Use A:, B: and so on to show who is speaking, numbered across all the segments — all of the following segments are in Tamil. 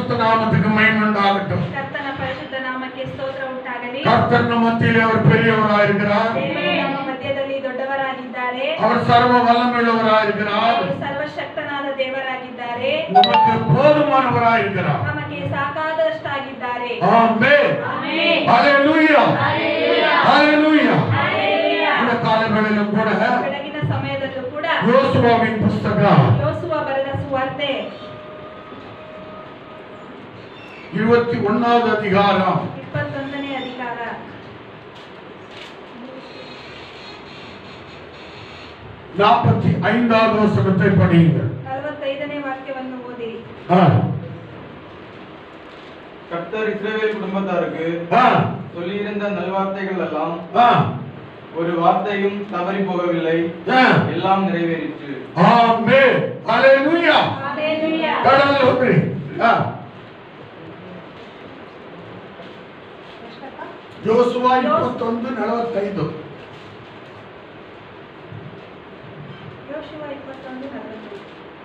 A: பரிசுத்த நாமத்துக்கு மகிமை உண்டாகட்டும்
B: ಕರ್ತನ ಪರಿಶುದ್ಧ ನಾಮಕ್ಕೆ ಸ್ತೋತ್ರ ಉಂಟಾಗಲಿ
A: கர்த்தர் நம்ம மத்தியிலே அவர் பெரியவராயிருக்கிறார்
B: ದೇವರು ನಮ್ಮ ಮಧ್ಯದಲ್ಲಿ ದೊಡ್ಡವರಾಗಿದ್ದಾರೆ
A: அவர் சர்வ வல்லமையுள்ளவராயிருக்கிறார்
B: ಅವರು ಸರ್ವಶಕ್ತನಾದ ದೇವರಾಗಿದ್ದಾರೆ
A: நமக்கு போதுமானவராயிருக்கிறார்
B: ನಮಗೆ ಸಾಕಾದಷ್ಟಾಗಿದ್ದಾರೆ
A: ஆமென்
B: ಆಮೆನ್.
A: Hallelujah
B: hallelujah.
A: ஹalleluya
B: ஹalleluya.
A: இந்த காலங்களிலும் கூட
B: ಬೆಳಗಿನ ಸಮಯದಲ್ಲೂ ಕೂಡ
A: யோசுவாவின் புஸ்தக
B: ಯೋಸುವ ಬರೆದ ಸುವಾರ್ತೆ
A: இருபத்தி ஒன்னாவது அதிகாரம்
B: ಇಪ್ಪತ್ತೊಂದನೇ ಅಧಿಕಾರ
A: நாற்பத்தி ஐந்தாவது வசனத்தை படியுங்கள்
B: ನಲವತ್ತೈದನೇ ವಾಕ್ಯವನ್ನು ಓದಿರಿ
A: ஆ,
C: கர்த்தர் இஸ்ரவேல் குடும்பத்தாருக்கு
A: ஆ,
C: சொல்லியிருந்த நல்வார்த்தைகள் எல்லாம்
A: ஆ,
C: ஒரு வார்த்தையும் தவறி போகவில்லை
A: ஆ.
C: எல்லாம் நிறைவேறிற்று
A: ஆமென் ஹalleluya
B: ಹಾಲೆಲೂಯಾ.
A: கடவுள் ஒன்று ஆ,
B: ಎಷ್ಟಪ್ಪ?
A: யோசுவா ಇಪ್ಪತ್ತೊಂದು ನಲವತ್ತೈದು
B: ಯೋಶುವ ಇಪ್ಪತ್ತೊಂದು ನಲವತ್ತೈದು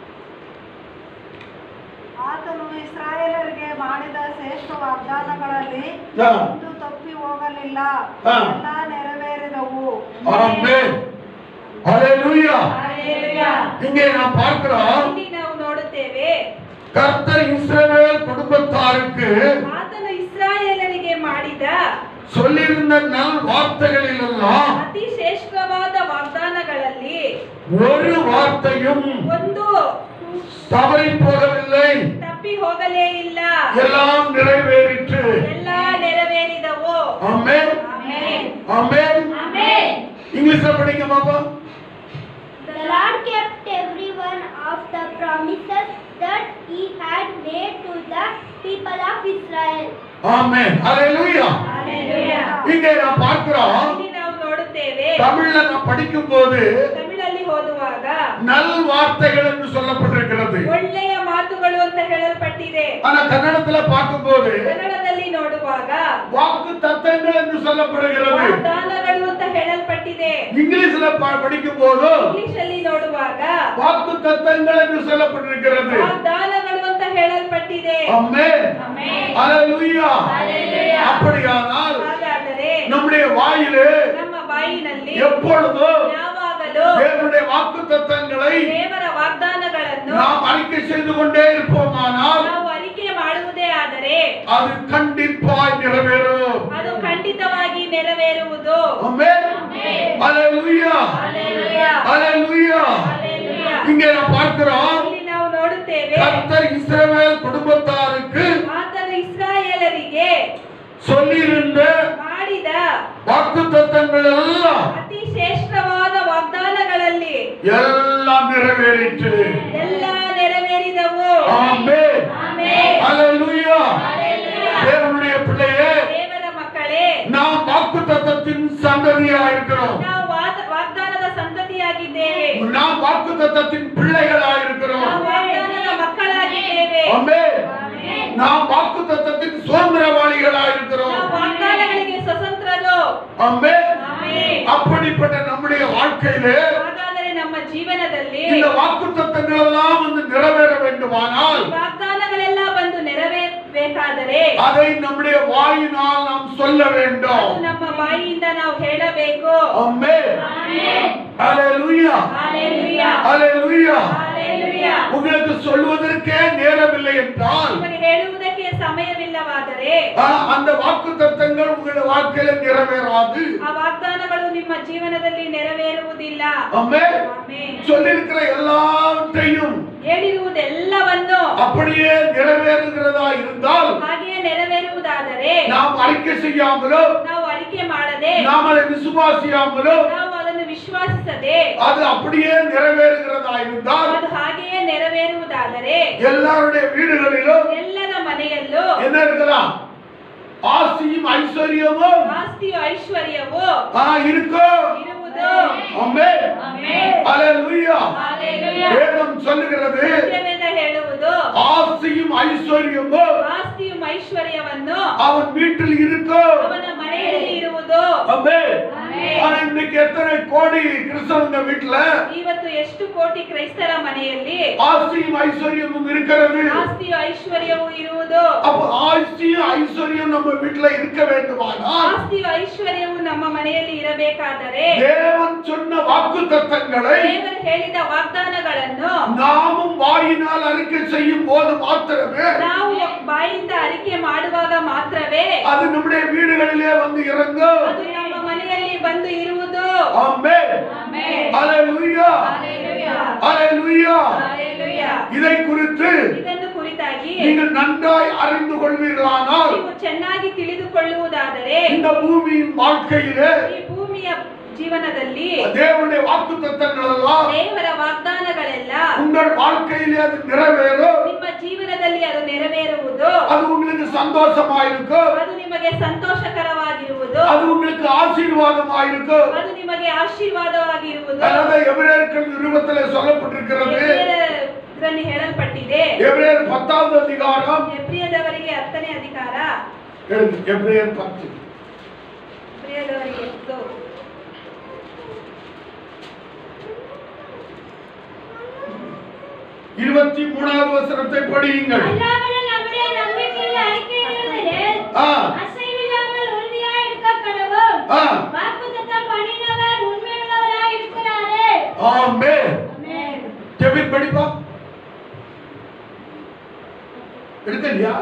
D: ಆತನು ಇಸ್ರಾಯೇಲರಿಗೆ ಮಾಡಿದ ಶ್ರೇಷ್ಠ ವಾಗ್ದಾನಗಳಲ್ಲಿ
A: ಹಾ.
D: ಒಂದು ತಪ್ಪಿ ಹೋಗಲಿಲ್ಲ
A: ಹಾ.
D: ಎಲ್ಲ ನೆರವೇರಿದವು
A: ஆமென் ஹalleluya
B: ಹಾಲೆಲೂಯಾ.
A: இங்கே நாம் பார்க்கிறோம்
B: ಇಲ್ಲಿ ನಾವು ನೋಡುತ್ತೇವೆ
A: கர்த்தர் இஸ்ரவேல் குடும்பத்தாருக்கு
B: ಆತನು ಇಸ್ರಾಯೇಲರಿಗೆ ಮಾಡಿದ
A: சொல்லியிருந்த நல் வார்த்தைகளிலெல்லாம்
B: ಅತಿ ಶ್ರೇಷ್ಠವಾದ ವಾಗ್ದಾನಗಳಲ್ಲಿ
A: ஒரு வார்த்தையும்
B: ಒಂದು
A: தவறி போகவில்லை
B: ತಪ್ಪಿ ಹೋಗಲೇ ಇಲ್ಲ
A: எல்லாம் நிறைவேறிற்று
B: ಎಲ್ಲ ನೆರವೇರಿದವು
A: ஆமென்
B: ಆಮೆನ್.
A: ஆமென்
B: ಆಮೆನ್.
A: இங்கிலீஷ்ல படிங்க பாப்பா
E: The Lord kept every one of the promises that He had made to the people of Israel.
A: Amen hallelujah
B: hallelujah.
A: இங்கே நாம் பார்க்கிறோம்
B: ಇಲ್ಲಿ ನಾವು ನೋಡುತ್ತೇವೆ
A: தமிழ்ல நாம் படிக்கும் போது
B: ತಮಿಳಲ್ಲಿ ಓದುವಾಗ
A: நல் வார்த்தைகள் என்று சொல்லப்பட்டிருக்கிறது
B: ಒಳ್ಳೆಯ ಮಾತುಗಳು ಅಂತ ಹೇಳಲ್ಪಟ್ಟಿದೆ
A: ஆனா கன்னடத்துல பார்க்கும்போது
B: ಕನ್ನಡದಲ್ಲಿ ನೋಡುವಾಗ
A: வாக்கு தத்தங்கள் என்று சொல்லப்படுகிறது
B: ವಾಗ್ದಾನಗಳು ಅಂತ ಹೇಳಲ್ಪಟ್ಟಿದೆ
A: இங்கிலீஷ்ல ப- படிக்கும் போது
B: ಇಂಗ್ಲಿಷ್ ಅಲ್ಲಿ ನೋಡುವಾಗ
A: வாக்கு தத்தங்கள் என்று சொல்லப்பட்டிருக்கிறது
B: ವಾಗ್ದಾನಗಳು ಅಂತ ಹೇಳಲ್ಪಟ್ಟಿದೆ
A: ஆமென்
B: ಆಮೆನ್.
A: ஹalleluya
B: ஹalleluya.
A: அப்படியானால்
B: ಹಾಗಾದರೆ
A: நம்முடைய வாயிலே
B: ನಮ್ಮ ಬಾಯಿನಲ್ಲಿ
A: எப்பொழுதும்
B: ಯಾವಾಗಲೂ
A: தேவனுடைய வாக்கு தத்தங்களை
B: ದೇವರ ವಾಗ್ದಾನಗಳನ್ನು
A: நாம் அறிக்கை செய்து கொண்டே இருப்போமானால்
B: ನಾವು ಅರಿಕೆ ಮಾಡುವುದೇ ಆದರೆ
A: அது கண்டிப்பாய் நிறைவேறும்
B: ಅದು ಖಂಡಿತವಾಗಿ ನೆರವೇರುವುದು
A: ஆமென்
B: ஆமென்.
A: ஹalleluya
B: ಹalleluya.
A: ஹalleluya
B: ಹalleluya.
A: இங்கே நாம் பார்க்கிறோம்
B: ಇಲ್ಲಿ ನಾವು ನೋಡುತ್ತೇವೆ
A: கர்த்தர் இஸ்ரவேல் குடும்பத்தாருக்கு
B: ಆತನು ಇಸ್ರಾಯೇಲರಿಗೆ
A: சொல்லியிருந்த
B: ಮಾಡಿದ
A: வாக்கு தத்தங்கள் எல்லாம்
B: ಅತಿ ಶ್ರೇಷ್ಠವಾದ ವಾಗ್ದಾನಗಳಲ್ಲಿ
A: எல்லாம் நிறைவேறிற்று
B: ಎಲ್ಲ ನೆರವೇರಿದವು
A: ஆமென்
B: ಆಮೆನ್.
A: ஹalleluya
B: ಹalleluya.
A: தேவனுடைய பிள்ளையே
B: ದೇವರ ಮಕ್ಕಳೇ
A: நாம் வாக்கு தத்தத்தின் சந்ததியா இருக்கிறோம்
B: ನಾವು ವಾದ- ವಾಗ್ದಾನದ ಸಂತತಿಯಾಗಿದ್ದೇವೆ
A: நாம் வாக்கு தத்தத்தின் பிள்ளைகளா இருக்கிறோம்
B: ನಾವು ವಾಗ್ದಾನದ ಮಕ್ಕಳಾಗಿದ್ದೇವೆ
A: ஆமென்
B: ಆಮೆನ್.
A: நாம் வாக்கு தத்தத்தின் சுதந்திரவாளிகளா இருக்கிறோம்
B: ನಾವು ವಾಗ್ದಾನಗಳಿಗೆ ಸ್ವತಂತ್ರರು
A: ஆமென்
B: ಆಮೆನ್.
A: அப்படிப்பட்ட நம்முடைய வாழ்க்கையிலே
B: ಹಾಗಾದರೆ ನಮ್ಮ ಜೀವನದಲ್ಲಿ
A: இந்த வாக்கு தத்தங்கள் எல்லாம் வந்து நிறைவேற வேண்டுமானால்
B: ವಾಗ್ದಾನಗಳೆಲ್ಲ ಬಂದು ನೆರವೇರಬೇಕಾದರೆ
A: அதை நம்முடைய வாயினால் நாம் சொல்ல வேண்டும்
B: ಅದು ನಮ್ಮ ಬಾಯಿಯಿಂದ ನಾವು ಹೇಳಬೇಕು
A: amen
B: amen.
A: Hallelujah
B: hallelujah.
A: Hallelujah
B: hallelujah.
A: உங்களுக்கு சொல்வதற்கே நேரமில்லை என்றால்
B: ನಿಮಗೆ ಹೇಳುವುದಕ್ಕೆ ಸಮಯವಿಲ್ಲವಾದರೆ
A: ஆ, அந்த வாக்கு தத்தங்கள் உங்களுடைய வாழ்க்கையில நிறைவேறாது
B: ಆ ವಾಗ್ದಾನಗಳು ನಿಮ್ಮ ಜೀವನದಲ್ಲಿ ನೆರವೇರುವುದಿಲ್ಲ
A: ஆமென்
B: ಆಮೆನ್.
A: சொல்லியிருக்கிற எல்லாவற்றையும்
B: ಹೇಳಿರುವುದೆಲ್ಲವನ್ನು
A: அப்படியே நிறைவேறுகிறதா இருந்தால்
B: ಹಾಗೆಯೇ ನೆರವೇರುವುದಾದರೆ
A: நாம் அறிக்கை செய்யாமலோ
B: ನಾವು ಅರಿಕೆ ಮಾಡದೆ
A: நாம் அதை விசுவாசியாமலோ
B: ನಾವು ಅದನ್ನು ವಿಶ್ವಾಸಿಸದೆ
A: அது அப்படியே நிறைவேறுகிறதா இருந்தால்
B: ಅದು ಹಾಗೆಯೇ ನೆರವೇರುವುದಾದರೆ
A: எல்லாருடைய வீடுகளிலும்
B: ಎಲ್ಲರ ಮನೆಯಲ್ಲೂ
A: என்ன இருக்கலாம் ஆசியும் ஐஸ்வர்யமும்
B: ಆಸ್ತಿಯು ಐಶ್ವರ್ಯವು
A: ஆ, இருக்கும்
B: ಇರುವುದು
A: ஆமென்
B: ಆಮೆನ್.
A: Hallelujah
B: hallelujah.
A: வேதம் சொல்லுகிறது
B: ಸತ್ಯವೇದ ಹೇಳುವುದು
A: ஆசியும் ஐஸ்வர்யமும்
B: ಆಸ್ತಿಯು ಐಶ್ವರ್ಯವನ್ನು
A: அவன் வீட்டில் இருக்கும்
B: ಅವನ ಮನೆಯಲ್ಲಿ ಇರುವುದು
A: ஆமென்
B: ಆಮೆನ್.
A: ஆனா இந்த இன்னைக்கு எத்தனை கோடி கிறிஸ்தவங்க வீட்டுல
B: ಇವತ್ತು ಎಷ್ಟು ಕೋಟಿ ಕ್ರೈಸ್ತರ ಮನೆಯಲ್ಲಿ
A: ஆஸ்தியும் ஐஸ்வர்யமும் இருக்கிறது
B: ಆಸ್ತಿಯು ಐಶ್ವರ್ಯವು ಇರುವುದು
A: அப்ப ஆஸ்தியும் ஐஸ்வர்யம் நம்ம வீட்டுல இருக்க வேண்டுமானால்
B: ಆಸ್ತಿಯು ಐಶ್ವರ್ಯವು ನಮ್ಮ ಮನೆಯಲ್ಲಿ ಇರಬೇಕಾದರೆ
A: தேவன் சொன்ன வாக்கு தத்தங்களை
B: ದೇವರು ಹೇಳಿದ ವಾಗ್ದಾನಗಳನ್ನು
A: நாமும் வாயினால் அறிக்கை செய்யும் போது மாத்திரமே
B: ನಾವು ಬಾಯಿಂದ ಅರಿಕೆ ಮಾಡುವಾಗ ಮಾತ್ರವೇ
A: அது நம்முடைய வீடுகளிலே வந்து இறங்கும்
B: ಅದು ನಮ್ಮ ಮನೆಯಲ್ಲಿ ಬಂದು ಇರುವುದು
A: amen
B: amen.
A: Hallelujah
B: hallelujah.
A: Hallelujah
B: hallelujah.
A: இதை குறித்து
B: ಇದನ್ನು ಕುರಿತಾಗಿ
A: நீங்கள் நன்றாய் அறிந்து கொள்வீர்களானால்
B: ನೀವು ಚೆನ್ನಾಗಿ ತಿಳಿದುಕೊಳ್ಳುವುದಾದರೆ
A: இந்த பூமியின் வாழ்க்கையிலே
B: ಈ ಭೂಮಿಯ ಜೀವನದಲ್ಲಿ
A: தேவனுடைய வாக்கு தத்தங்களெல்லாம்
B: ದೇವರ ವಾಗ್ದಾನಗಳೆಲ್ಲ
A: உங்கள் வாழ்க்கையிலே அது நிறைவேறும்
B: ನಿಮ್ಮ ಜೀವನದಲ್ಲಿ ಅದು ನೆರವೇರುವುದು
A: அது உங்களுக்கு சந்தோஷமாயிருக்கும்
B: ಅದು ನಿಮಗೆ ಸಂತೋಷಕರವಾಗಿರುವುದು
A: அது உங்களுக்கு ஆசீர்வாதமாயிருக்கும்
B: ಅದು ನಿಮಗೆ ಆಶೀರ್ವಾದವಾಗಿರುವುದು
A: அதாவது எபிரேயர்கள் நிருபத்திலே சொல்லப்பட்டிருக்கிறது
B: ಇದರಲ್ಲಿ ಹೇಳಲ್ಪಟ್ಟಿದೆ
A: எபிரேயர் பத்தாவது அதிகாரம்
B: ಎಬ್ರಿಯದವರಿಗೆ ಹತ್ತನೇ ಅಧಿಕಾರ
A: எழுது எபிரேயர் பத்து
B: ಎಬ್ರಿಯದವರಿಗೆ ಹತ್ತು
A: இருபத்தி மூணாவது வசனத்தை படியுங்கள்
E: அல்லாமல் நம்முடைய நம்பிக்கையில் அறிக்கையிடுவதே
A: ஆ,
E: அசைவில்லாமல் உறுதியாய் இருக்க கடவுள்
A: ஆ,
E: வாக்குத்தத்தம் பண்ணினவர் உண்மையுள்ளவராய் இருக்கிறாரே
A: ஆமென்.
E: ஆமென்.
A: கெவின் படிப்பா எடுக்கலையா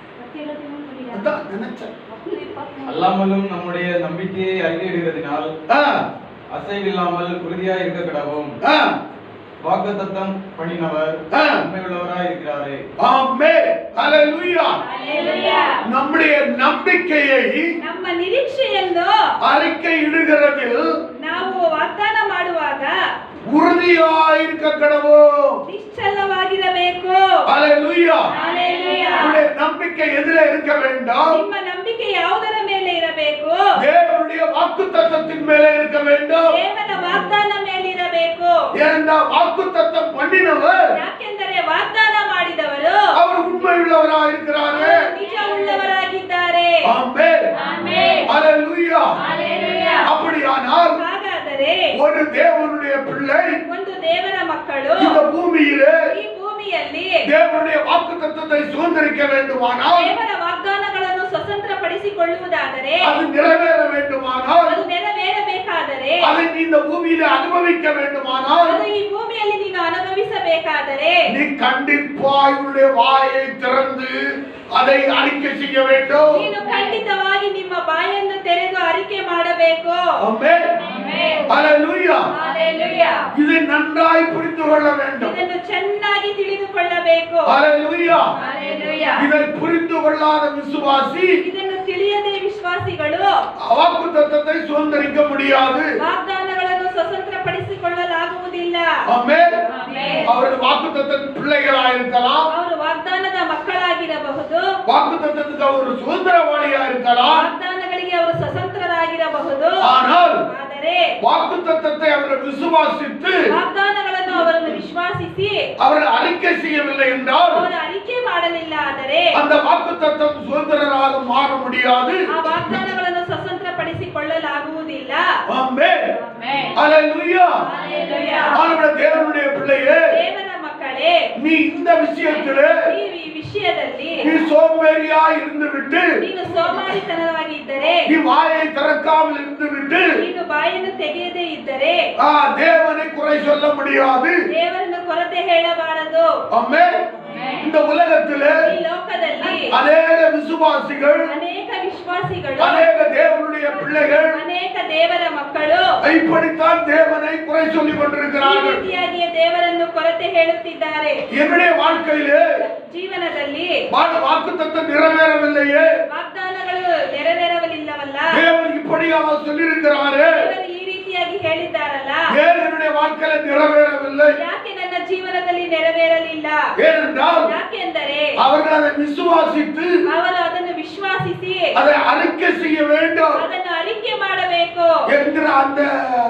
A: அதான் நினைச்சேன்
C: அல்லாமலும் நம்முடைய நம்பிக்கையை அறிக்கையிடுகிறதினால்
A: ஆ,
C: அசைவில்லாமல் உறுதியாய் இருக்க கடவும்
A: ஆ,
C: வாக்குத்தத்தம் பண்ணினவர்
A: ஆ.
C: உண்மையுள்ளவராய் இருக்கிறாரே
A: ஆமென். ஹalleluya.
B: ಹಲ್ಲೆಲೂಯಾ.
A: நம்முடைய நம்பிக்கையை
B: ನಮ್ಮ ನಿರೀಕ್ಷೆಯನ್ನು
A: அறிக்கை இடுகிறதில்
B: ನಾವು ವಾಗ್ದಾನ ಮಾಡುವಾಗ
A: உறுதியாயிருக்க கடவோம்
B: ನಿಶ್ಚಲವಾಗಿರಬೇಕು
A: ஹalleluya.
B: ಹಲ್ಲೆಲೂಯಾ.
A: நம்முடைய நம்பிக்கை எதிலே இருக்க வேண்டாம்
B: ನಿಮ್ಮ ನಂಬಿಕೆ ಯಾವುದರ ಮೇಲೆ ಇರಬೇಕು
A: தேவனுடைய வாக்கு தத்தத்தின் மேலே இருக்க வேண்டும்
B: ದೇವರ ವಾಗ್ದಾನ ಮೇಲಿರಬೇಕು
A: ஏனென்றால் வாக்கு தத்தம் பண்ணினவர்
B: ಯಾಕೆಂದರೆ ವಾಗ್ದಾನ ಮಾಡಿದವರು
A: அவர் உண்மையுள்ளவராக இருக்கிறாரு
B: ಅವರು ನಿಜ ಉಳ್ಳವರಾಗಿದ್ದಾರೆ
A: ஆமென்.
B: ಆಮೆನ್.
A: ஹalleluya.
B: ಹಲ್ಲೆಲೂಯಾ.
A: அப்படியானால்
B: ಹಾಗಾದರೆ
A: ஒரு தேவனுடைய பிள்ளை
B: ಒಂದು ದೇವರ ಮಕ್ಕಳು
A: இந்த பூமியிலே
B: ಈ ಭೂಮಿಯಲ್ಲಿ
A: தேவனுடைய வாக்கு தத்தத்தை சுதந்திரிக்க வேண்டுமானால்
B: ದೇವರ ವಾಗ್ದಾನಗಳನ್ನು ಸ್ವತಂತ್ರ ಪಡಿಸಿಕೊಳ್ಳುವುದಾದರೆ
A: அது நிறைவேற வேண்டுமானால்
B: ಅದು ನೆರವೇರಬೇಕಾದರೆ
A: அதை நீ இந்த பூமியில அனுபவிக்க வேண்டுமானால்
B: ಅದು ಈ ಭೂಮಿಯಲ್ಲಿ ನೀನು ಅನುಭವಿಸಬೇಕಾದರೆ
A: நீ கண்டிப்பாய் உன்னுடைய வாயை திறந்து அதை அறிக்கை செய்ய வேண்டும்
B: ನೀನು ಖಂಡಿತವಾಗಿ ನಿಮ್ಮ ಬಾಯನ್ನು ತೆರೆದು ಅರಿಕೆ ಮಾಡಬೇಕು
A: ஆமென். ஹalleluya.
B: ಹಾಲೆಲೂಯಾ.
A: இதை நன்றாய் புரிந்து கொள்ள வேண்டும்
B: ಇದನ್ನು ಚೆನ್ನಾಗಿ ತಿಳಿದುಕೊಳ್ಳಬೇಕು
A: ஹalleluya.
B: ಹಾಲೆಲೂಯಾ.
A: இதை புரிந்து கொள்ளாத விசுவாசி
B: ಇದನ್ನು ತಿಳಿಯದೆ ವಿಶ್ವಾಸಿಗಳು
A: வாக்கு தத்தத்தை சுதந்திரிக்க முடியாது
B: ವಾಗ್ದಾನಗಳನ್ನು ಸ್ವತಂತ್ರ ಪಡಿಸಿಕೊಳ್ಳಲಾಗುವುದಿಲ್ಲ
A: ஆமென்.
B: ಆಮೆನ್.
A: அவர்கள் வாக்கு தத்தத்தின் பிள்ளைகளா இருக்கலாம்
B: ಅವರು ವಾಗ್ದಾನದ ಮಕ್ಕಳಾಗಿರಬಹುದು
A: வாக்கு தத்தத்துக்கு அவர் சுதந்திரவாளியா இருக்கலாம்
B: ವಾಗ್ದಾನಗಳಿಗೆ ಅವರು ಸ್ವತಂತ್ರರಾಗಿರಬಹುದು
A: ஆனால்
B: ಆದರೆ
A: வாக்கு தத்தத்தை அவர்கள் விசுவாசித்து
B: ವಾಗ್ದಾನಗಳನ್ನು ಅವರನ್ನು ವಿಶ್ವಾಸಿಸಿ
A: அவர்கள் அறிக்கை செய்யவில்லை என்றால்
B: ಅವರು ಅರಿಕೆ ಮಾಡಲಿಲ್ಲ ಆದರೆ
A: அந்த வாக்கு தத்தம் சுதந்திரராக மாற முடியாது
B: ಆ ವಾಗ್ದಾನಗಳನ್ನು ಸ್ವತಂತ್ರ ಪಡಿಸಿಕೊಳ್ಳಲಾಗುವುದಿಲ್ಲ
A: ஆமென்.
B: ಆಮೆನ್.
A: ஹalleluya.
B: ಹಲ್ಲೆಲೂಯಾ.
A: ஆண்டவரே, தேவனுடைய பிள்ளையே
B: ದೇವರ ಮಕ್ಕಳೇ
A: நீ இந்த விஷயத்திலே
B: ನೀವು ಈ ವಿಷಯದಲ್ಲಿ
A: நீ சோம்பேறியா இருந்து விட்டு
B: ನೀನು ಸೋಮಾರಿತನವಾಗಿದ್ದರೆ
A: நீ வாயை திறக்காமல் இருந்து விட்டு
B: ನೀನು ಬಾಯನ್ನು ತೆಗೆಯದೇ ಇದ್ದರೆ
A: ஆ, தேவனை குறை சொல்ல முடியாது
B: ದೇವರನ್ನು ಕೊರತೆ ಹೇಳಬಾರದು
A: ஆமென். இந்த உலகத்திலே
B: ಈ ಲೋಕದಲ್ಲಿ
A: அநேக விசுவாசிகள்
B: ಅನೇಕ ವಿಶ್ವಾಸಿಗಳು
A: அநேக தேவனுடைய பிள்ளைகள்
B: ಅನೇಕ ದೇವರ ಮಕ್ಕಳು
A: இப்படித்தான் தேவனை குறை சொல்லிக்
B: ಈ
A: கொண்டிருக்கிறார்கள்
B: ರೀತಿಯಾಗಿಯೇ ದೇವರನ್ನು ಕೊರತೆ ಹೇಳುತ್ತಿದ್ದಾರೆ
A: என்னுடைய வாழ்க்கையிலே
B: ಜೀವನದಲ್ಲಿ
A: வாக்கு தத்தம் நிறைவேறவில்லையே
B: ವಾಗ್ದಾನಗಳು ನೆರವೇರಲಿಲ್ಲವಲ್ಲ
A: தேவன் இப்படியாக சொல்லியிருக்கிறாரே
B: ದೇವರು ಈ ರೀತಿಯಾಗಿ ಹೇಳಿದ್ದಾರಲ್ಲ
A: ஏன் என்னுடைய வாழ்க்கையில நிறைவேறவில்லை
B: ಯಾಕೆ ನನ್ನ ಜೀವನದಲ್ಲಿ ನೆರವೇರಲಿಲ್ಲ
A: ஏனென்றால்
B: ಯಾಕೆಂದರೆ
A: அவர்கள் அதை விசுவாசித்து
B: ಅವರು ಅದನ್ನು ವಿಶ್ವಾಸಿಸಿ
A: அதை அறிக்கை செய்ய வேண்டும்
B: ಅದನ್ನು ಅರಿಕೆ ಮಾಡಬೇಕು
A: என்கிற அந்த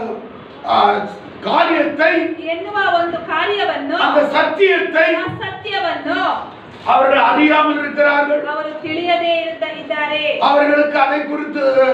A: ஆ, காரியத்தை
B: ಎನ್ನುವ ಒಂದು ಕಾರ್ಯವನ್ನು
A: அந்த சத்தியத்தை
B: ಆ ಸತ್ಯವನ್ನು
A: அவர்கள் அறியாமல் இருக்கிறார்கள்
B: ಅವರು ತಿಳಿಯದೇ ಇದ್ದ- ಇದ್ದಾರೆ
A: அவர்களுக்கு அதை குறித்து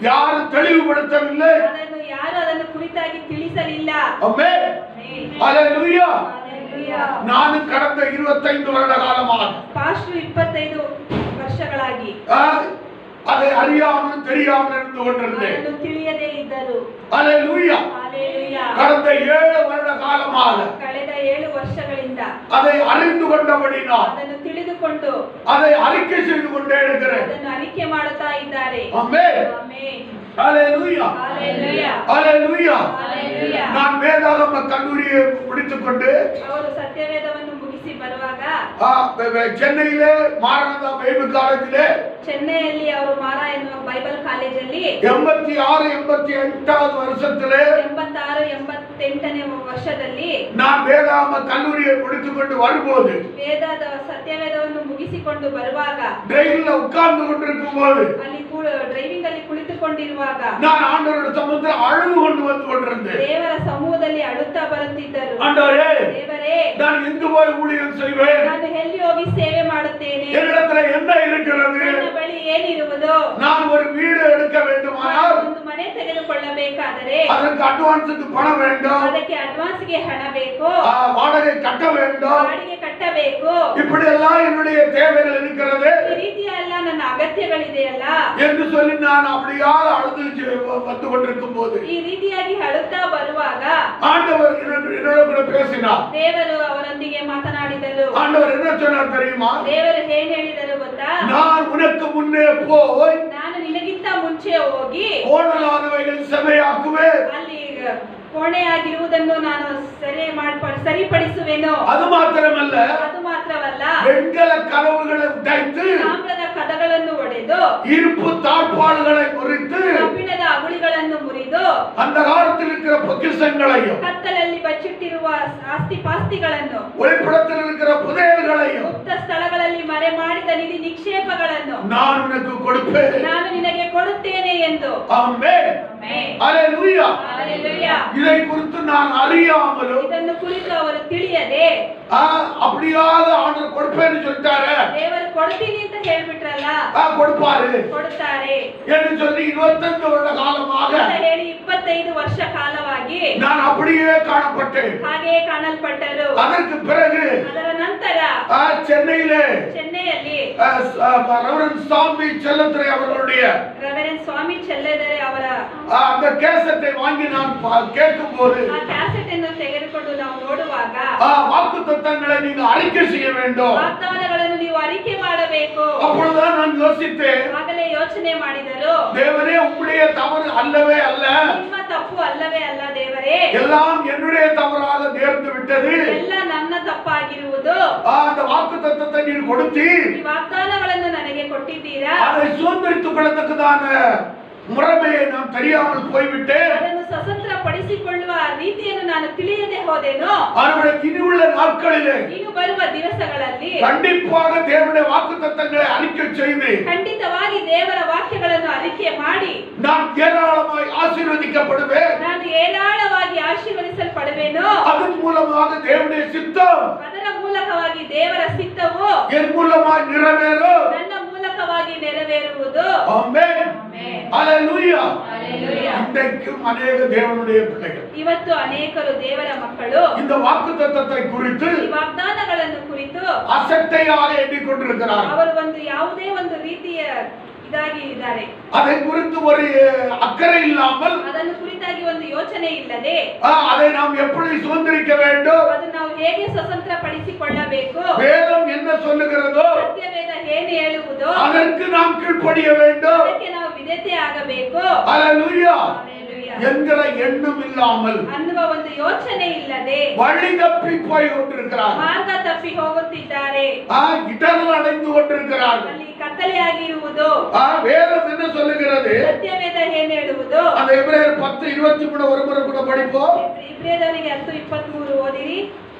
A: யாரும் தெளிவுபடுத்தவில்லை
B: ಅದನ್ನು ಯಾರು ಅದನ್ನು ಕುರಿತಾಗಿ ತಿಳಿಸಲಿಲ್ಲ
A: ஆமென் ஹalleluya
B: Hallelujah.
A: ನಾನು கடந்த 25 வருட காலமாக
B: ಪಾಸ್ಟ್ರು ಇಪ್ಪತ್ತೈದು ವರ್ಷಗಳಾಗಿ
A: ஆ, அதை அறியாமல் தெரியாமல் இருந்து கொண்டிருந்தேன்
B: ಅದನ್ನು ತಿಳಿಯದೇ ಇದ್ದರು
A: ஹalleluya
B: Hallelujah.
A: கடந்த ஏழு வருட காலமாக
B: ಕಳೆದ ಏಳು ವರ್ಷಗಳಿಂದ
A: அதை அறிந்து கொண்டபடினால்
B: ಅದನ್ನು ತಿಳಿದುಕೊಂಡು
A: அதை அறிக்கை செய்து கொண்டே இருக்கிறேன்
B: ಅದನ್ನು ಅರಿಕೆ ಮಾಡುತ್ತಾ ಇದ್ದಾರೆ
A: ஆமென்
B: ಆಮೆನ್.
A: ஹalleluya
B: Hallelujah.
A: ஹalleluya
B: Hallelujah.
A: நான் வேதாகம கல்லூரியை முடித்துக்கொண்டு
B: ಅವರು ಸತ್ಯವೇದವನ್ನು ಮುಗಿಸಿ ಬರುವಾಗ
A: ஆ, வெ- வெ- சென்னையிலே மாரநாதா பைபிள் காலேஜிலே
B: ಚೆನ್ನೈಯಲ್ಲಿ ಅವರು ಮಾರ ಎನ್ನುವ ಬೈಬಲ್ ಕಾಲೇಜಲ್ಲಿ
A: எண்பத்தி ஆறு எண்பத்தி எட்டாவது வருஷத்திலே
B: ಎಂಬತ್ತಾರು ಎಂಬತ್ತೆಂಟನೇ ವರ್ಷದಲ್ಲಿ
A: நான் வேதாகம கல்லூரியை முடித்துக்கொண்டு வரும்போது
B: ವೇದದ ಸತ್ಯವೇದವನ್ನು ಮುಗಿಸಿಕೊಂಡು ಬರುವಾಗ
A: ட்ரெயின்ல உட்கார்ந்து கொண்டிருக்கும் போது
B: ಅಲ್ಲಿ ಡ್ರೈವಿಂಗ್ ಅಲ್ಲಿ ಕುಳಿತುಕೊಂಡಿರುವಾಗ
A: நான் ஆண்டவரோட சமூகத்தில் அழுது கொண்டு வந்து கொண்டிருந்தேன்
B: ದೇವರ ಸಮೂಹದಲ್ಲಿ ಅಳುತ್ತಾ ಬರುತ್ತಿದ್ದರು
A: ஆண்டவரே
B: ದೇವರೇ
A: நான் எங்கு போய் ஊழியம் செய்வேன்
B: ನಾನು ಎಲ್ಲಿ ಹೋಗಿ ಸೇವೆ ಮಾಡುತ್ತೇನೆ
A: என்னிடத்துல என்ன இருக்கிறது
B: ನನ್ನ ಬಳಿ ಏನಿರುವುದು
A: நான் ஒரு வீடு எடுக்க
B: ನಾನು
A: வேண்டுமானால்
B: ಒಂದು ಮನೆ ತೆಗೆದುಕೊಳ್ಳಬೇಕಾದರೆ
A: அதற்கு அட்வான்ஸுக்கு பணம் வேண்டும்
B: ಅದಕ್ಕೆ ಅಡ್ವಾನ್ಸ್ ಗೆ ಹಣ ಬೇಕು
A: ஆ, வாடகை கட்ட வேண்டும்
B: ಬಾಡಿಗೆ ಕಟ್ಟಬೇಕು
A: இப்படி எல்லாம் என்னுடைய தேவைகள் இருக்கிறது
B: ಈ ರೀತಿಯ ಎಲ್ಲ ನನ್ನ ಅಗತ್ಯಗಳಿದೆಯಲ್ಲ
A: என்று சொல்லி நான் அப்படியாக அழுது ஜெ- வந்து கொண்டிருக்கும் போது
B: ಈ ರೀತಿಯಾಗಿ ಅಳುತ್ತಾ ಬರುವಾಗ
A: ஆண்டவர் என்னோட என்னோட கூட பேசினார்
B: ದೇವರು ಅವರೊಂದಿಗೆ ಮಾತನಾಡಿದರು
A: ஆண்டவர் என்ன சொன்னார் தெரியுமா
B: ದೇವರು ಏನ್ ಹೇಳಿದರು ಗೊತ್ತಾ
A: நான் உனக்கு முன்னே போய்
B: ನಾನು ನಿನಗಿಂತ ಮುಂಚೆ ಹೋಗಿ
A: கோணலானவைகள் செமையாக்குவேன்
B: ಅಲ್ಲಿ ಕೋಣೆಯಾಗಿರುವುದನ್ನು ನಾನು ಸರಿ ಮಾಡ್ಪ ಸರಿಪಡಿಸುವೆನು
A: அது மாத்திரமல்ல
B: ಅದು ಮಾತ್ರವಲ್ಲ
A: வெண்கல கதவுகளை உடைத்து
B: ತಾಮ್ರದ ಕದಗಳನ್ನು ಒಡೆದು
A: இருப்பு தாழ்பாடுகளை முறித்து
B: ಕಬ್ಬಿಣದ ಅಗುಳಿಗಳನ್ನು ಮುರಿದು
A: அந்த காலத்தில் இருக்கிற பொக்கிஷங்களையும்
B: ಕತ್ತಲಲ್ಲಿ ಬಚ್ಚಿಟ್ಟಿರುವ ಆಸ್ತಿ ಪಾಸ್ತಿಗಳನ್ನು
A: ஒளிப்படத்தில் இருக்கிற புதையல்களையும்
B: ಗುಪ್ತ ಸ್ಥಳಗಳಲ್ಲಿ ಮರೆ ಮಾಡಿದ ನಿಧಿ ನಿಕ್ಷೇಪಗಳನ್ನು
A: நான் உனக்கு கொடுப்பேன்
B: ನಾನು ನಿನಗೆ ಕೊಡುತ್ತೇನೆ ಎಂದು
A: ஆமென்
B: ಆಮೆನ್.
A: Alleluia
B: Hallelujah.
A: இதை குறித்து நான் அறியாமலும்
B: ಇದನ್ನು ಕುರಿತು ಅವರು ತಿಳಿಯದೆ
A: ஆ, அப்படியாக ஆண்டவர் கொடுப்பேன்னு சொல்லிட்டாரு
B: ದೇವರು ಕೊಡ್ತೀನಿ ಅಂತ ಹೇಳ್ಬಿಟ್ರಲ್ಲ
A: ஆ, கொடுப்பாரு
B: ಕೊಡುತ್ತಾರೆ
A: என்று சொல்லி இருபத்தஞ்சு வருட காலமாக
B: ಅಂತ ಹೇಳಿ ಇಪ್ಪತ್ತೈದು ವರ್ಷ ಕಾಲವಾಗಿ
A: நான் அப்படியே காணப்பட்டேன்
B: ಹಾಗೆಯೇ ಕಾಣಲ್ಪಟ್ಟರು
A: அதற்கு பிறகு
B: ಅದರ ನಂತರ
A: ஆ, சென்னையிலே
B: ಚೆನ್ನೈಯಲ್ಲಿ
A: ஆ, ಸ- ஆ, ரெவரண்ட் சாமி செல்லத்துறை அவர்களுடைய
B: ರೆವರೆಂಟ್ ಸ್ವಾಮಿ ಚೆಲ್ಲದರೆ ಅವರ
A: ஆ, அந்த கேசத்தை வாங்கி நான் கேட்கும் போது
B: ಆ ಕ್ಯಾಸೆಟ್ ಅನ್ನು ತೆಗೆದುಕೊಂಡು ನಾವು ನೋಡುವಾಗ
A: வாக்கு தத்தங்களை நீங்க அறிக்கை செய்ய வேண்டும்
B: ವಾಗ್ದಾನಗಳನ್ನು ನೀವು ಅರಿಕೆ ಮಾಡಬೇಕು
A: அப்பொழுதுதான் நான் யோசித்தேன்
B: ಆಗಲೇ ಯೋಚನೆ ಮಾಡಿದರು
A: தேவனே உம்முடைய தவறு அல்லவே அல்ல
B: ನಿಮ್ಮ ತಪ್ಪು ಅಲ್ಲವೇ ಅಲ್ಲ ದೇವರೇ
A: எல்லாம் என்னுடைய தவறாக நேர்ந்து விட்டது
B: ಎಲ್ಲ ನನ್ನ ತಪ್ಪಾಗಿರುವುದು
A: ஆ, அந்த வாக்கு தத்தத்தை நீர் கொடுத்தீர்
B: ಈ ವಾಗ್ದಾನಗಳನ್ನು ನನಗೆ ಕೊಟ್ಟಿದ್ದೀರಾ
A: அதை சுதந்திரித்துக் கொள்ளத்தக்கதான முறைமையை நான் தெரியாமல் போய்விட்டேன்
B: ಅದನ್ನು ಸ್ವತಂತ್ರ ಪಡಿಸಿಕೊಳ್ಳುವ ರೀತಿಯನ್ನು ನಾನು ತಿಳಿಯದೆ ಹೋದೆನೋ
A: ஆனால் இனி உள்ள நாட்களிலே
B: ಇನ್ನು ಬರುವ ದಿವಸಗಳಲ್ಲಿ
A: கண்டிப்பாக தேவனுடைய வாக்கு தத்தங்களை அறிக்கை செய்து
B: ಖಂಡಿತವಾಗಿ ದೇವರ ವಾಕ್ಯಗಳನ್ನು ಅರಿಕೆ ಮಾಡಿ
A: நான் ஏராளமாய் ஆசீர்வதிக்கப்படுவேன்
B: ನಾನು ಏರಾಳವಾಗಿ ಆಶೀರ್ವದಿಸಲ್ಪಡುವೆನು
A: அதன் மூலமாக தேவனுடைய சித்தம்
B: ಅದರ ಮೂಲಕವಾಗಿ ದೇವರ சித்தವು
A: என் மூலமாய் நிறைவேறும்
B: ನನ್ನ ಮೂಲಕವಾಗಿ ನೆರವೇರುವುದು
A: ஆமென்
B: ಆಮೆನ್.
A: ஹalleluya
B: Hallelujah.
A: இன்றைக்கும் அநேக தேவனுடைய பிள்ளைகள்
B: ಇವತ್ತು ಅನೇಕರು ದೇವರ ಮಕ್ಕಳು
A: இந்த வாக்கு தத்தத்தை குறித்து
B: ಈ ವಾಗ್ದಾನಗಳನ್ನು ಕುರಿತು
A: அசட்டையாக எண்ணிக்கொண்டிருக்கிறார்கள்
B: ಅವರು ಒಂದು ಯಾವುದೇ ಒಂದು ರೀತಿಯ ಇದಾಗಿ ಇದ್ದಾರೆ
A: அதை குறித்து ஒரு அக்கறை இல்லாமல்
B: ಅದನ್ನು ಕುರಿತಾಗಿ ಒಂದು ಯೋಚನೆ ಇಲ್ಲದೆ
A: ஆ, அதை நாம் எப்படி சுதந்திரிக்க வேண்டும்
B: ಅದು ನಾವು ಹೇಗೆ ಸ್ವತಂತ್ರ ಪಡಿಸಿಕೊಳ್ಳಬೇಕು
A: வேதம் என்ன சொல்லுகிறதோ
B: ಸತ್ಯವೇದ ಏನು ಹೇಳುವುದು
A: அதற்கு நாம் கீழ்ப்படிய வேண்டும்
B: ಅದಕ್ಕೆ ನಾವು ವಿಧೇಯತೆ ಆಗಬೇಕು
A: ஹalleluya
B: Hallelujah.
A: என்கிற எண்ணம் இல்லாமல்
B: ಅನ್ನುವ ಒಂದು ಯೋಚನೆ ಇಲ್ಲದೆ
A: வழி தப்பி போய் கொண்டிருக்கிறார்கள்
B: ಮಾರ್ಗ ತಪ್ಪಿ ಹೋಗುತ್ತಿದ್ದಾರೆ
A: ஆ, இடர்கள் அடைந்து கொண்டிருக்கிறார்கள்
B: ಅಲ್ಲಿ ಕತ್ತಲೆಯಾಗಿರುವುದು
A: ஆ, வேதம் என்ன சொல்லுகிறது
B: ಸತ್ಯವೇದ ಏನ್ ಹೇಳುವುದು
A: அந்த எபிரேயர் பத்து இருபத்தி மூணு ஒரு முறை கூட படிப்போம்
B: ಇಬ್ರಿಯದವರಿಗೆ ಹತ್ತು ಇಪ್ಪತ್ತ್ ಮೂರು ಓದಿರಿ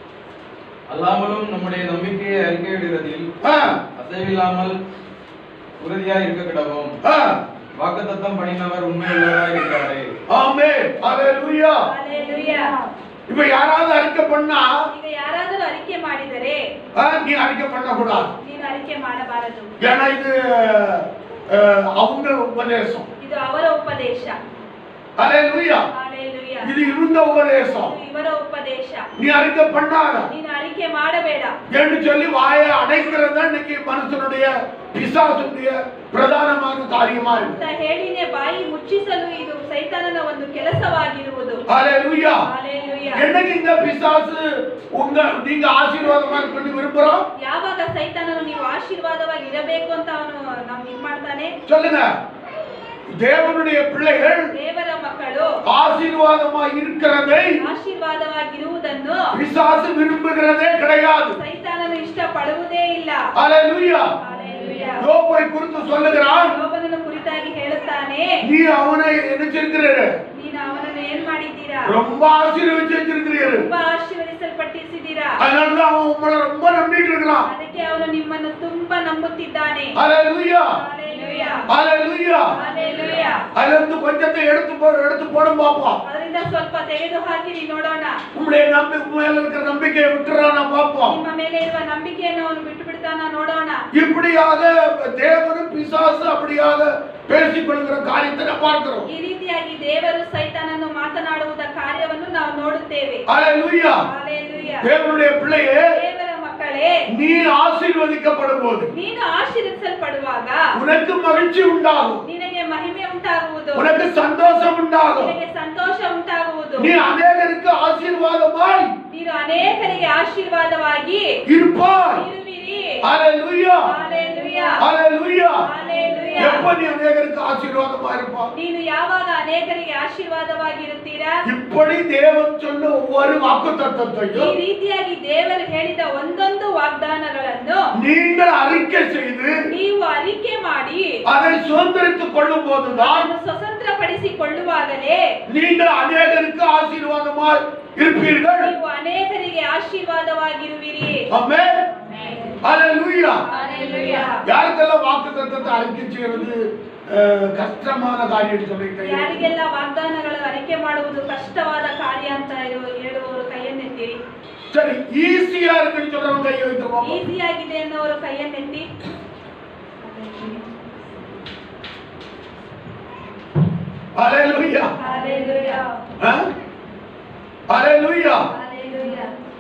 C: அல்லாமலும் நம்முடைய நம்பிக்கையை அறிக்கையிடுவதில்
A: ஆ,
C: அசைவில்லாமல் உறுதியாய் இருக்க கிடவும்
A: ஆ,
C: வாக்குத்தத்தம் பண்ணினவர் உண்மையுள்ளவராய் இருக்கிறாரே
A: ஆமென் ஹalleluya
B: Hallelujah.
A: இப்ப யாராவது அறிக்கை பண்ணா
B: ಈಗ ಯಾರಾದರೂ ಅರಿಕೆ ಮಾಡಿದರೆ
A: ஆ, நீ அறிக்கை பண்ணக்கூடாது
B: ನೀನು ಅರಿಕೆ ಮಾಡಬಾರದು
A: ஏன்னா இது ஆ, அவங்க உபதேசம்
B: ಇದು ಇದು ಅವರ ಉಪದೇಶ
A: அல்லேலூயா
B: ಹಾಲೆಲೂಯ
A: இது இருந்த உபதேசம்
B: ಇದು ಇವರ ಉಪದೇಶ
A: நீ அறிக்கை பண்ணாத
B: ನೀನು ಅರಿಕೆ ಮಾಡಬೇಡ
A: என்று சொல்லி வாயை அடைக்கிறது தான் இன்னைக்கு மனுஷனுடைய பிசாசுடைய பிரதானமான காரியமா
B: ಅಂತ
A: இருக்கு
B: ಹೇಳಿನೇ ಬಾಯಿ ಮುಚ್ಚಿಸಲು ಇದು ಸೈತಾನನ ಒಂದು ಕೆಲಸವಾಗಿರುವುದು
A: அல்லேலூயா
B: ಹಾಲೆಲೂಯ
A: என்னைக்கு இந்த பிசாசு உங்க நீங்க ஆசீர்வாதமா இருக்கணும்னு விரும்புறோம்
B: ಯಾವಾಗ ಸೈತಾನನು ನೀವು ಆಶೀರ್ವಾದವಾಗಿ ಇರಬೇಕು ಅಂತ ಅವನು ನಮ್ಗೆ ಇದ್ ಮಾಡ್ತಾನೆ
A: சொல்லுங்க தேவனுடைய பிள்ளைகள்
B: ದೇವರ ಮಕ್ಕಳು
A: ஆசீர்வாதமா இருக்கிறதை
B: ಆಶೀರ್ವಾದವಾಗಿರುವುದನ್ನು
A: பிசாசு விரும்புகிறதே கிடையாது
B: ಸೈತಾನನು ಇಷ್ಟಪಡುವುದೇ ಇಲ್ಲ
A: அல்லேலூயா
B: ಹಾಲೆಲೂಯ.
A: யோபை குறித்து சொல்லுகிறான்
B: ಯೋಬನನ್ನು ಕುರಿತಾಗಿ ಹೇಳುತ್ತಾನೆ
A: நீ அவனை நினைச்சிருக்கிறீரு
B: ನೀನು ಅವನನ್ನು ಏನ್ ಮಾಡಿದ್ದೀರಾ
A: ரொம்ப ஆசீர்வதிச்சு வச்சிருக்கிறீரு
B: ತುಂಬಾ ಆಶೀರ್ವದಿಸಲ್ಪಟ್ಟಿಸಿದ್ದೀರಾ
A: அதனாலதான் அவன் உங்களை ரொம்ப நம்பிட்டு இருக்கிறான்
B: ಅದಕ್ಕೆ ಅವನು ನಿಮ್ಮನ್ನು ತುಂಬಾ ನಂಬುತ್ತಿದ್ದಾನೆ
A: அல்லேலூயா
B: ಹಾಲೆಲೂಯ.
A: Alleluia
B: hallelujah.
A: அதுல இருந்து கொஞ்சத்தை எடுத்து போ எடுத்து போடும் பாப்போம்
B: ಅದರಿಂದ ಸ್ವಲ್ಪ ತೆಗೆದು ಹಾಕಿರಿ ನೋಡೋಣ
A: உங்களுடைய நம்பி மேல இருக்கிற நம்பிக்கையை விட்டுறானா பாப்போம்
B: ನಿಮ್ಮ ಮೇಲೆ ಇರುವ ನಂಬಿಕೆಯನ್ನು ಅವನು ಬಿಟ್ಟು ಬಿಡ್ತಾನ ನೋಡೋಣ
A: இப்படியாக தேவனும் பிசாசு அப்படியாக பேசிக் கொள்கிற காரியத்தை நான் பார்க்கிறோம்
B: ಈ ರೀತಿಯಾಗಿ ದೇವರು ಸೈತಾನನ್ನು ಮಾತನಾಡುವುದ ಕಾರ್ಯವನ್ನು ನಾವು ನೋಡುತ್ತೇವೆ
A: அல்லேலூயா
B: ಹಾಲೆಲೂಯ.
A: தேவனுடைய பிள்ளையே
B: ದೇವರ ಮಕ್ಕಳೇ
A: நீ ஆசீர்வதிக்கப்படும் போது
B: ನೀನು ಆಶೀರ್ವಿಸಲ್ಪಡುವಾಗ
A: உனக்கு மகிழ்ச்சி உண்டாகும்
B: ನಿನಗೆ ಮಹಿಮೆ ಉಂಟಾಗುವುದು
A: உனக்கு சந்தோஷம் உண்டாகும்
B: ನಿನಗೆ ಸಂತೋಷ ಉಂಟಾಗುವುದು
A: நீ அநேகருக்கு ஆசீர்வாதமாய்
B: ನೀನು ಅನೇಕರಿಗೆ ಆಶೀರ್ವಾದವಾಗಿ
A: இருப்பாய்
B: ಇರುವಿರಿ
A: அல்லேலூயா
B: ಹಾಲೆಲೂಯ.
A: Alleluia
B: hallelujah.
A: எப்ப நீ அநேகருக்கு ஆசீர்வாதமா இருப்பா
B: ನೀನು ಯಾವಾಗ ಅನೇಕರಿಗೆ ಆಶೀರ್ವಾದವಾಗಿರುತ್ತೀರಾ
A: இப்படி தேவன் சொன்ன ஒவ்வொரு வாக்கு
B: ಈ
A: தத்தத்தையும்
B: ರೀತಿಯಾಗಿ ದೇವರು ಹೇಳಿದ ಒಂದೊಂದು ವಾಗ್ದಾನಗಳನ್ನು
A: நீங்கள் அறிக்கை செய்து
B: ನೀವು ಅರಿಕೆ ಮಾಡಿ
A: அதை சுதந்திரித்துக் கொள்ளும் போதுதான்
B: ಅದನ್ನು ಸ್ವತಂತ್ರಪಡಿಸಿಕೊಳ್ಳುವಾಗಲೇ
A: நீங்கள் அநேகருக்கு ஆசீர்வாதமாய் இருப்பீர்கள்
B: ನೀವು ಅನೇಕರಿಗೆ ಆಶೀರ್ವಾದವಾಗಿರುವಿರಿ
A: ஆமென் அல்லேலூயா
B: ಹಾಲೆಲೂಯ.
A: யாருக்கெல்லாம் வாக்கு தத்தத்தை அறிக்கை செய்யறது அஹ், கஷ்டமான காரியம் சொல்லிட்டு
B: ಯಾರಿಗೆಲ್ಲ ವಾಗ್ದಾನಗಳು ಅರಿಕೆ ಮಾಡುವುದು ಕಷ್ಟವಾದ ಕಾರ್ಯ ಅಂತ ಇರುವ- ಹೇಳುವವರು ಕೈಯನ್ನೆತ್ತಿರಿ
A: சரி ஈஸியா இருக்குன்னு சொல்றவங்க கையை வைத்து பார்ப்போம்
B: ಈಸಿ ಆಗಿದೆ ಅನ್ನೋರು ಕೈಯನ್ನೆತ್ತಿ
A: அல்லேலூயா
B: ಹಾಲೆಲೂಯ.
A: ஆ? அல்லேலூயா
B: ಹಾಲೆಲೂಯ.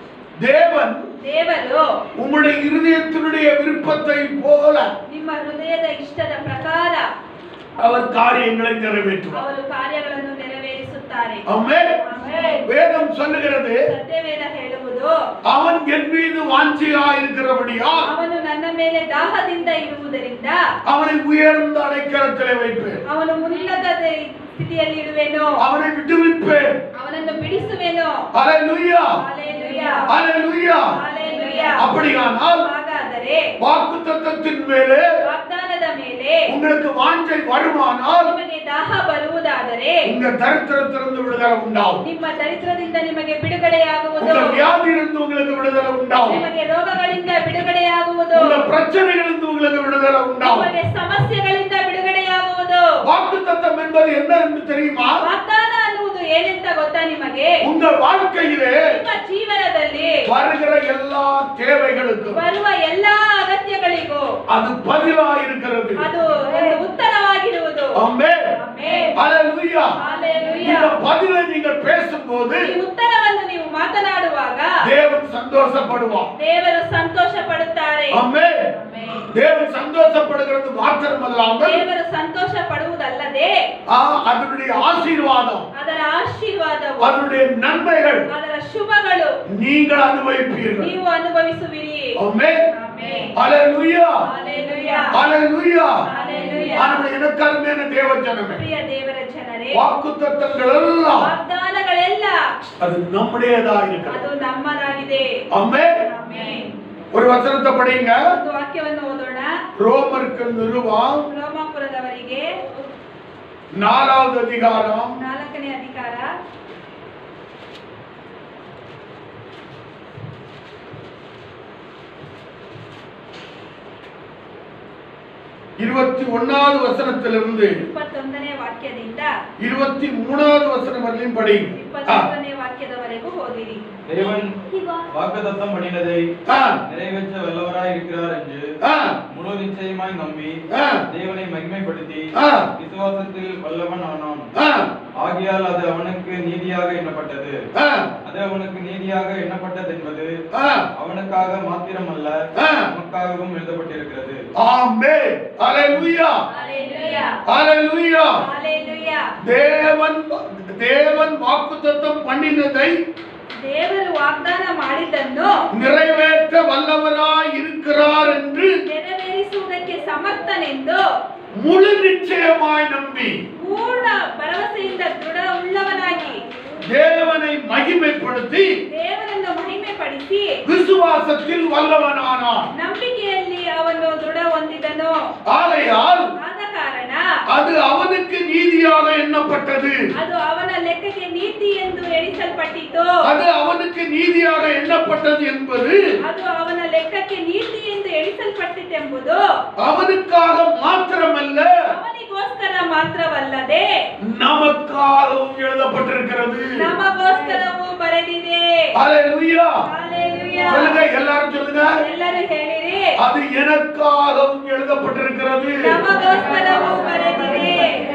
A: தேவன்
B: ದೇವರು
A: உம்முடைய இருதயத்தினுடைய விருப்பத்தை போல
B: ನಿಮ್ಮ ಹೃದಯದ ಇಷ್ಟದ ಪ್ರಕಾರ
A: அவர் காரியங்களை நிறைவேற்றுவார்
B: ಅವರು ಕಾರ್ಯಗಳನ್ನು ನೆರವೇರಿಸುತ್ತಾರೆ
A: ஆமென்
B: ಆಮೆನ್.
A: வேதம் சொல்லுகிறது
B: ಸತ್ಯವೇದ ಹೇಳುವುದು
A: அவன் என் மீது வாஞ்சியா இருக்கிறபடியா
B: ಅವನು ನನ್ನ ಮೇಲೆ ದಾಹದಿಂದ ಇರುವುದರಿಂದ
A: அவனை உயர்ந்த அடைக்கலத்திலே வைப்பேன்
B: ಅವನು ಉನ್ನತ ಸ್ಥಿತಿಯಲ್ಲಿ ಇಡುವೆನು
A: அவனை விடுவிப்பேன்
B: ಅವನನ್ನು ಬಿಡಿಸುವೆನು
A: அல்லேலூயா
B: ಹಾಲೆಲೂಯ.
A: Alleluia
B: hallelujah.
A: அப்படியானால்
B: ಹಾಗಾದರೆ
A: வாக்கு தத்தத்தின் மேலே
B: ವಾಗ್ದಾನದ ಮೇಲೆ
A: உங்களுக்கு வாஞ்சை வருமானால்
B: ನಿಮಗೆ ದಾಹ ಬರುವುದಾದರೆ
A: உங்க தரித்திரத்திலிருந்து விடுதலை உண்டாகும்
B: ನಿಮ್ಮ ದರಿದ್ರದಿಂದ ನಿಮಗೆ ಬಿಡುಗಡೆಯಾಗುವುದು
A: உங்க வியாதியிலிருந்து உங்களுக்கு விடுதலை உண்டாகும்
B: ನಿಮಗೆ ರೋಗಗಳಿಂದ ಬಿಡುಗಡೆಯಾಗುವುದು
A: உங்க பிரச்சனைகளிலிருந்து உங்களுக்கு விடுதலை உண்டாகும்
B: ನಿಮಗೆ ಸಮಸ್ಯೆಗಳಿಂದ ಬಿಡುಗಡೆಯಾಗುವುದು
A: வாக்கு தத்தம் என்பது என்ன என்று தெரியுமா
B: ವಾಗ್ದಾನ ಅನ್ನುವುದು ಏನೆಂತ ಗೊತ್ತಾ ನಿಮಗೆ
A: உங்கள் வாழ்க்கையிலே
B: ನಿಮ್ಮ ಜೀವನದಲ್ಲಿ
A: வருகிற எல்லா தேவைகளுக்கும்
B: ಬರುವ ಎಲ್ಲಾ ಅಗತ್ಯಗಳಿಗೂ
A: அது பதிலா இருக்கிறது
B: ಅದು ಒಂದು ಉತ್ತರವಾಗಿರುವುದು
A: ஆமென்
B: ಆಮೆನ್.
A: Alleluia
B: hallelujah.
A: இந்த பதிலை நீங்கள் பேசும்போது
B: ಈ ಉತ್ತರವನ್ನು ನೀವು ಮಾತನಾಡುವಾಗ
A: தேவன் சந்தோஷப்படுவார்
B: ದೇವರು ಸಂತೋಷ ಪಡುತ್ತಾರೆ
A: ஆமென்
B: ಆಮೆನ್.
A: தேவன் சந்தோஷப்படுகிறது மாத்திரமல்லாமல்
B: ದೇವರು ಸಂತೋಷ ಪಡುವುದಲ್ಲದೆ
A: ஆ, அதனுடைய ஆசீர்வாதம்
B: ಅದರ ಆಶೀರ್ವಾದವು
A: அதனுடைய நன்மைகள்
B: ಅದರ ಶುಭಗಳು
A: நீங்கள் அனுபவிப்பீர்கள்
B: ನೀವು ಅನುಭವಿಸುವಿರಿ
A: amen
B: amen.
A: Alleluia
B: hallelujah.
A: Alleluia
B: hallelujah.
A: ஆனால் எனக்கு அருமையான தேவ ஜனமே
B: ಪ್ರಿಯ ದೇವರ ಜನರೇ
A: வாக்குத்தத்தங்கள் எல்லாம்
B: ವಾಗ್ದಾನಗಳೆಲ್ಲ
A: அது நம்முடையதா இருக்கிறது
B: ಅದು ನಮ್ಮದಾಗಿದೆ
A: ஆமென்
B: ಆಮೆನ್.
A: ஒரு வசனத்தை படிங்க
B: ಒಂದು ವಾಕ್ಯವನ್ನು ಓದೋಣ
A: ரோமருக்கு நிருபம்
B: ರೋಮಾಪುರದವರಿಗೆ
A: நாலாவது அதிகாரம்
B: ನಾಲ್ಕನೇ ಅಧಿಕಾರ
A: இருபத்தி ஒன்னாவது வசனத்திலிருந்து
B: ಇಪ್ಪತ್ತೊಂದನೇ ವಾಕ್ಯದಿಂದ
A: இருபத்தி மூணாவது வசனம் வரலையும் படிங்க ஆ,
B: ಇಪ್ಪತ್ತೊಂದನೇ ವಾಕ್ಯದವರೆಗೂ ಓದಿರಿ
C: தேவன்
E: He was
C: வாக்குத்தத்தம் பண்ணினதை
A: ஆ,
C: நிறைவேற்ற வல்லவராய் இருக்கிறார் என்று
A: ஆ.
C: முழு நிச்சயமாய் நம்பி
A: ஆ.
C: தேவனை மகிமைப்படுத்தி
A: ஆ.
C: விசுவாசத்தில் வல்லவன் ஆனான்
A: ஆ,
C: ஆகையால் அது அவனுக்கு நீதியாக எண்ணப்பட்டது
A: ஆ,
C: அது அவனுக்கு நீதியாக எண்ணப்பட்டது என்பது
A: ஆ.
C: அவனுக்காக மாத்திரமல்ல
A: ஆ.
C: நமக்காகவும் எழுதப்பட்டிருக்கிறது
A: ஆமென் ஹalleluya
B: ஹalleluya
A: ஹalleluya
B: ஹalleluya
A: தேவன் தேவன் வாக்குத்தத்தம் பண்ணினதை
B: ದೇವರು ವಾಗ್ದಾನ ಮಾಡಿದ್ದನ್ನು
A: நிறைவேற்ற வல்லவராய் இருக்கிறார் என்று
B: ನೆರವೇರಿಸುವುದಕ್ಕೆ ಸಮರ್ಥನೆಂದು
A: முழு நிச்சயமாய் நம்பி
B: ಪೂರ್ಣ ಭರವಸೆಯಿಂದ ದೃಢ ಉಳ್ಳವನಾಗಿ
A: தேவனை மகிமைப்படுத்தி
B: ದೇವರನ್ನು ಮಹಿಮೆ ಪಡಿಸಿ
A: விசுவாசத்தில் வல்லவனானான்
B: ನಂಬಿಕೆಯಲ್ಲಿ ಅವನು ದೃಢ ಹೊಂದಿದನು
A: ஆகையால்
B: ಆದ ಕಾರಣ
A: அது அவனுக்கு நீதியாக எண்ணப்பட்டது
B: ಅದು ಅವನ ಲೆಕ್ಕಕ್ಕೆ ನೀತಿ ಎಂದು ಎಣಿಸಲ್ಪಟ್ಟಿತು
A: அது அவனுக்கு நீதியாக எண்ணப்பட்டது என்பது
B: ಅದು ಅವನ ಲೆಕ್ಕಕ್ಕೆ ನೀತಿ ಎಂದು ಎಣಿಸಲ್ಪಟ್ಟಿತೆಂಬುದು
A: அவனுக்காக மாத்திரமல்ல
B: ಅವನಿಗೋಸ್ಕರ ಮಾತ್ರವಲ್ಲದೆ
A: நமக்காகவும் எழுதப்பட்டிருக்கிறது
B: ನಮಗೋಸ್ಕರವೂ ಬರೆದಿದೆ
A: ஹalleluya
B: Hallelujah.
A: சொல்லுங்க எல்லாரும் சொல்லுங்க
B: ಎಲ್ಲರೂ ಹೇಳಿರಿ
A: அது எனக்காகவும் எழுதப்பட்டிருக்கிறது
B: ನಮಗೋಸ್ಕರವೂ ಬರೆದಿದೆ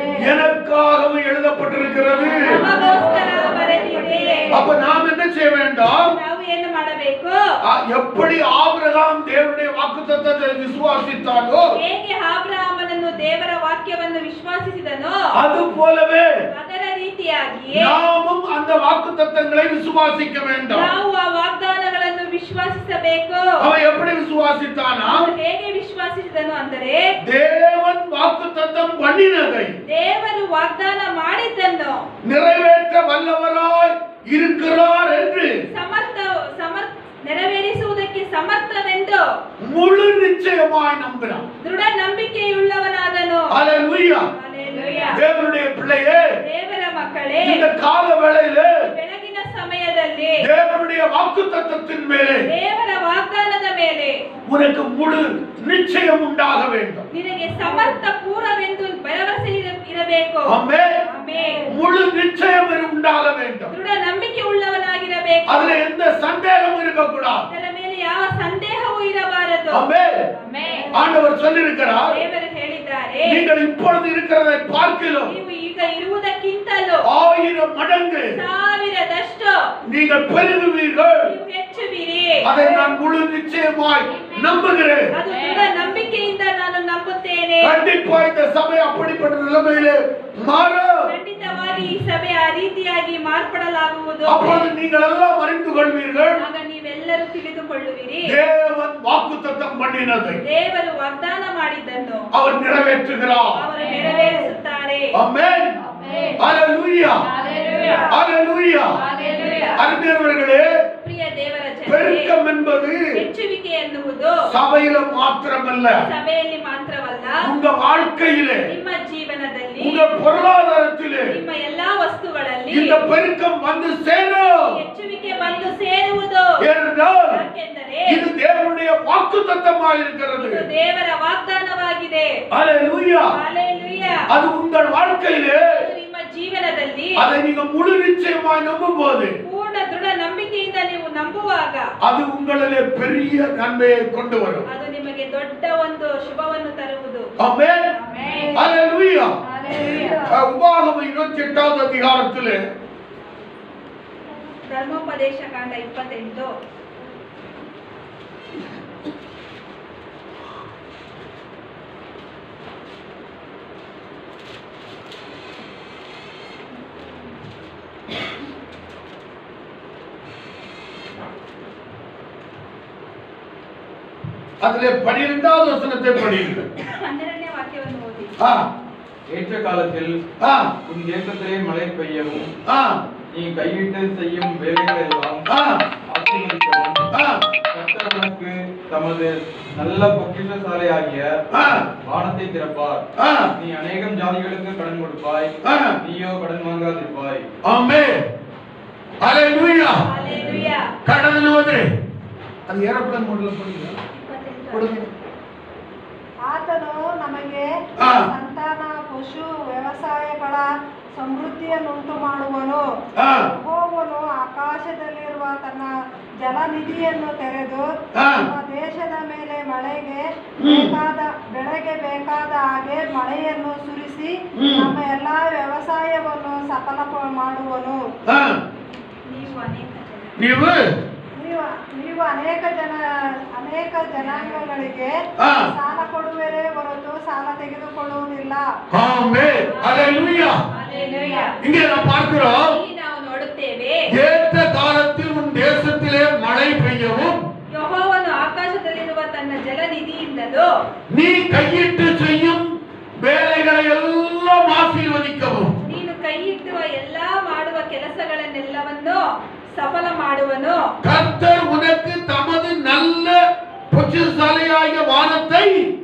A: எனக்காகவும் எழுதப்பட்டிருக்கிறது
B: ನಮಗೋಸ್ಕರ ಬರೆದಿದೆ
A: அப்ப நாம் என்ன செய்ய வேண்டாம்
B: ನಾವು ಏನು ಮಾಡಬೇಕು
A: ஆ, எப்படி ஆபிரகாம் தேவனுடைய வாக்குத்தத்தத்தை விசுவாசித்தானோ
B: ಹೇಗೆ ಆಬ್ರಹಾಮನನ್ನು ದೇವರ ವಾಕ್ಯವನ್ನು ವಿಶ್ವಾಸಿಸಿದನೋ
A: அது போலவே
B: ಅದರ ರೀತಿಯಾಗಿಯೇ
A: நாமும் அந்த வாக்குத்தத்தங்களை விசுவாசிக்க வேண்டும்
B: ನಾವು ಆ ವಾಗ್ದಾನಗಳನ್ನು ವಿಶ್ವಾಸಿಸಬೇಕು
A: அவன் எப்படி விசுவாசித்தானா
B: ಅವನು ಹೇಗೆ ವಿಶ್ವಾಸಿಸಿದನು ಅಂದರೆ
A: தேவன் வாக்குத்தத்தம் பண்ணினதை
B: ದೇವರು ವಾಗ್ದಾನ ಮಾಡಿದ್ದನ್ನು
A: நிறைவேற்ற வல்லவராய் இருக்கிறார் என்று
B: ಸಮರ್ಥ ಸಮರ್ಥ ನೆರವೇರಿಸುವುದಕ್ಕೆ ಸಮರ್ಥವೆಂದು
A: முழு நிச்சயமாய் நம்பினான்
B: ದೃಢ ನಂಬಿಕೆಯುಳ್ಳವನಾದನು
A: அல்லேலூயா
B: Hallelujah.
A: தேவனுடைய பிள்ளையே
B: ದೇವರ ಮಕ್ಕಳೇ
A: இந்த கால வேளையில
B: ಬೆಳಗಿನ ಸಮಯದಲ್ಲಿ
A: தேவனுடைய வாக்குத்தத்தத்தின் மேலே
B: ದೇವರ ವಾಗ್ದಾನದ ಮೇಲೆ
A: உனக்கு முழு நிச்சயம் உண்டாக வேண்டும்
B: ನಿನಗೆ ಸಮರ್ಥ ಪೂರವೆಂದು ಭರವಸೆ ಇರ- ಇರಬೇಕು
A: ஆமே
B: ಆಮೆನ್.
A: முழு நிச்சயம் உண்டாக வேண்டும்
B: ದೃಢ ನಂಬಿಕೆ ಉಳ್ಳವನಾಗಿರಬೇಕು
A: அதுல எந்த சந்தேகமும் இருக்கக்கூடாது
B: ಅದರ ಮೇಲೆ ಯಾವ ಸಂದೇಹವೂ ಇರಬಾರದು
A: ஆமே
B: ಆಮೆನ್.
A: ஆண்டவர் சொல்லியிருக்கிறார்
B: ದೇವರು ಹೇಳಿದ್ದಾರೆ
A: நீங்கள் இப்பொழுது இருக்கிறதை பார்க்கலாம்
B: ನೀವು ಈಗ ಇರುವುದಕ್ಕಿಂತಲೂ
A: ஆயிரம் மடங்கு
B: ಸಾವಿರದಷ್ಟು
A: நீங்கள் பெருகுவீர்கள்
B: ನೀವು ಹೆಚ್ಚುವಿರಿ
A: அதை நான் முழு நிச்சயமாய் நம்புகிறேன்
B: ಅದು ದೃಢ ನಂಬಿಕೆಯಿಂದ ನಾನು ನಂಬುತ್ತೇನೆ
A: கண்டிப்பா இந்த சபை அப்படிப்பட்ட நிலைமையிலே மாறும்
B: ಖಂಡಿತವಾಗಿ ಈ ಸಭೆ ಆ ರೀತಿಯಾಗಿ ಮಾರ್ಪಡಲಾಗುವುದು
A: அப்பொழுது நீங்கள் எல்லாம் அறிந்து கொள்வீர்கள்
B: ಆಗ ನೀವೆಲ್ಲರೂ ತಿಳಿದುಕೊಳ್ಳುವಿರಿ
A: தேவன் வாக்குத்தத்தம் பண்ணினதை
B: ದೇವರು ವಾಗ್ದಾನ ಮಾಡಿದ್ದನ್ನು
A: அவர் நிறைவேற்றுகிறார்
B: ಅವರು ನೆರವೇರಿಸುತ್ತಾರೆ
A: ஆமென் ஹalleluya
B: Hallelujah.
A: ஹalleluya
B: Hallelujah.
A: அருமையானவர்களே
B: ಪ್ರಿಯ ದೇವರ ಜನರೇ
A: பெருக்கம் என்பது
B: ಹೆಚ್ಚುವಿಕೆ ಎನ್ನುವುದು
A: சபையில மாத்திரமல்ல
B: ಸಭೆಯಲ್ಲಿ ಮಾತ್ರವಲ್ಲ
A: உங்க வாழ்க்கையிலே
B: ನಿಮ್ಮ ಜೀವನದಲ್ಲಿ
A: உங்க பொருளாதாரத்திலே
B: ನಿಮ್ಮ ಎಲ್ಲಾ ವಸ್ತುಗಳಲ್ಲಿ
A: இந்த பெருக்கம் வந்து சேரும்
B: ಹೆಚ್ಚುವಿಕೆ ಬಂದು ಸೇರುವುದು
A: ஏனென்றால்
B: ಯಾಕೆಂದರೆ
A: இது தேவனுடைய வாக்குத்தத்தமாக இருக்கிறது
B: ಇದು ದೇವರ ವಾಗ್ದಾನವಾಗಿದೆ
A: ஹalleluya
B: Hallelujah.
A: அது உங்கள் வாழ்க்கையிலே
B: ಅದು ನಿಮ್ಮ ಜೀವನದಲ್ಲಿ
A: அதை நீங்க முழு நிச்சயமாய் நம்பும் போது
B: ಪೂರ್ಣ ದೃಢ ನಂಬಿಕೆಯಿಂದ ನೀವು ನಂಬುವಾಗ
A: அது உங்களிலே பெரிய நன்மையை கொண்டு வரும்
B: ಅದು ನಿಮಗೆ ದೊಡ್ಡ ಒಂದು ಶುಭವನ್ನು ತರುವುದು
A: ஆமென்
B: Amen.
A: ஹalleluya
B: Hallelujah.
A: அஹ் உபாகமம் இருபத்தி எட்டாவது அதிகாரத்திலே
B: ಧರ್ಮೋಪದೇಶ ಕಾಂಡ ಇಪ್ಪತ್ತೆಂಟು
A: அதிலே பனிரெண்டாவது வசனத்தை படியுங்கள்
B: ಹನ್ನೆರಡನೇ ವಾಕ್ಯವನ್ನು ಓದಿ
A: ஆ
C: ஏற்ற காலத்தில்
A: ஆ
C: உன் தேசத்திலே மழை பெய்யவும்
A: ஆ
C: நீ கையிட்டு செய்யும் வேலைகள் எல்லாம்
A: ஆ
C: ஆசீர்வதிக்கவும்
A: ஆ
C: கர்த்தர் உனக்கு தமது நல்ல பொக்கிஷசாலை ஆகிய
A: ஆ
C: வானத்தை திறப்பார்
A: ஆ
C: நீ அநேகம் ஜாதிகளுக்கு கடன் கொடுப்பாய்
A: ஆ
C: நீயோ கடன் வாங்காதிருப்பாய்
A: ஆமென் ஹalleluya
B: Hallelujah.
A: கடந்து வந்து அது ஏரோப்ளேன் மோட்ல போடுங்க
B: ಇಪ್ಪತ್ತೆಂಟು.
A: கொடுங்க
D: ಆತನು ನಮಗೆ
A: ಆ.
D: ಸಂತಾನ ಪಶು ವ್ಯವಸಾಯಗಳ ಸಮೃದ್ಧಿಯನ್ನುಂಟು ಮಾಡುವನು
A: ஆ
D: ಯೆಹೋವನು ಆಕಾಶದಲ್ಲಿರುವ ತನ್ನ ಜಲನಿಧಿಯನ್ನು ತೆರೆದು
A: ಹಾ.
D: ನಮ್ಮ ದೇಶದ ಮೇಲೆ ಮಳೆಗೆ
A: ಹ್ಮ್.
D: ಬೇಕಾದ ಬೆಳೆಗೆ ಬೇಕಾದ ಹಾಗೆ ಮಳೆಯನ್ನು ಸುರಿಸಿ
A: ಹ್ಮ್.
D: ನಮ್ಮ ಎಲ್ಲಾ ವ್ಯವಸಾಯವನ್ನು ಸಫಲ ಪ- ಮಾಡುವನು
A: ಹಾ,
B: ನೀವು ಅನೇಕ ಜನ
A: ನೀವು
D: ನೀವು ನೀವು ಅನೇಕ ಜನ ಅನೇಕ ಜನಾಂಗಗಳಿಗೆ
A: ಹಾ.
D: ಸಾಲ ಕೊಡುವರೇ ಹೊರತು ಸಾಲ ತೆಗೆದುಕೊಳ್ಳುವುದಿಲ್ಲ
A: ஆமென் அல்லேலூயா
B: Hallelujah.
A: இங்கே நாம் பார்க்கிறோம்
B: ಇಲ್ಲಿ ನಾವು ನೋಡುತ್ತೇವೆ
A: ஏற்ற காலத்தில் உன் தேசத்திலே மழை பெய்யவும்
B: ಯೆಹೋವನು ಆಕಾಶದಲ್ಲಿರುವ ತನ್ನ ಜಲನಿಧಿಯಿಂದಲೂ
A: நீ கையிட்டு செய்யும் வேலைகளை எல்லாம் ஆசீர்வதிக்கவும்
B: ನೀನು ಕೈ ಇಟ್ಟುವ ಎಲ್ಲಾ ಮಾಡುವ ಕೆಲಸಗಳನ್ನೆಲ್ಲವನ್ನು ಸಫಲ ಮಾಡುವನು
A: கர்த்தர் உனக்கு தமது நல்ல பொச்சிசாலையாகிய வானத்தை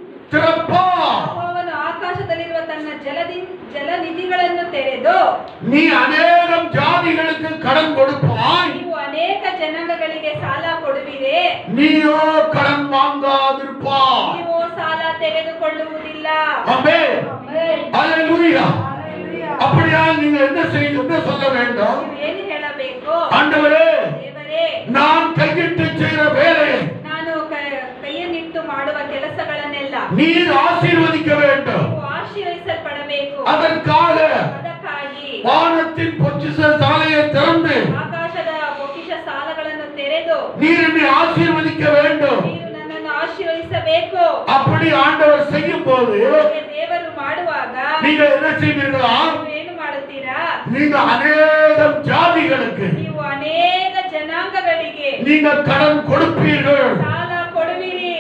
A: திறப்பார்
B: ಯೆಹೋವನು ಆಕಾಶದಲ್ಲಿರುವ ತನ್ನ ಜಲದಿ ಜಲನಿಧಿಗಳನ್ನು ತೆರೆದು
A: நீ அநேகம் ஜாதிகளுக்கு கடன் கொடுப்பாய்
B: ನೀವು ಅನೇಕ ಜನಾಂಗಗಳಿಗೆ ಸಾಲ ಕೊಡುವಿರೆ
A: நீயோ கடன் வாங்காதிருப்பாய்
B: ನೀವು ಸಾಲ ತೆಗೆದುಕೊಳ್ಳುವುದಿಲ್ಲ
A: ஆமென் அல்லேலூயா
D: Hallelujah.
A: அப்படியால் நீங்க என்ன செய்ய என்ன சொல்ல வேண்டும்
B: ನೀವು ಏನು ಹೇಳಬೇಕು
A: ஆண்டவரே
B: ದೇವರೇ
A: நான் கையிட்டு செய்கிற வேலையை
B: ನಾನು ಕ- ಕೈಯನ್ನಿಟ್ಟು ಮಾಡುವ ಕೆಲಸಗಳನ್ನೆಲ್ಲ
A: நீர் ஆசீர்வதிக்க வேண்டும்
B: ನೀವು ಆಶೀರ್ವದಿಸಲ್ಪಡಬೇಕು
A: அதற்காக
B: ಅದಕ್ಕಾಗಿ
A: வானத்தின் பொச்சிச சாலையை திறந்து
B: ಆಕಾಶದ பொಕಿಷ ಸಾಲಗಳನ್ನು ತೆರೆದು
A: நீர் என்னை ஆசீர்வதிக்க வேண்டும்
B: ನೀನು ನನ್ನನ್ನು ಆಶೀರ್ವದಿಸಬೇಕು
A: அப்படி ஆண்டவர் செய்யும் போது
B: ಹಾಗೆ ದೇವರು ಮಾಡುವಾಗ
A: நீங்க என்ன செய்வீர்களா
B: ನೀವು ಏನು ಮಾಡುತ್ತೀರಾ
A: நீங்க அநேகம் ஜாதிகளுக்கு
B: ನೀವು ಅನೇಕ ಜನಾಂಗಗಳಿಗೆ
A: நீங்க கடன் கொடுப்பீர்கள்
B: ಸಾಲ ಕೊಡುವಿರಿ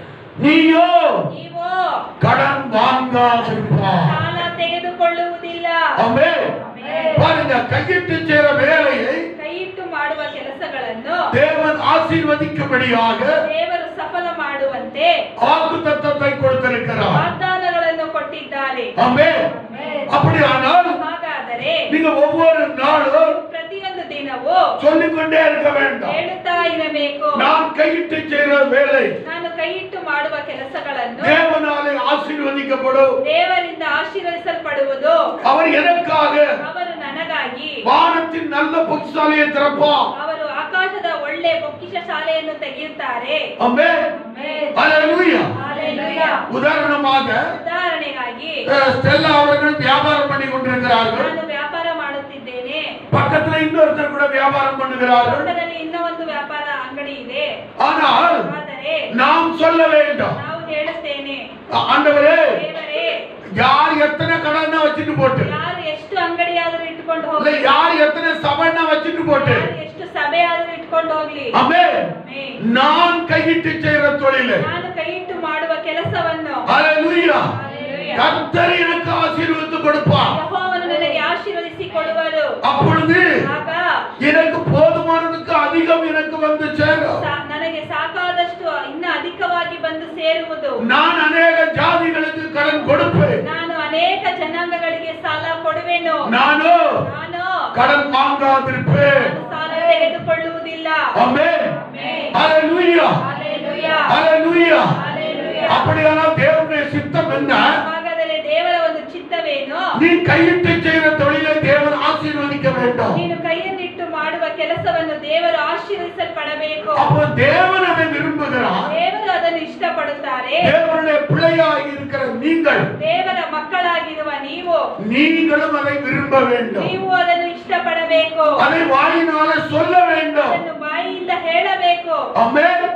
A: நீயோ
B: ನೀವು
A: கடன் வாங்காதிருப்பார்
B: ಸಾಲ ತೆಗೆದುಕೊಳ್ಳುವುದಿಲ್ಲ
A: ஆமென் பாருங்க கையிட்டு செய்கிற வேலையை
B: ಕೈ ಇಟ್ಟು ಮಾಡುವ ಕೆಲಸಗಳನ್ನು
A: தேவன் ஆசீர்வதிக்கும்படியாக
B: ದೇವರು ಸಫಲ ಮಾಡುವಂತೆ
A: வாக்கு தத்தத்தை கொடுத்திருக்கிறார்
B: ವಾಗ್ದಾನಗಳನ್ನು ಕೊಟ್ಟಿದ್ದಾರೆ
A: ஆமென் அப்படியானால்
B: ಹಾಗಾದರೆ
A: நீங்க ஒவ்வொரு நாளும்
B: ಪ್ರತಿಯೊಂದು ದಿನವೂ
A: சொல்லிக்கொண்டே இருக்க வேண்டாம்
B: ಹೇಳುತ್ತಾ ಇರಬೇಕು
A: நான் கையிட்டு செய்கிற வேலை
B: ನಾನು ಕೈ ಇಟ್ಟು ಮಾಡುವ ಕೆಲಸಗಳನ್ನು
A: தேவனாலே ஆசீர்வதிக்கப்படும்
B: ದೇವರಿಂದ ಆಶೀರ್ವದಿಸಲ್ಪಡುವುದು
A: அவர் எனக்காக
B: ಅವರು ನನಗಾಗಿ
A: வானத்தின் நல்ல பொக்கிசாலையை திறப்பார்
B: ಅವರು ಆಕಾಶದ ಒಳ್ಳೆ பொக்கிஷ ಶಾಲೆಯನ್ನು ತೆಗೆಯುತ್ತಾರೆ
A: ஆமென் அல்லேலூயா
B: Hallelujah.
A: உதாரணமாக
B: ಉದಾಹರಣೆಗಾಗಿ
A: அஹ், ஸ்டெல்லா அவர்கள் வியாபாரம் பண்ணி கொண்டிருக்கிறார்கள்
B: ನಾನು ವ್ಯಾಪಾರ ಮಾಡುತ್ತಿದ್ದೇನೆ
A: பக்கத்துல இன்னொருத்தர் கூட வியாபாரம் பண்ணுகிறார்கள்
B: ಪಕ್ಕದಲ್ಲಿ ಇನ್ನೂ ಒಂದು ವ್ಯಾಪಾರ ಅಂಗಡಿ ಇದೆ
A: ஆனால்
B: ಆದರೆ
A: நாம் சொல்ல வேண்டும்
B: ನಾವು ಹೇಳುತ್ತೇನೆ
A: ஆண்டவரே
B: ದೇವರೇ
A: யார் எத்தனை கடனை வச்சுட்டு போட்டு
B: ಯಾರು ಎಷ್ಟು ಅಂಗಡಿಯಾದರೂ ಇಟ್ಕೊಂಡು
A: இல்ல
B: ಹೋಗ್ಲಿ
A: யார் எத்தனை சபைன்னா வச்சுட்டு போட்டு
B: ಯಾರು ಎಷ್ಟು ಸಭೆ ಆದರೂ ಇಟ್ಕೊಂಡು ಹೋಗ್ಲಿ
A: ஆமென்
B: ಆಮೆನ್.
A: நான் கையிட்டு செய்யற தொழில்
B: ನಾನು ಕೈ ಇಟ್ಟು ಮಾಡುವ ಕೆಲಸವನ್ನು
A: அல்லேலூயா
B: Hallelujah.
A: கர்த்தர் எனக்கு ஆசீர்வதித்து கொடுப்பார்
B: ಯೆಹೋವನು ನನಗೆ ಆಶೀರ್ವದಿಸಿ ಕೊಡುವರು
A: அப்பொழுது
B: ಆಗ
A: எனக்கு போதுமானதுக்கு அதிகம் எனக்கு வந்து சேரும்
B: ಸಾ- ನನಗೆ ಸಾಕಾದಷ್ಟು ಇನ್ನ ಅಧಿಕವಾಗಿ ಬಂದು ಸೇರುವುದು
A: நான் அநேக ஜாதிகளுக்கு கடன் கொடுப்பேன்
B: ನಾನು ಅನೇಕ ಜನಾಂಗಗಳಿಗೆ ಸಾಲ ಕೊಡುವೆನು
A: நானோ
B: ನಾನು
A: கடன் வாங்காதிருப்பேன்
B: ನಾನು ಸಾಲ ತೆಗೆದುಕೊಳ್ಳುವುದಿಲ್ಲ
A: amen
B: amen.
A: Alleluia
B: Hallelujah.
A: Alleluia
B: Hallelujah.
A: அப்படியானால் தேவனுடைய சித்தம் என்ன
B: ಹಾಗಾದರೆ ದೇವರ ಒಂದು ಚಿತ್ತವೇನು
A: நீ கையிட்டு செய்கிற தொழிலை தேவன் ஆசீர்வதிக்க வேண்டும்
B: ನೀನು ಕೈಯನ್ನಿಟ್ಟು ಮಾಡುವ ಕೆಲಸವನ್ನು ದೇವರು ಆಶೀರ್ವದಿಸಲ್ಪಡಬೇಕು
A: அப்போ தேவன் அதை விரும்புகிறார்
B: ದೇವರು ಅದನ್ನು ಇಷ್ಟಪಡುತ್ತಾರೆ
A: தேவனுடைய பிள்ளையாகி இருக்கிற நீங்கள்
B: ದೇವರ ಮಕ್ಕಳಾಗಿರುವ ನೀವು
A: நீங்களும் அதை விரும்ப வேண்டும்
B: ನೀವು ಅದನ್ನು ಇಷ್ಟಪಡಬೇಕು
A: அதை வாயினால சொல்ல வேண்டும்
B: ಅದನ್ನು ಬಾಯಿಯಿಂದ ಹೇಳಬೇಕು
A: ஆமென்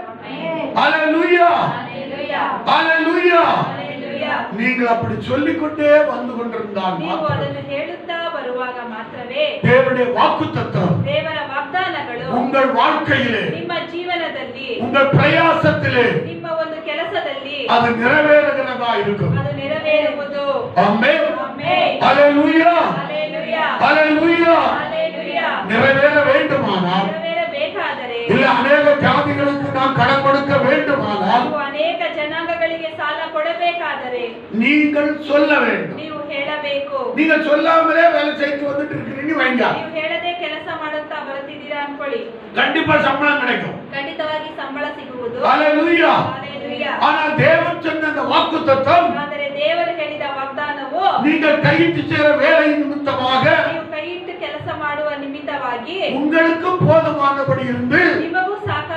A: அல்லேலூயா
B: Hallelujah.
A: Alleluia
B: Hallelujah.
A: நீங்கள் அப்படி சொல்லிக்கொண்டே வந்து கொண்டிருந்தால்
B: ನೀವು
A: மாத்திரம்
B: ಅದನ್ನು ಹೇಳುತ್ತಾ ಬರುವಾಗ ಮಾತ್ರವೇ
A: தேவனுடைய வாக்குத்தத்தம்
B: ದೇವರ ವಾಗ್ದಾನಗಳು
A: உங்கள் வாழ்க்கையிலே
B: ನಿಮ್ಮ ಜೀವನದಲ್ಲಿ
A: உங்கள் பிரயாசத்திலே
B: ನಿಮ್ಮ ಒಂದು ಕೆಲಸದಲ್ಲಿ
A: அது நிறைவேறுகிறதா இருக்கும்
B: ಅದು ನೆರವೇರುವುದು
A: amen
B: amen.
A: Alleluia
B: Hallelujah.
A: Alleluia
B: Hallelujah.
A: நிறைவேற வேண்டுமானால்
B: ನೆರವೇರಬೇಕಾದರೆ
A: இல்ல அநேக ஜாதிகளுக்கு நான் கடன் கொடுக்க வேண்டுமானால்
B: ನೀವು ಅನೇಕ ಜನಾಂಗಗಳಿಗೆ ಸಾಲ ಕೊಡಬೇಕಾದರೆ
A: நீங்கள் சொல்ல வேண்டும்
B: ನೀವು ಹೇಳಬೇಕು
A: நீங்க சொல்லாமலே வேலை செய்து வந்துட்டு இருக்கிறீங்க வைங்க
B: ನೀವು ಹೇಳದೆ ಕೆಲಸ ಮಾಡುತ್ತಾ ಬರ್ತಿದ್ದೀರಾ ಅನ್ಕೊಳ್ಳಿ
A: கண்டிப்பா சம்பளம் கிடைக்கும்
B: ಖಂಡಿತವಾಗಿ ಸಂಬಳ ಸಿಗುವುದು
A: அல்லேலூயா
B: Hallelujah.
A: ஆனால் தேவன் சொன்ன அந்த வாக்குத்தத்தம்
B: ಆದರೆ ದೇವರು ಹೇಳಿದ ವಾಗ್ದಾನವು
A: நீங்கள் கையிட்டு சேர வேலை நிமித்தமாக
B: ನೀವು ಕೈ ಇಟ್ಟು ಕೆಲಸ ಮಾಡುವ ನಿಮಿತ್ತವಾಗಿ
A: உங்களுக்கும் போதுமானபடி இருந்து
B: ನಿಮಗೂ ಸಾಕ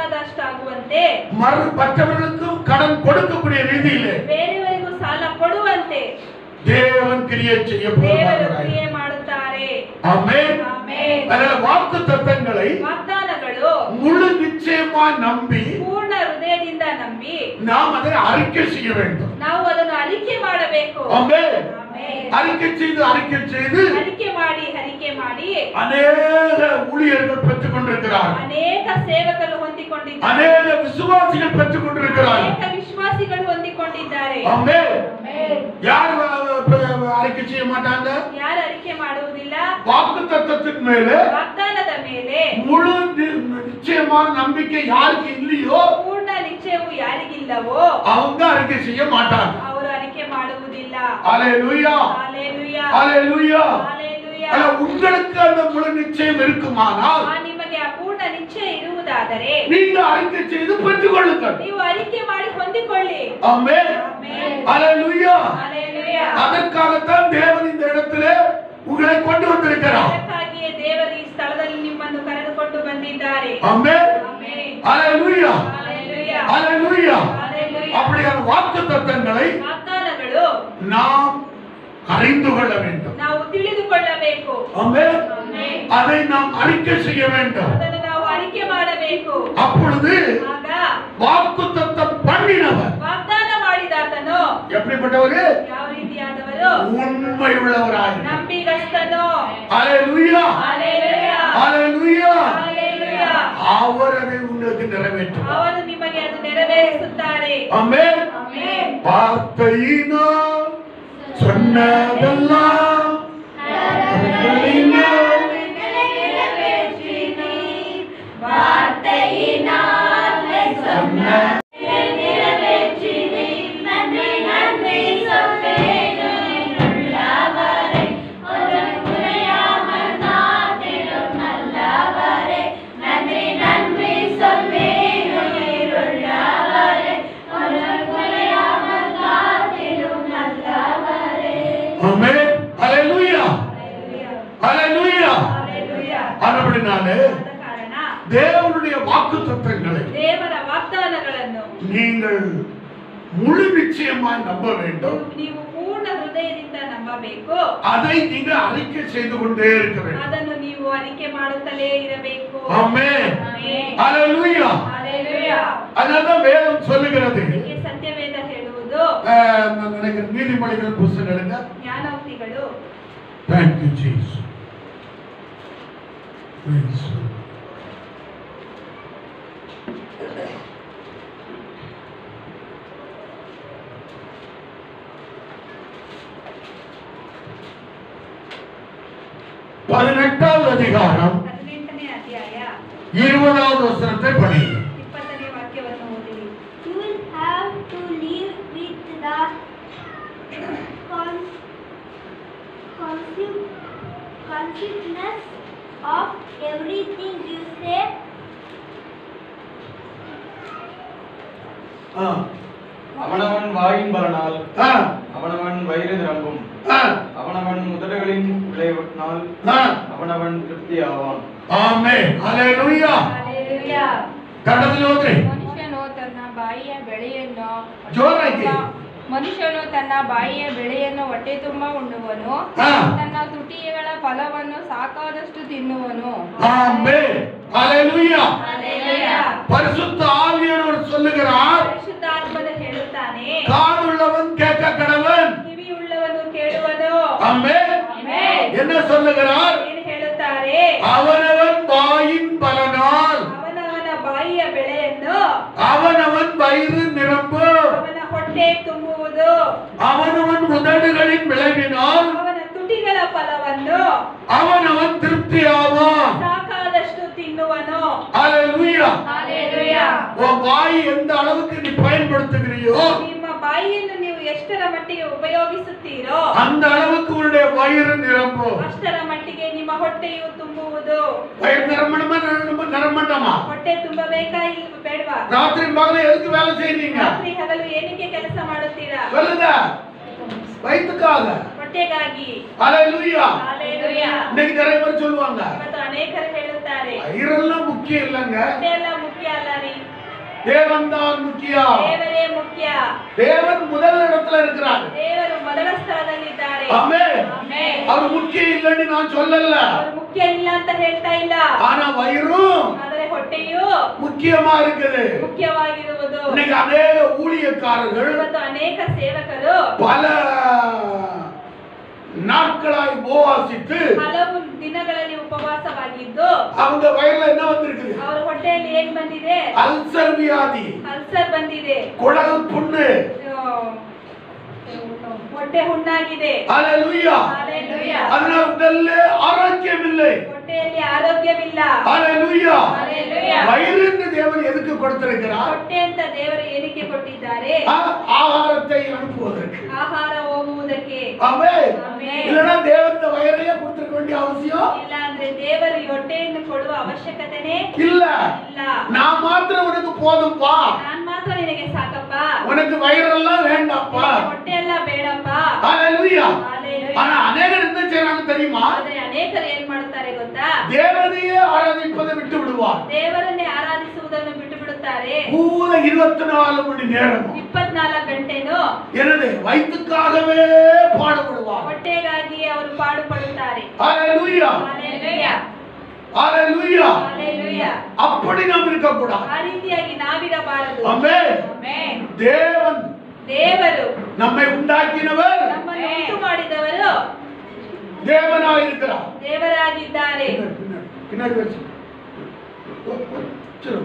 B: ಮಾಡುವಂತೆ
A: மறு மற்றவர்களுக்கும் கடன் கொடுக்கக்கூடிய ரீதியிலே
B: ಬೇರೆಯವರಿಗೂ ಸಾಲ ಕೊಡುವಂತೆ
A: தேவன் கிரியை செய்ய
B: ದೇವರು
A: போகிறார்
B: ಕ್ರಿಯೆ ಮಾಡುತ್ತಾರೆ
A: ஆமென்
B: ಆಮೆನ್.
A: அதனால வாக்கு தத்தங்களை
B: ವಾಗ್ದಾನಗಳು
A: முழு நிச்சயமா நம்பி
B: ಪೂರ್ಣ ಹೃದಯದಿಂದ ನಂಬಿ
A: நாம் அதை அறிக்கை செய்ய வேண்டும்
B: ನಾವು ಅದನ್ನು ಅರಿಕೆ ಮಾಡಬೇಕು
A: ஆமென்
B: ಆಮೆನ್.
A: அறிக்கை செய்து அறிக்கை செய்து
B: ಅರಿಕೆ ಮಾಡಿ ಹರಿಕೆ ಮಾಡಿ
A: அநேக ஊழியர்கள் பெற்றுக் கொண்டிருக்கிறார்கள்
B: ಅನೇಕ ಸೇವಕರು ಹೊಂದಿಕೊಂಡಿದ್ದಾರೆ
A: அநேக விசுவாசிகள் பெற்றுக் கொண்டிருக்கிறார்கள்
B: ಅನೇಕ ವಿಶ್ವಾಸಿಗಳು ಹೊಂದಿಕೊಂಡಿದ್ದಾರೆ
A: ஆமென்
B: ಆಮೆನ್.
A: யார் வ- வ- அறிக்கை செய்ய மாட்டாங்க
B: ಯಾರು ಅರಿಕೆ ಮಾಡುವುದಿಲ್ಲ
A: வாக்கு தத்தத்தின் மேலே
B: ವಾಗ್ದಾನದ ಮೇಲೆ
A: முழு நி- நிச்சயமான நம்பிக்கை யாருக்கு இல்லையோ
B: ಪೂರ್ಣ ನಿಶ್ಚಯವು ಯಾರಿಗಿಲ್ಲವೋ
A: அவங்க அறிக்கை செய்ய மாட்டாங்க
B: ಅವರು ಅರಿಕೆ ಮಾಡುವುದಿಲ್ಲ
A: அலையலூயா
B: ಹಾಲೆಲೂಯಾ
A: அலையலூயா
B: ಹಾಲೆಲೂಯಾ
A: ஆனா உங்களுக்கு அந்த முழு நிச்சயம் இருக்குமானால்
B: ಆ ನಿಮಗೆ ಆ ಪೂರ್ಣ ನಿಶ್ಚಯ ಇರುವುದಾದರೆ
A: நீங்க அறிக்கை செய்து பெற்றுக் கொள்ளுங்கள்
B: ನೀವು ಅರಿಕೆ ಮಾಡಿ ಹೊಂದಿಕೊಳ್ಳಿ
A: ஆமென்
B: ಆಮೆನ್.
A: அலையலூயா
B: ಹಾಲೆಲೂಯಾ
A: அதற்காகத்தான் தேவன் இந்த இடத்திலே உங்களை கொண்டு வந்திருக்கிறார்
B: ಅದಕ್ಕಾಗಿಯೇ ದೇವರು ಈ ಸ್ಥಳದಲ್ಲಿ ನಿಮ್ಮನ್ನು ಕರೆದುಕೊಂಡು ಬಂದಿದ್ದಾರೆ
A: amen
B: amen.
A: Alleluia
B: hallelujah
A: alleluia
B: hallelujah.
A: அப்படியான வாக்கு தத்தங்களை
B: ವಾಗ್ದಾನಗಳು
A: நாம் அறிந்து கொள்ள வேண்டும்
B: ನಾವು ತಿಳಿದುಕೊಳ್ಳಬೇಕು
A: ஆமென்
B: ಆಮೆನ್.
A: அதை நாம் அறிக்கை செய்ய வேண்டும்
B: ಅದನ್ನು ನಾವು ಅರಿಕೆ ಮಾಡಬೇಕು
A: அப்பொழுது
B: ಆಗ
A: வாக்கு தத்தம் பண்ணினவர்
B: ವಾಗ್ದಾನ ಮಾಡಿದಾತನು
A: எப்படிப்பட்டவர்
B: ಯಾವ ರೀತಿಯಾದವರು
A: உண்மை உள்ளவராய்
B: ನಂಬಿಗಸ್ತನು
A: அலையலூயா
B: ಹಾಲೆಲೂಯಾ
A: அலையலூயா
B: ಹಾಲೆಲೂಯಾ.
A: அவர் அதை உங்களுக்கு நிறைவேற்றுவார்
B: ಅವರು ನಿಮಗೆ ಅದು ನೆರವೇರಿಸುತ್ತಾರೆ
A: ஆமென்
B: ಆಮೆನ್.
A: வார்த்தையினால் சொன்னதெல்லாம் அவர்களினால் சொன்ன ஆமென் ஹalleluya ஹalleluya
B: ಹಾಲೆಲೂಯಾ.
A: அதுபடினாலே
B: ಆದ ಕಾರಣ
A: தேவனுடைய வாக்கு தத்தங்களை
B: ದೇವರ ವಾಗ್ದಾನಗಳನ್ನು
A: நீங்கள் முழு நிச்சயமாய் நம்ப வேண்டும்
B: ನೀವು- ನೀವು ಪೂರ್ಣ ಹೃದಯದಿಂದ ನಂಬಬೇಕು
A: அதை நீங்க அறிக்கை செய்து கொண்டே இருக்க வேண்டும்
B: ಅದನ್ನು ನೀವು ಅರಿಕೆ ಮಾಡುತ್ತಲೇ ಇರಬೇಕು
A: ஆமென்
B: ಆಮೆನ್.
A: Hallelujah
B: hallelujah.
A: அதனால்தான் வேதம் சொல்லுகிறது
B: ಹೀಗೆ ಸತ್ಯವೇದ ಹೇಳುವುದು
A: அஹ், நான் நினைக்கிறேன் நீதிமொழிகள் புஸ்தகம் எடுங்க
B: ಜ್ಞಾನೋಕ್ತಿಗಳು
A: Thank you, Jesus. Praise the Lord. பதினெட்டாவது அதிகாரம்
B: ಹದಿನೆಂಟನೇ ಅಧ್ಯಾಯ
A: இருபதாவது வசனத்தை படிங்க
B: ಇಪ್ಪತ್ತನೇ ವಾಕ್ಯವನ್ನು ಓದಿರಿ
E: You will have to live with the con- conse- consequences of everything you say.
A: ஆ,
C: அவனவன் வாயின் பலனால்
A: ஆ,
C: அவனவன் வயிறு நிரம்பும்
A: ஆ,
C: அவனவன் உதடுகளின் விளைவினால்
A: ஆ.
C: அவனவன் திருப்தியாவான்
A: ஆமென். ஹalleluya.
B: ಹಾಲೆಲೂಯಾ.
A: ಕನ್ನಡದಲ್ಲಿ ಓದ್ರಿ
F: ಮನುಷ್ಯನು ತನ್ನ ಬಾಯಿಯ ಬೆಳೆಯನ್ನು
A: ಜೋರಾಗಿ.
F: ಮನುಷ್ಯನು ತನ್ನ ಬಾಯಿಯ ಬೆಳೆಯನ್ನು ಹೊಟ್ಟೆ ತುಂಬ ಉಣ್ಣುವನು
A: ಹಾ.
F: ತನ್ನ ತುಟಿಗಳ ಫಲವನ್ನು ಸಾಕಾದಷ್ಟು ತಿನ್ನುವನು
A: ஆமென். ஹalleluya.
B: ಹಾಲೆಲೂಯಾ.
A: பரிசுத்த ஆவியானவர் சொல்லுகிறார்
B: ಪರಿಶುದ್ಧಾತ್ಮನು ಹೇಳುತ್ತಾನೆ
A: காதுள்ளவன் கேட்க கடவன்
B: ಕಿವಿಯುಳ್ಳವನು ಕೇಳುವನು
A: ஆமென்.
B: ಆಮೆನ್.
A: என்ன சொல்லுகிறார்
B: ಏನು ಹೇಳುತ್ತಾರೆ
A: அவனவன் வாயின் பலனால்
B: ಅವನವನ ಬಾಯಿಯ ಬೆಳೆಯನ್ನು
A: அவனவன் வயிறு நிரம்பும்
B: ಅವನ ಹೊಟ್ಟೆ ತುಂಬುವುದು
A: அவனவன் உதடுகளின் விளைவினால்
B: ಅವನ ತುಟಿಗಳ ಫಲವನ್ನು
A: அவனவன் திருப்தியாவான்
B: ಸಾಕಾದಷ್ಟು ತಿನ್ನುವನು
A: ஹalleluya.
B: ಹಾಲೆಲೂಯಾ.
A: உன் வாய் எந்த அளவுக்கு நீ பயன்படுத்துகிறியோ
B: ನಿಮ್ಮ ಬಾಯಿಯನ್ನು ನೀವು ಎಷ್ಟರ ಮಟ್ಟಿಗೆ ಉಪಯೋಗಿಸುತ್ತೀರೋ
A: அந்த அளவுக்கு உன்னுடைய வயிறு நிரம்பும்
B: ಅಷ್ಟರ ಮಟ್ಟಿಗೆ ನಿಮ್ಮ ಹೊಟ್ಟೆಯು ತುಂಬುವುದು
A: வயிறு நிரம்பணுமா நிரம்ப- நிரம்பண்டாமா
B: ಹೊಟ್ಟೆ ತುಂಬಬೇಕಾ ಇಲ್ಲ ಬೇಡವಾ
A: ராத்திரி பகல எதுக்கு வேலை செய்றீங்க
B: ರಾತ್ರಿ ಹಗಲು ಏನಕ್ಕೆ ಕೆಲಸ ಮಾಡುತ್ತೀರಾ
A: சொல்லுங்க வயிற்றுக்காக
B: ಹೊಟ್ಟೆಗಾಗಿ
A: ஹalleluya.
B: ಹಾಲೆಲೂಯಾ.
A: இன்னைக்கு நிறைய பேர் சொல்லுவாங்க
B: ಇವತ್ತು ಅನೇಕರು ಹೇಳುತ್ತಾರೆ
A: வயிறெல்லாம் முக்கியம் இல்லைங்க
B: ಹೊಟ್ಟೆ ಎಲ್ಲ ಮುಖ್ಯ ಅಲ್ಲ ರೀ
A: தேவன் தான் முக்கியம்
B: ದೇವರೇ ಮುಖ್ಯ
A: தேவன் முதல் இடத்துல இருக்கிறார்
B: ದೇವರು ಮೊದಲ ಸ್ಥಳದಲ್ಲಿದ್ದಾರೆ
A: ஆமே
B: ಆಮೆನ್.
A: அவர் முக்கியம் இல்லைன்னு நான் சொல்லல
B: ಅವರು ಮುಖ್ಯ ಇಲ್ಲ ಅಂತ ಹೇಳ್ತಾ ಇಲ್ಲ
A: ஆனா வயிறும்
B: ಆದರೆ ಹೊಟ್ಟೆಯು
A: முக்கியமா இருக்குது
B: ಮುಖ್ಯವಾಗಿರುವುದು
A: இன்னைக்கு அநேக ஊழியக்காரர்கள்
B: ಇವತ್ತು ಅನೇಕ ಸೇವಕರು
A: பல நாட்களாய் உபவாசித்து
B: ಹಲವು ದಿನಗಳಲ್ಲಿ ಉಪವಾಸವಾಗಿದ್ದು
A: அவங்க வயல்ல என்ன வந்திருக்குது
B: ಅವರ ಹೊಟ್ಟೆಯಲ್ಲಿ ಏನ್ ಬಂದಿದೆ
A: அல்சர் வியாதி
B: ಅಲ್ಸರ್ ಬಂದಿದೆ
A: குடல் புண்ணு
B: ಆ, ಹೊಟ್ಟೆ ಹುಣ್ಣಾಗಿದೆ
A: ஹalleluya
B: Hallelujah.
A: அதனால உடல்ல ஆரோக்கியம் இல்லை
B: ಹೊಟ್ಟೆಯಲ್ಲಿ ಆರೋಗ್ಯವಿಲ್ಲ
A: ஹalleluya
B: Hallelujah.
A: வயிறுன்னு தேவன் எதுக்கு கொடுத்திருக்கிறார்
B: ಹೊಟ್ಟೆ ಅಂತ ದೇವರು ಏನಕ್ಕೆ ಕೊಟ್ಟಿದ್ದಾರೆ
A: ஆ, ஆகாரத்தை அனுப்புவதற்கு
B: ಆಹಾರ ಹೋಗುವುದಕ್ಕೆ
A: ஆமே
B: ಆಮೆನ್.
A: இல்லைன்னா தேவன் இந்த வயிறையே கொடுத்திருக்க வேண்டிய அவசியம்
B: ಇಲ್ಲ ಅಂದ್ರೆ ದೇವರು ಈ ಹೊಟ್ಟೆಯನ್ನು ಕೊಡುವ ಅವಶ್ಯಕತೆನೇ
A: இல்ல
B: ಇಲ್ಲ
A: நான் மாத்திரம் உனக்கு போதும்பா
B: ನಾನ್ ಮಾತ್ರ ನಿನಗೆ ಸಾಕಪ್ಪ
A: உனக்கு வயிறெல்லாம் வேண்டாப்பா
B: ನಿನಗೆ ಹೊಟ್ಟೆ ಎಲ್ಲ ಬೇಡಪ್ಪ
A: ஹalleluya
B: Hallelujah.
A: ஆனா அநேகர் என்ன செய்றாங்க தெரியுமா
B: ಆದ್ರೆ ಅನೇಕರು ಏನ್ ಮಾಡುತ್ತಾರೆ ಗೊತ್ತಾ
A: தேவனையே ஆராதிப்பதை விட்டு விடுவார்
B: ದೇವರನ್ನೇ ಆರಾಧಿಸುವುದನ್ನು ಬಿಟ್ಟು ಬಿಡುತ್ತಾರೆ
A: பூர இருபத்தி நாலு மணி நேரம்
B: ಇಪ್ಪತ್ನಾಲ್ಕು ಗಂಟೆನು
A: எனது வயிற்றுக்காகவே பாடுபடுவார்
B: ಹೊಟ್ಟೆಗಾಗಿ ಅವರು ಪಾಡು ಪಡುತ್ತಾರೆ
A: ஹalleluya
B: Hallelujah.
A: ஹalleluya
B: Hallelujah.
A: அப்படி நாம் இருக்க கூடாது
B: ಆ ರೀತಿಯಾಗಿ ನಾವಿರಬಾರದು
A: ஆமென்
B: Amen.
A: தேவன்
B: ದೇವರು
A: நம்மை உண்டாக்கினவர்
B: ನಮ್ಮನ್ನು ಉಂಟು ಮಾಡಿದವರು
A: தேவனாயிருக்கிறார்
B: ದೇವರಾಗಿದ್ದಾರೆ
A: பின்னாடி, பின்னாடி வச்சு சரி.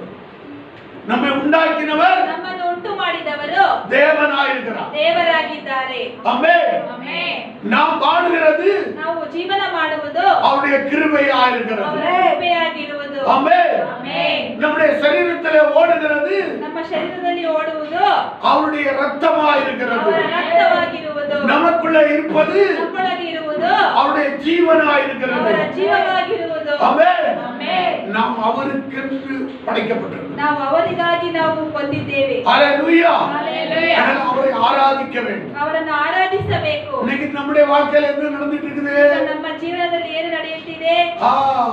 A: நம்மை உண்டாக்கினவர்
B: ನಮ್ಮನ್ನು ಉಂಟು ಮಾಡಿದವರು
A: தேவனாயிருக்கிறார்
B: ದೇವರಾಗಿದ್ದಾರೆ
A: ஆமென்
B: Amen.
A: நாம் வாழுகிறது
B: ನಾವು ಜೀವನ ಮಾಡುವುದು
A: அவருடைய கிருபையாயிருக்கிறது
B: ಅವರ ಕೃಪೆಯಾಗಿರುವುದು
A: ஆமென்
B: Amen.
A: நம்முடைய சரீரத்திலே ஓடுகிறது
B: ನಮ್ಮ ಶರೀರದಲ್ಲಿ ಓಡುವುದು
A: அவருடைய ரத்தமாயிருக்கிறது
B: ಅವರ ರಕ್ತವಾಗಿರುವುದು
A: நமக்குள்ள இருப்பது
B: ನಮ್ಮೊಳಗೆ ಇರುವುದು
A: அவருடைய ஜீவனாயிருக்கிறது
B: ಅವರ ಜೀವವಾಗಿರುವುದು
A: ஆமென்
B: Amen.
A: நாம் அவருக்கென்று படைக்கப்பட்டிருக்கிறோம்
B: ನಾವು ಅವರಿಗಾಗಿ ನಾವು ಬಂದಿದ್ದೇವೆ
A: ஹalleluya
B: Hallelujah.
A: அதனால அவரை ஆராதிக்க வேண்டும்
B: ಅವರನ್ನು ಆರಾಧಿಸಬೇಕು
A: இன்னைக்கு நம்முடைய வாழ்க்கையில என்ன நடந்துட்டு இருக்குது
B: ನಮ್ಮ ಜೀವನದಲ್ಲಿ ಏನು ನಡೆಯುತ್ತಿದೆ
A: ஆ,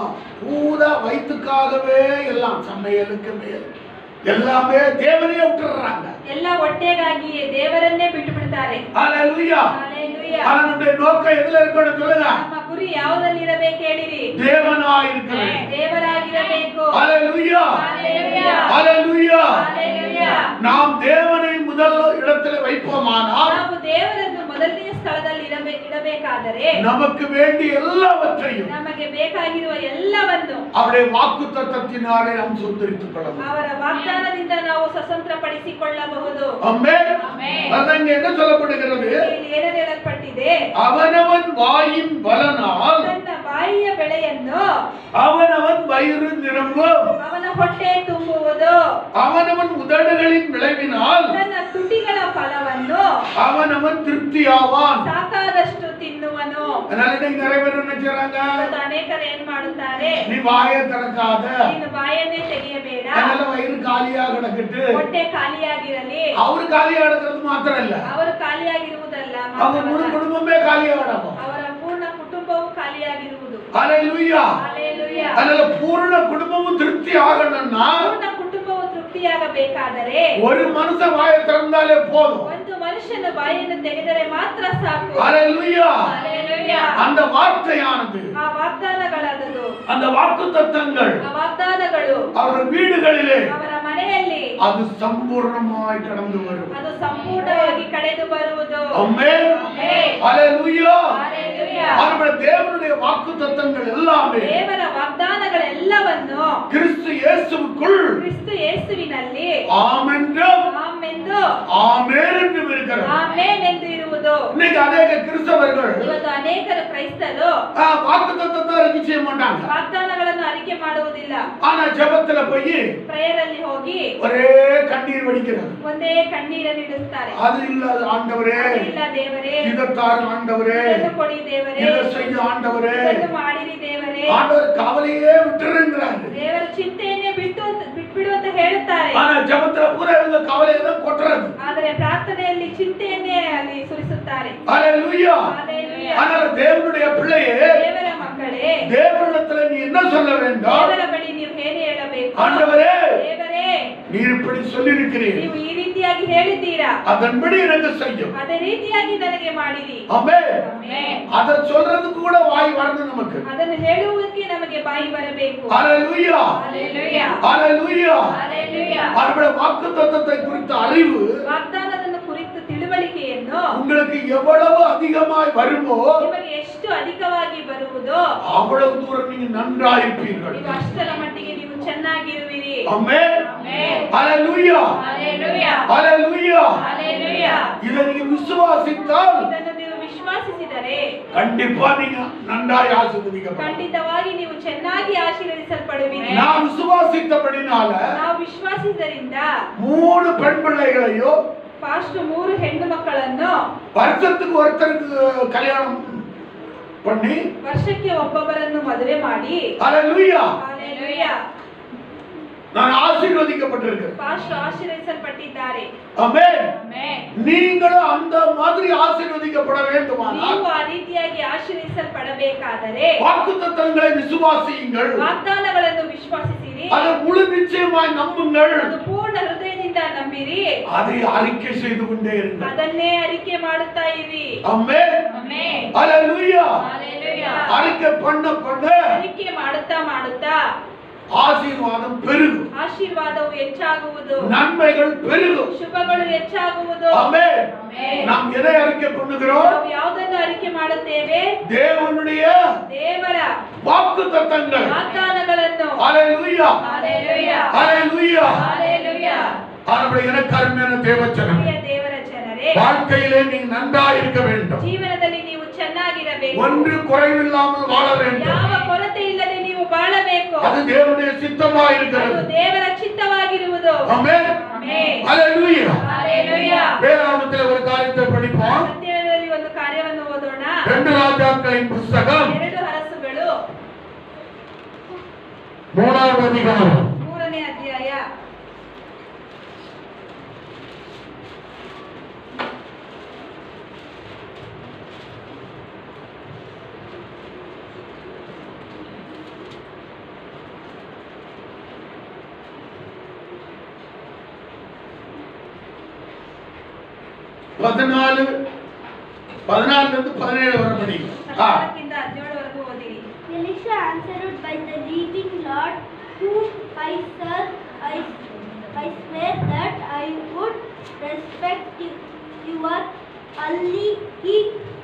A: பூரா வயிற்றுக்காகவே எல்லாம் சமையலுக்கு மேல் எல்லாமே தேவனையே விட்டுறாங்க
B: ಎಲ್ಲ ಹೊಟ್ಟೆಗಾಗಿಯೇ ದೇವರನ್ನೇ ಬಿಟ್ಟು ಬಿಡ್ತಾರೆ
A: ஹalleluya
B: Hallelujah.
A: ஆனா நம்முடைய நோக்கம் எதுல இருக்கணும் சொல்லுங்க
B: ನಮ್ಮ ಗುರಿ ಯಾವುದಲ್ಲಿ ಇರಬೇಕು ಹೇಳಿರಿ
A: தேவனாயிருக்கிறது
B: ದೇವರಾಗಿರಬೇಕು
A: ஹalleluya
B: Hallelujah.
A: ஹalleluya
B: Hallelujah.
A: நாம் தேவனை முதல் இடத்துல வைப்போமானால்
B: ನಾವು ದೇವರನ್ನು ಮೊದಲನೆಯ ಸ್ಥಳದಲ್ಲಿ ಇಡಬೇ- ಇಡಬೇಕಾದರೆ
A: நமக்கு வேண்டிய எல்லாவற்றையும்
B: ನಮಗೆ ಬೇಕಾಗಿರುವ ಎಲ್ಲವನ್ನು
A: அவருடைய வாக்கு தத்தத்தினாலே நாம் சுந்தரித்துக் கொள்ளலாம்
B: ಅವರ ವಾಗ್ದಾನದಿಂದ ನಾವು ಸ್ವತಂತ್ರ ಪಡಿಸಿಕೊಳ್ಳಬಹುದು
A: அம்மே
B: Amen.
A: அதங்க என்ன சொல்லப்படுகிறது
B: ಇಲ್ಲಿ ಏನು ಹೇಳಲ್ಪಟ್ಟಿದೆ
A: அவனவன் வாயின் பலனால்
B: ತನ್ನ ಬಾಯಿಯ ಬೆಳೆಯನ್ನು
A: அவனவன் வயிறு நிரம்பும்
B: ಅವನ ಹೊಟ್ಟೆ ತುಂಬುವುದು
A: அவனவன் உதடுகளின் விளைவினால்
B: ತನ್ನ ತುಟಿಗಳ ಫಲವನ್ನು
A: அவனவன் திருப்தியாவான்
B: ಸಾಕಾದಷ್ಟು ತಿನ್ನುವನು
A: அதனால இன்னைக்கு நிறைய பேர் என்ன செய்றாங்க
B: ಇವತ್ತು ಅನೇಕರು ಏನ್ ಮಾಡುತ್ತಾರೆ
A: நீ வாயை திறக்காத
B: ನೀನು ಬಾಯನ್ನೇ ತೆಗೆಯಬೇಡ
A: அதனால வயிறு காலியா கிடக்கட்டு
B: ಹೊಟ್ಟೆ ಖಾಲಿಯಾಗಿರಲಿ
A: அவரு காலியா கிடக்கிறது மாத்திரம் இல்ல
B: ಅವರು ಖಾಲಿಯಾಗಿರುವುದಲ್ಲ
A: அவங்க முழு
B: ಮಾತ್ರವಲ್ಲ,
A: குடும்பமே காலியா கிடக்கும்
B: ಅವರ ಪೂರ್ಣ ಕುಟುಂಬವು ಖಾಲಿಯಾಗಿರುವುದು
A: ஹalleluya
B: Hallelujah.
A: அதனால பூர்ண குடும்பமும் திருப்தி ஆகணும்னா
B: ಪೂರ್ಣ ಕುಟುಂಬವು ತೃಪ್ತಿಯಾಗಬೇಕಾದರೆ
A: ஒரு மனுஷன் வாயை திறந்தாலே போதும்
B: ಒಂದು ಮನುಷ್ಯನ ಬಾಯನ್ನು ತೆಗೆದರೆ ಮಾತ್ರ ಸಾಕು
A: ஹalleluya
B: Hallelujah.
A: அந்த வார்த்தையானது
B: ಆ ವಾಗ್ದಾನಗಳಾದದು
A: அந்த வாக்கு தத்தங்கள்
B: ಆ ವಾಗ್ದಾನಗಳು
A: அவர் வீடுகளிலே
B: ಅವರ ಮನೆಯಲ್ಲಿ
A: அது சம்பூர்ணமாய் கடந்து வரும்
B: ಅದು ಸಂಪೂರ್ಣವಾಗಿ ಕಳೆದು ಬರುವುದು
A: ஆமென்
B: Amen.
A: ஹalleluya
B: Hallelujah.
A: அவருடைய தேவனுடைய வாக்கு தத்தங்கள் எல்லாமே
B: ದೇವರ ವಾಗ್ದಾನಗಳೆಲ್ಲವನ್ನು
A: கிறிஸ்து இயேசுவுக்குள்
B: ಕ್ರಿಸ್ತು ಯೇಸುವಿನಲ್ಲಿ
A: ஆமென்றும்
B: ಆಮೆಂದು
A: ஆமென் என்றும் இருக்கிறது
B: ಆಮೇನ್ ಎಂದು ಇರುವುದು
A: இன்னைக்கு அநேக கிறிஸ்தவர்கள்
B: ಇವತ್ತು ಅನೇಕರು ಕ್ರೈಸ್ತರು
A: வாக்கு தத்தத்தை அறிக்கை செய்ய மாட்டாங்க
B: ವಾಗ್ದಾನಗಳನ್ನು ಅರಿಕೆ ಮಾಡುವುದಿಲ್ಲ
A: ஆனா ஜெபத்துல போய்
B: ಪ್ರೇಯರ್ ಅಲ್ಲಿ ಹೋಗಿ
A: ஒரே கண்ணீர் வடிக்கிறது
B: ಒಂದೇ ಕಣ್ಣೀರನ್ನು ಇಡುತ್ತಾರೆ
A: அது இல்ல ஆண்டவரே
B: ಇಲ್ಲ ದೇವರೇ
A: இதத்தாரு ஆண்டவரே
B: ಇದನ್ನು ಕೊಡಿ ದೇವರೇ
A: இதை செய்ய ஆண்டவரே
B: ಇದನ್ನು ಮಾಡಿರಿ ದೇವರೇ
A: ஆண்டவர் கவலையே விட்டுருங்கிறாரு
B: ದೇವರ ಚಿಂತೆಯನ್ನೇ ಬಿಟ್ಟು ಬಿಟ್ಬಿಡು ಅಂತ ಹೇಳುತ್ತಾರೆ
A: ஆனா ஜெபத்துல பூரா இவங்க கவலையை தான் கொட்டுறது
B: ಆದರೆ ಪ್ರಾರ್ಥನೆಯಲ್ಲಿ ಚಿಂತೆಯನ್ನೇ ಅಲ್ಲಿ ಸುರಿಸುತ್ತಾರೆ
A: ஹalleluya
B: Hallelujah.
A: அதனால தேவனுடைய பிள்ளையே
B: ದೇವರ ಮಕ್ಕಳೇ
A: தேவனிடத்துல நீ என்ன சொல்ல வேண்டும்
B: ದೇವರ ಬಳಿ ನೀವು ಏನೇ ಹೇಳಬೇಕು
A: ஆண்டவரே
B: ದೇವರೇ
A: நீர் இப்படி சொல்லியிருக்கிறீர்
B: ನೀವು ಈ ರೀತಿಯಾಗಿ ಹೇಳಿದ್ದೀರಾ
A: அதன்படி எனக்கு செய்யும்
B: ಅದೇ ರೀತಿಯಾಗಿ ನನಗೆ ಮಾಡಿರಿ
A: ஆமே
B: ಆಮೆನ್.
A: அத சொல்றதுக்கு கூட வாய் வரணும் நமக்கு
B: ಅದನ್ನು ಹೇಳುವುದಕ್ಕೆ ನಮಗೆ ಬಾಯಿ ಬರಬೇಕು
A: ஹalleluya
B: Hallelujah.
A: ஹalleluya
B: Hallelujah.
A: அவருடைய வாக்கு தத்தத்தை குறித்த அறிவு
B: ವಾಗ್ದಾನದ ಕುರಿತು ತಿಳುವಳಿಕೆಯನ್ನು
A: உங்களுக்கு எவ்வளவு அதிகமாய் வருமோ
B: ನಿಮಗೆ ಎಷ್ಟು ಅಧಿಕವಾಗಿ ಬರುವುದೋ
A: அவ்வளவு தூரம் நீங்க நன்றாயிருப்பீர்கள்
B: ನೀವು ಅಷ್ಟರ ಮಟ್ಟಿಗೆ ನೀವು ಚೆನ್ನಾಗಿರುವಿರಿ
A: ஆமென்
B: ಆಮೆನ್.
A: ஹalleluya
B: Hallelujah.
A: ஹalleluya
B: Hallelujah.
A: இதை நீங்க விசுவாசித்தால்
B: ಇದನ್ನು ನೀವು ವಿಶ್ವಾಸಿಸಿದರೆ
A: கண்டிப்பா நீங்க நன்றாய் ஆசீர்வதிக்கப்படும்
B: ಖಂಡಿತವಾಗಿ ನೀವು ಚೆನ್ನಾಗಿ ಆಶೀರ್ವದಿಸಲ್ಪಡುವಿರಿ
A: நான் விசுவாசித்தபடினால
B: ನಾವು ವಿಶ್ವಾಸಿದ್ದರಿಂದ
A: மூணு பெண் பிள்ளைகளையோ
B: ಫಾಸ್ಟ್ ಮೂರು ಹೆಣ್ಣು ಮಕ್ಕಳನ್ನು
A: வருஷத்துக்கு ஒருத்தருக்கு கல்யாணம் பண்ணி
B: ವರ್ಷಕ್ಕೆ ಒಬ್ಬೊಬ್ಬರನ್ನು ಮದುವೆ ಮಾಡಿ
A: ஹalleluya
B: Hallelujah.
A: நான் ஆசீர்வதிக்கப்பட்டிருக்கிறேன்
B: ಫಾಸ್ಟ್ ಆಶೀರ್ವದಿಸಲ್ಪಟ್ಟಿದ್ದಾರೆ
A: ஆமென்
B: ಆಮೆನ್.
A: நீங்களும் அந்த மாதிரி ஆசீர்வதிக்கப்பட வேண்டுமானால்
B: ನೀವು ಆ ರೀತಿಯಾಗಿ ಆಶೀರ್ವದಿಸಲ್ಪಡಬೇಕಾದರೆ
A: வாக்குத்தத்தங்களை விசுவாசியுங்கள்
B: ವಾಗ್ದಾನಗಳನ್ನು ವಿಶ್ವಾಸಿಸಿರಿ
A: அதை முழு நிச்சயமாய் நம்புங்கள்
B: ಅದು ಪೂರ್ಣ ಹೃದಯದಿಂದ ನಂಬಿರಿ
A: அதை அறிக்கை செய்து கொண்டே இருங்கள்
B: ಅದನ್ನೇ ಅರಿಕೆ ಮಾಡುತ್ತಾ ಇರಿ
A: ஆமென்
B: ಆಮೆನ್.
A: ஹalleluya
B: Hallelujah.
A: அறிக்கை பண்ண பண்ண
B: ಅರಿಕೆ ಮಾಡುತ್ತಾ ಮಾಡುತ್ತಾ
A: ஆசீர்வாதம் பெருகும்
B: ಆಶೀರ್ವಾದವು ಹೆಚ್ಚಾಗುವುದು
A: நன்மைகள் பெருகும்
B: ಶುಭಗಳು ಹೆಚ್ಚಾಗುವುದು
A: ஆமென்
B: ಆಮೆನ್.
A: நாம் எதை அறிக்கை பண்ணுகிறோம்
B: ನಾವು ಯಾವುದನ್ನು ಅರಿಕೆ ಮಾಡುತ್ತೇವೆ
A: தேவனுடைய
B: ದೇವರ
A: வாக்கு தத்தங்கள்
B: ವಾಗ್ದಾನಗಳನ್ನು
A: ஹalleluya
B: Hallelujah.
A: ஹalleluya
B: Hallelujah.
A: ஆனபடி எனக்கு அருமையான தேவச்சனம்
B: ಪ್ರಿಯ ದೇವರ ಜನರೇ
A: வாழ்க்கையிலே நீங்க நன்றா இருக்க வேண்டும்
B: ಜೀವನದಲ್ಲಿ ನೀವು ಚೆನ್ನಾಗಿರಬೇಕು
A: ஒன்று குறைவில்லாமல் வாழ வேண்டும்
B: ಯಾವ ಕೊರತೆ ಇಲ್ಲದೆ ನೀವು ಬಾಳಬೇಕು
A: அது தேவனுடைய சித்தமா
B: ಅದು
A: இருக்கிறது
B: ದೇವರ ಚಿತ್ತವಾಗಿರುವುದು
A: ஆமென்
B: ಆಮೆನ್.
A: ஹalleluya
B: Hallelujah.
A: வேதாகமத்தில் ஒரு காரியத்தை படிப்போம்
B: ಸತ್ಯವೇದದಲ್ಲಿ ಒಂದು ಕಾರ್ಯವನ್ನು ಓದೋಣ
A: ரெண்டு ராஜாக்களின் புஸ்தகம்
B: ಎರಡು ಹರಸುಗಳು
A: மூணாவது அதிகாரம்
B: ಮೂರನೇ ಅಧ್ಯಾಯ
A: பதினாலு பதினாலுல இருந்து பதினேழு வரை படிக்கும் ஆ
B: ಹದಿನಾಲ್ಕಿಂದ ಹದಿನೇಳವರೆಗೂ ಓದಿರಿ
E: Elisha answered by the living Lord, whom I serve, I, I swear that I would respect you- your only he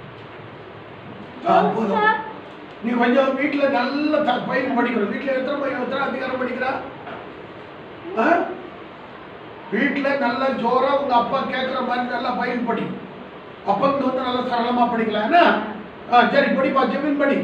A: ஆ, போதும்.
E: Joseph
A: நீ கொஞ்சம் வீட்டுல நல்ல த- பையன் படிக்கணும் வீட்டுல எத்தனை பையன் எத்தனை அதிகாரம் படிக்கிறா ஆ? வீட்டுல நல்ல ஜோரா உங்க அப்பா கேட்குற மாதிரி நல்லா பையன் படி அப்பங்க வந்து நல்லா சரளமா படிக்கலாம் என்ன ஆ, சரி படிப்பா ஜெமின் படி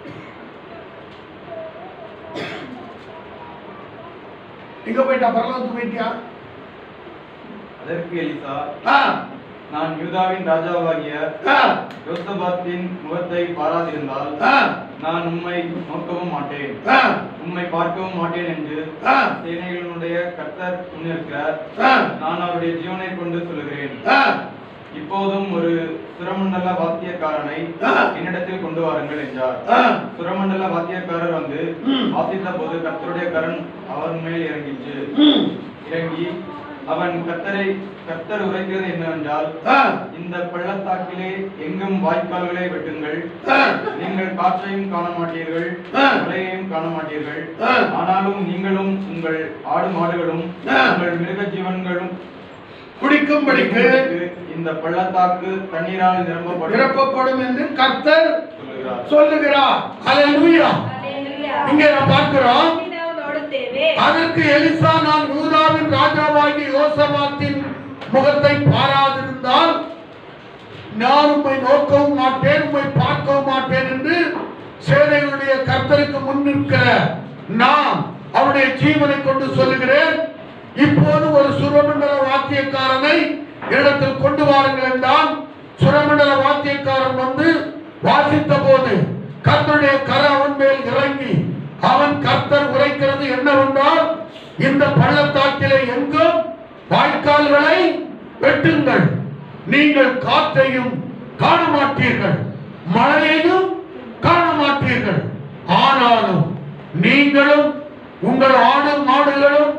A: எங்க போயிட்டா பரலோகத்துக்கு போயிட்டியா
C: அதற்கு எலிசா
A: ஆ,
C: நான் யூதாவின் ராஜாவாகிய
A: ஆ,
C: யோசபாத்தின் முகத்தை பாராதிருந்தால்
A: ஆ,
C: நான் உம்மை நோக்கவும் மாட்டேன்
A: ஆ,
C: உம்மை பார்க்கவும் மாட்டேன் என்று
A: ஆ,
C: சேனைகளுடைய கர்த்தர் முன்னிருக்கிறார்
A: ஆ,
C: நான் அவருடைய ஜீவனை கொண்டு சொல்லுகிறேன்
A: ஆ,
C: இப்போதும் ஒரு சுரமண்டல வாத்தியக்காரனை
A: ஆ.
C: என்னிடத்தில் கொண்டு வாருங்கள் என்றார்
A: ஆ,
C: சுரமண்டல வாத்தியக்காரர் வந்து
A: ம்.
C: வாசித்த போது கர்த்தருடைய கரண் அவர் மேல் இறங்கிற்று
A: ம்,
C: இறங்கி அவன் கர்த்தரை கர்த்தர் உரைக்கிறது என்னவென்றால்
A: ஆ,
C: இந்த பள்ளத்தாக்கிலே எங்கும் வாய்க்கால்களை வெட்டுங்கள்
A: ஆ,
C: நீங்கள் காற்றையும் காண மாட்டீர்கள்
A: ஆ.
C: மழையையும் காண மாட்டீர்கள்
A: ஆ.
C: ஆனாலும் நீங்களும் உங்கள் ஆடு மாடுகளும்
A: ஆ.
C: உங்கள் மிருக ஜீவன்களும்
A: குடிக்கும்படிக்கு
C: இந்த பள்ளத்தாக்கு தண்ணீரால் நிரம்பப்படும்
A: நிரப்பப்படும் என்று கர்த்தர்
C: சொல்லுகிறார்
A: சொல்லுகிறார் அல்லேலூயா
B: Hallelujah.
A: இங்கே நாம் பார்க்கிறோம்
B: ಇಲ್ಲಿ ನಾವು ನೋಡುತ್ತೇವೆ
A: அதற்கு எலிசா நான் யூதாவின் ராஜாவாகிய யோசபாத்தின் முகத்தை பாராதிருந்தால் நான் உம்மை நோக்கவும் மாட்டேன் உம்மை பார்க்கவும் மாட்டேன் என்று சேனைகளுடைய கர்த்தருக்கு முன் நிற்கிற நான் அவருடைய ஜீவனை கொண்டு சொல்லுகிறேன் இப்போது ஒரு சுரமண்டல வாத்தியக்காரனை இடத்தில் கொண்டு வாருங்கள் என்றான் சுரமண்டல வாத்தியக்காரன் வந்து வாசித்த போது கர்த்தருடைய கர அவன் மேல் இறங்கி அவன் கர்த்தர் உரைக்கிறது என்னவென்றால் இந்த பள்ளத்தாக்கிலே எங்கும் வாய்க்கால்களை வெட்டுங்கள் நீங்கள் காற்றையும் காண மாட்டீர்கள் மழையையும் காண மாட்டீர்கள் ஆனாலும் நீங்களும் உங்கள் ஆடு மாடுகளும்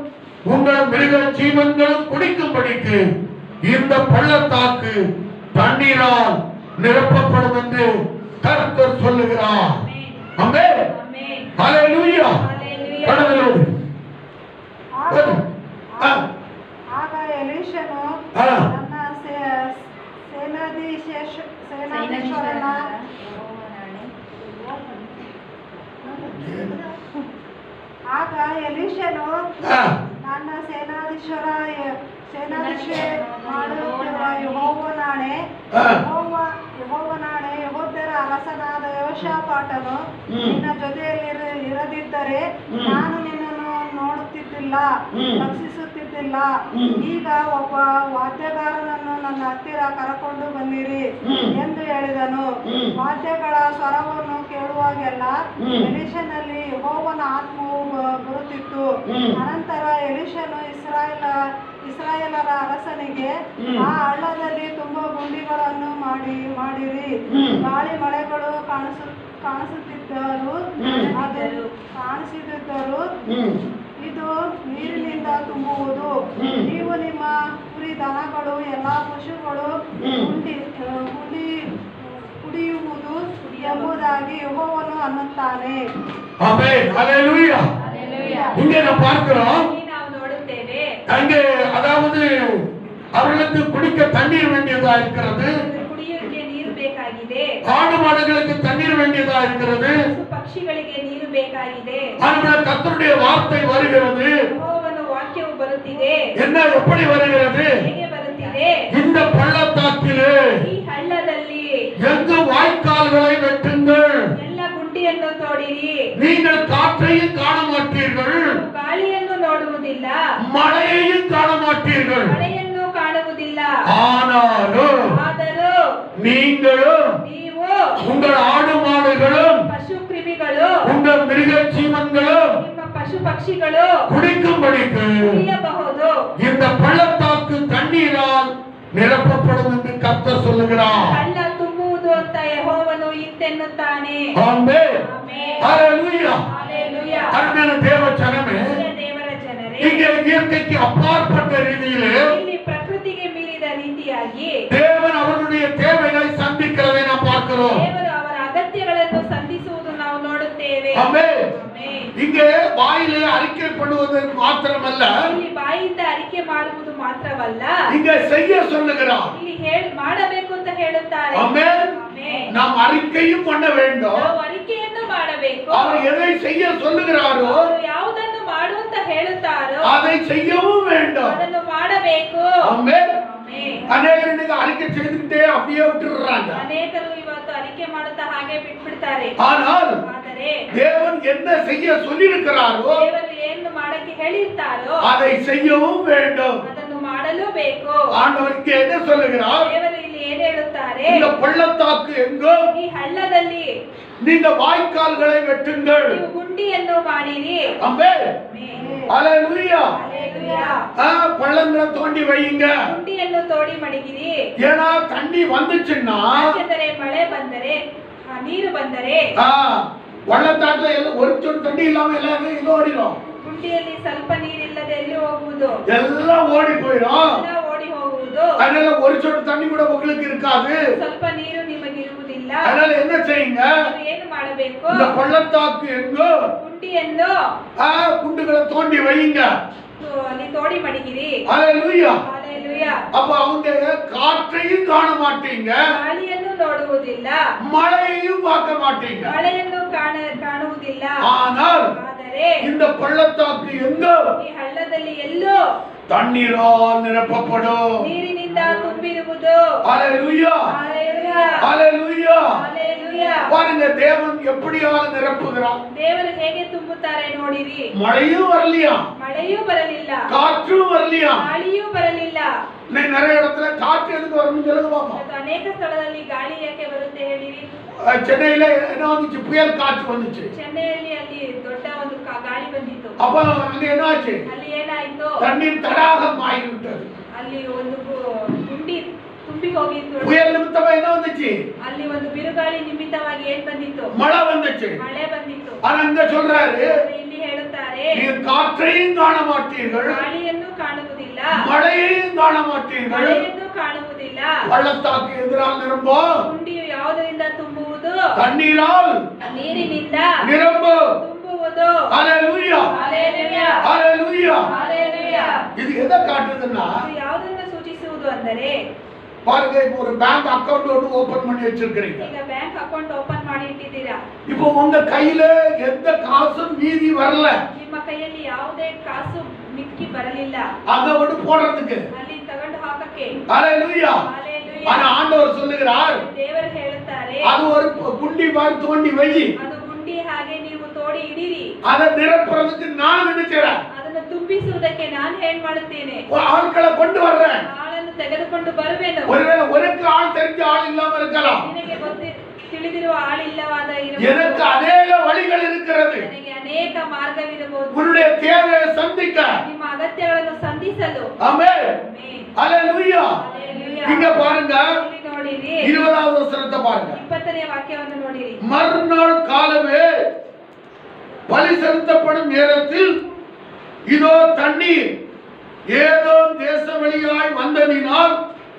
A: உங்கள் மிருக ஜீவன்களும் குடிக்கும்படிக்கு இந்த பள்ளத்தாக்கு தண்ணீரால் நிரப்பப்படும் என்று கர்த்தர் சொல்லுகிறார் அமே
B: ஆமென்.
A: ஹalleluya
B: ஹalleluya.
A: கடவுளோடு
D: ಆಗ
A: ஆ,
D: ಆಗ ಎಲೀಷನು
A: ಆ.
D: ನನ್ನ ಸೇ- ಸೇನಾಧೀಶೇಷ ಸೇನಾಧೀಶ್ವರನ ಆಗ ಎಲೀಷನು
A: ಆ,
D: ನನ್ನ ಸೇನಾಧೀಶ್ವರ ಯ- ಸೇನಾಧೀಶೆ ಮಾಡುತ್ತಿರುವ ಯೆಹೋವನಾಣೆ
A: ಆ.
D: ಯೆಹೋವ ಯೆಹೋವನಾಣೆ ಯೆಹೂದ್ಯರ ಅರಸನಾದ ಯೋಷಾಪಾಟನು
A: ಹ್ಮ್.
D: ನಿನ್ನ ಜೊತೆಯಲ್ಲಿ ಇರದಿದ್ದರೆ
A: ಹ್ಮ್.
D: ನಾನು ನಿನ್ನನ್ನು ನೋಡುತ್ತಿದ್ದಿಲ್ಲ
A: ಹ್ಮ್.
D: ರಕ್ಷಿಸುತ್ತಿದ್ದಿಲ್ಲ
A: ಹ್ಮ್.
D: ಈಗ ಒಬ್ಬ ವಾದ್ಯಗಾರನನ್ನು ನನ್ನ ಹತ್ತಿರ ಕರಕೊಂಡು ಬನ್ನಿರಿ
A: ಹ್ಮ್.
D: ಎಂದು ಹೇಳಿದನು
A: ಹ್ಮ್.
D: ವಾದ್ಯಗಳ ಸ್ವರವನ್ನು ಕೇಳುವಾಗೆಲ್ಲ
A: ಹ್ಮ್.
D: ಎಲಿಷನಲ್ಲಿ ಯೆಹೋವನ ಆತ್ಮವು ಬ- ಬರುತ್ತಿತ್ತು
A: ಹ್ಮ್.
D: ಅನಂತರ ಎಲಿಷನು ಇಸ್ರಾಯೇಲ ಇಸ್ರಾಯೇಲರ ಅರಸನಿಗೆ
A: ಹ್ಮ್.
D: ಆ ಹಳ್ಳದಲ್ಲಿ ತುಂಬಾ ಗುಂಡಿಗಳನ್ನು ಮಾಡಿ ಮಾಡಿರಿ
A: ಹ್ಮ್.
D: ಗಾಳಿ ಮಳೆಗಳು ಕಾಣಿಸು ಕಾಣಿಸುತ್ತಿದ್ದರು
A: ಹ್ಮ್.
D: ಅದು ಕಾಣಿಸುತ್ತಿದ್ದರು
A: ಹ್ಮ್
D: ಇದು ನೀರಿನಿಂದ ತುಂಬುವುದು
A: ಹ್ಮ್.
D: ನೀವು ನಿಮ್ಮ ಕುರಿ ದನಗಳು ಎಲ್ಲಾ ಪಶುಗಳು
A: ಹ್ಮ್.
D: ಗುಂಡಿ ಆ, ಗುಂಡಿ ಕುಡಿಯುವುದು ಎಂಬುದಾಗಿ ಯೆಹೋವನು ಅನ್ನುತ್ತಾನೆ
A: ஆமென் ஹalleluya
B: ஹalleluya.
A: இங்கே நாம் பார்க்கிறோம்
B: ಇಲ್ಲಿ ನಾವು ನೋಡುತ್ತೇವೆ
A: அங்கே அதாவது அவர்களுக்கு குடிக்க தண்ணீர் வேண்டியதா இருக்கிறது
B: ಕುಡಿಯೋಕೆ ನೀರು ಬೇಕಾಗಿದೆ
A: ஆடு மாடுகளுக்கு தண்ணீர் வேண்டியதா இருக்கிறது
B: ಪಶು ಪಕ್ಷಿಗಳಿಗೆ ನೀರು ಬೇಕಾಗಿದೆ
A: அதுபோல கர்த்தருடைய வார்த்தை வருகிறது
B: ಯೆಹೋವನ ವಾಕ್ಯವು ಬರುತ್ತಿದೆ
A: என்ன எப்படி வருகிறது
B: ಹೇಗೆ ಬರುತ್ತಿದೆ
A: இந்த பள்ளத்தாக்கிலே
B: ಈ ಹಳ್ಳದಲ್ಲಿ
A: எங்கு வாய்க்கால்களை வெட்டுங்கள்
B: ಎಲ್ಲ ಗುಂಡಿಯನ್ನು ತೋಡಿರಿ
A: நீங்கள் காற்றையும் காண மாட்டீர்கள்
B: ನೀವು ಗಾಳಿಯನ್ನು ನೋಡುವುದಿಲ್ಲ
A: மழையையும் காண மாட்டீர்கள்
B: ಮಳೆಯನ್ನು ಕಾಣುವುದಿಲ್ಲ
A: ஆனாலும்
B: ಆದರೂ
A: நீங்களும்
B: ನೀವು
A: உங்கள் ஆடு மாடுகளும்
B: ಪಶು ಕ್ರಿಮಿಗಳು
A: உங்கள் மிருக ஜீவன்களும்
B: ನಿಮ್ಮ ಪಶು ಪಕ್ಷಿಗಳು
A: குடிக்கும்படிக்கு
B: ಕುಡಿಯಬಹುದು
A: இந்த பள்ளத்தாக்கு தண்ணீரால் நிரப்பப்படும் என்று கர்த்தர் சொல்லுகிறார்
B: ಹಳ್ಳ ತುಂಬುವುದು ಅಂತ ಯೆಹೋವನು ಇಂತೆನ್ನುತ್ತಾನೆ
A: ஆமென்
B: ಆಮೆನ್.
A: Hallelujah
B: hallelujah.
A: அருமையான தேவ ஜனமே
B: ಪ್ರಿಯ ದೇವರ ಜನರೇ
A: இங்கே இயற்கைக்கு அப்பாற்பட்ட ரீதியிலே
B: ಇಲ್ಲಿ ಪ್ರಕೃತಿಗೆ ಮೀರಿದ ರೀತಿಯಾಗಿ
A: தேவன் அவர்களுடைய தேவைகளை சந்திக்கிறதை நாம் பார்க்கிறோம்
B: ದೇವರು ಅವರ ಅಗತ್ಯಗಳನ್ನು ಸಂಧಿಸುವುದು ನಾವು ನೋಡುತ್ತೇವೆ
A: ஆமென்
B: ಆಮೆನ್.
A: இங்கே வாயிலே அறிக்கை பண்ணுவது மாத்திரமல்ல
B: ಇಲ್ಲಿ ಬಾಯಿಂದ ಅರಿಕೆ ಮಾಡುವುದು ಮಾತ್ರವಲ್ಲ
A: இங்கே செய்ய சொல்லுகிறார்
B: ಇಲ್ಲಿ ಹೇಳ್ ಮಾಡಬೇಕು ಅಂತ ಹೇಳುತ್ತಾರೆ
A: ஆமென்
B: ಆಮೆನ್.
A: நாம் அறிக்கையும் பண்ண வேண்டும்
B: ನಾವು ಅರಿಕೆಯನ್ನು ಮಾಡಬೇಕು
A: அவர் எதை செய்ய சொல்லுகிறாரோ
B: ಅವರು ಯಾವುದನ್ನು ಮಾಡು ಅಂತ ಹೇಳುತ್ತಾರೋ
A: அதை செய்யவும் வேண்டும்
B: ಅದನ್ನು ಮಾಡಬೇಕು
A: ஆமென்
B: ಆಮೆನ್.
A: அநேகர் இன்னைக்கு அறிக்கை செய்துக்கிட்டே அப்படியே விட்டுடுறாங்க
B: ಅನೇಕರು ಇವತ್ತು ಅರಿಕೆ ಮಾಡುತ್ತಾ ಹಾಗೆ ಬಿಟ್ಬಿಡ್ತಾರೆ
A: ஆனால்
B: ಆದರೆ
A: தேவன் என்ன செய்ய சொல்லியிருக்கிறாரோ
B: ದೇವರು ಏನು ಮಾಡಕ್ಕೆ ಹೇಳಿರ್ತಾರೋ
A: அதை செய்யவும் வேண்டும்
B: ಅದನ್ನು ಮಾಡಲೂ ಬೇಕು
A: ஆண்டவர் இங்கே என்ன சொல்லுகிறார்
B: ದೇವರು ಇಲ್ಲಿ ಏನ್ ಹೇಳುತ್ತಾರೆ
A: இந்த பள்ளத்தாக்கு எங்கும்
B: ಈ ಹಳ್ಳದಲ್ಲಿ
A: நீங்க வாய்க்கால்களை வெட்டுங்கள்
B: ನೀವು ಗುಂಡಿಯನ್ನು ಮಾಡಿರಿ
A: ஆமென்
B: ಆಮೆನ್.
A: Hallelujah
B: hallelujah.
A: ஆ, பள்ளங்களை தோண்டி வையுங்க
B: ಗುಂಡಿಯನ್ನು ತೋಡಿ ಮಡಗಿರಿ
A: ஏன்னா தண்ணி வந்துச்சுன்னா
B: ಯಾಕೆಂದರೆ ಮಳೆ ಬಂದರೆ ಆ, ನೀರು ಬಂದರೆ
A: ஆ, பள்ளத்தாக்குல எல்லாம் ஒரு சொட்டு தண்ணி இல்லாம எல்லாரும் இது ஓடிடும்
B: ಗುಂಡಿಯಲ್ಲಿ ಸ್ವಲ್ಪ ನೀರಿಲ್ಲದೆ ಎಲ್ಲಿ ಹೋಗುವುದು
A: எல்லாம் ஓடி போயிடும்
B: ಎಲ್ಲ ಓಡಿ ಹೋಗುವುದು
A: அதனால ஒரு சொட்டு தண்ணி கூட உங்களுக்கு இருக்காது
B: ಸ್ವಲ್ಪ ನೀರು ನಿಮಗಿರುವುದಿಲ್ಲ
A: அதனால என்ன செய்யுங்க
B: ನೀವು ಏನು ಮಾಡಬೇಕು
A: இந்த பள்ளத்தாக்கு எங்கோ
B: ಗುಂಡಿಯನ್ನು
A: ஆ, குண்டுகளை தோண்டி வையுங்க
B: ತು- ಅಲ್ಲಿ ತೋಡಿ ಮಡಗಿರಿ
A: ஹalleluya
B: ಹಾಲೆಲೂಯಾ.
A: அப்ப அவங்க காற்றையும் காண மாட்டீங்க
B: ಗಾಳಿಯನ್ನು ನೋಡುವುದಿಲ್ಲ
A: மழையையும் பார்க்க மாட்டீங்க
B: ಮಳೆಯನ್ನು ಕಾಣ ಕಾಣುವುದಿಲ್ಲ
A: ஆனால்
B: ಆದರೆ
A: இந்த பள்ளத்தாக்கு எங்கோ
B: ಈ ಹಳ್ಳದಲ್ಲಿ ಎಲ್ಲೋ
A: தண்ணீரால் நிரப்பப்படும்
B: ನೀರಿನಿಂದ ತುಂಬಿರುವುದು
A: ஹalleluya
B: ಹಾಲೆಲೂಯಾ.
A: Hallelujah
B: hallelujah.
A: பாருங்க தேவன் எப்படியாக நிரப்புகிறான்
B: ದೇವರು ಹೇಗೆ ತುಂಬುತ್ತಾರೆ ನೋಡಿರಿ
A: மழையும் வரலையா
B: ಮಳೆಯೂ ಬರಲಿಲ್ಲ
A: காற்றும் வரலையா
B: ಗಾಳಿಯೂ ಬರಲಿಲ್ಲ
A: இன்னைக்கு நிறைய இடத்துல காற்று எதுக்கு வரணும்னு சொல்லுங்க பாப்போம்
B: ಮತ್ತು ಅನೇಕ ಸ್ಥಳದಲ್ಲಿ ಗಾಳಿ ಯಾಕೆ ಬರುತ್ತೆ ಹೇಳಿರಿ
A: அஹ் சென்னையில என்ன வந்துச்சு புயல் காற்று வந்துச்சு
B: ಚೆನ್ನೈಯಲ್ಲಿ ಅಲ್ಲಿ ದೊಡ್ಡ ಒಂದು ಕಾ- ಗಾಳಿ ಬಂದಿತ್ತು
A: அப்ப அங்க என்ன ஆச்சு
B: ಅಲ್ಲಿ ಏನಾಯ್ತು
A: தண்ணீர் தடாகம் ஆகிவிட்டது
B: ಅಲ್ಲಿ ಒಂದು ಗು- ಗುಂಡಿ ತುಂಬಿ ಹೋಗಿತ್ತು
A: புயல் நிமித்தமா என்ன வந்துச்சு
B: ಅಲ್ಲಿ ಒಂದು ಬಿರುಗಾಳಿ ನಿಮಿತ್ತವಾಗಿ ಏನ್ ಬಂದಿತ್ತು
A: மழை வந்துச்சு
B: ಮಳೆ ಬಂದಿತ್ತು
A: ஆனா இங்க சொல்றாரு
B: ಆದ್ರೆ ಇಲ್ಲಿ ಹೇಳುತ್ತಾರೆ
A: நீங்க காற்றை காற்றையும் காண மாட்டீர்கள்
B: ಗಾಳಿಯನ್ನು ಕಾಣುವುದಿಲ್ಲ
A: மழையையும் காண மாட்டீர்கள்
B: ಮಳೆಯನ್ನು ಕಾಣುವುದಿಲ್ಲ
A: பள்ளத்தாக்கு எதிரால் நிரம்பும்
B: ಗುಂಡಿಯು ಯಾವುದರಿಂದ ತುಂಬುವುದು
A: தண்ணீரால்
B: ನೀರಿನಿಂದ
A: நிரம்பும்
B: ತುಂಬುವುದು
A: ஹalleluya
B: ಹಾಲೆಲೂಯಾ.
A: Hallelujah
B: hallelujah.
A: இது எதை காட்டுதுன்னா
B: ಇದು ಯಾವುದನ್ನು ಸೂಚಿಸುವುದು ಅಂದರೆ
A: பாருங்க இப்போ ஒரு பேங்க் அக்கவுண்ட் ஒன்று ஓபன் பண்ணி வச்சிருக்கிறீங்க
B: ಈಗ ಬ್ಯಾಂಕ್ ಅಕೌಂಟ್ ಓಪನ್ ಮಾಡಿ ಇಟ್ಟಿದ್ದೀರಾ
A: இப்போ உங்க கையில எந்த காசும் மீதி வரல
B: ನಿಮ್ಮ ಕೈಯಲ್ಲಿ ಯಾವುದೇ ಕಾಸು ಮಿಕ್ಕಿ ಬರಲಿಲ್ಲ
A: அத ஒன்று போடுறதுக்கு
B: ಅಲ್ಲಿ ತಗೊಂಡು ಹಾಕಕ್ಕೆ
A: ஹalleluya
B: ಹಾಲೆಲೂಯಾ.
A: ஆனா ஆண்டவர் சொல்லுகிறார்
B: ದೇವರು ಹೇಳುತ್ತಾರೆ
A: அது ஒரு பு- குண்டி மாதிரி தோண்டி வை
B: ಅದು ಗುಂಡಿ ಹಾಗೆ ನೀವು ತೋಡಿ ಇಡಿರಿ
A: அதை நிரப்புறதுக்கு நான் நினைக்கிறேன்
B: ಅದನ್ನು ತುಂಬಿಸುವುದಕ್ಕೆ ನಾನು ಏನ್ ಮಾಡುತ್ತೇನೆ
A: ஒரு ஆட்களை கொண்டு வர்றேன்
B: ಆಳನ್ನು ತೆಗೆದುಕೊಂಡು ಬರುವೆನು
A: ஒருவேளை உனக்கு ஆள் தெரிஞ்ச ஆள் இல்லாம இருக்கலாம்
B: ನಿನಗೆ ಗೊತ್ತಿ ತಿಳಿದಿರುವ ಆಳಿಲ್ಲವಾದ
A: எனக்கு
B: ಇರಬಹುದು
A: அநேக வழிகள் இருக்கிறது
B: ನನಗೆ ಅನೇಕ ಮಾರ್ಗವಿರಬಹುದು
A: உன்னுடைய தேவையை சந்திக்க
B: ನಿಮ್ಮ ಅಗತ್ಯಗಳನ್ನು ಸಂಧಿಸಲು
A: ஆமென்
B: ಆಮೆನ್.
A: Hallelujah
B: hallelujah.
A: இங்க பாருங்க
B: ಇಲ್ಲಿ ನೋಡಿರಿ
A: இருபதாவது வசனத்தை பாருங்க
B: ಇಪ್ಪತ್ತನೇ ವಾಕ್ಯವನ್ನು ನೋಡಿರಿ
A: மறுநாள் காலமே பலி செலுத்தப்படும் நேரத்தில் இதோ தண்ணீர் ஏதோ தேச வழியாய் வந்ததினால்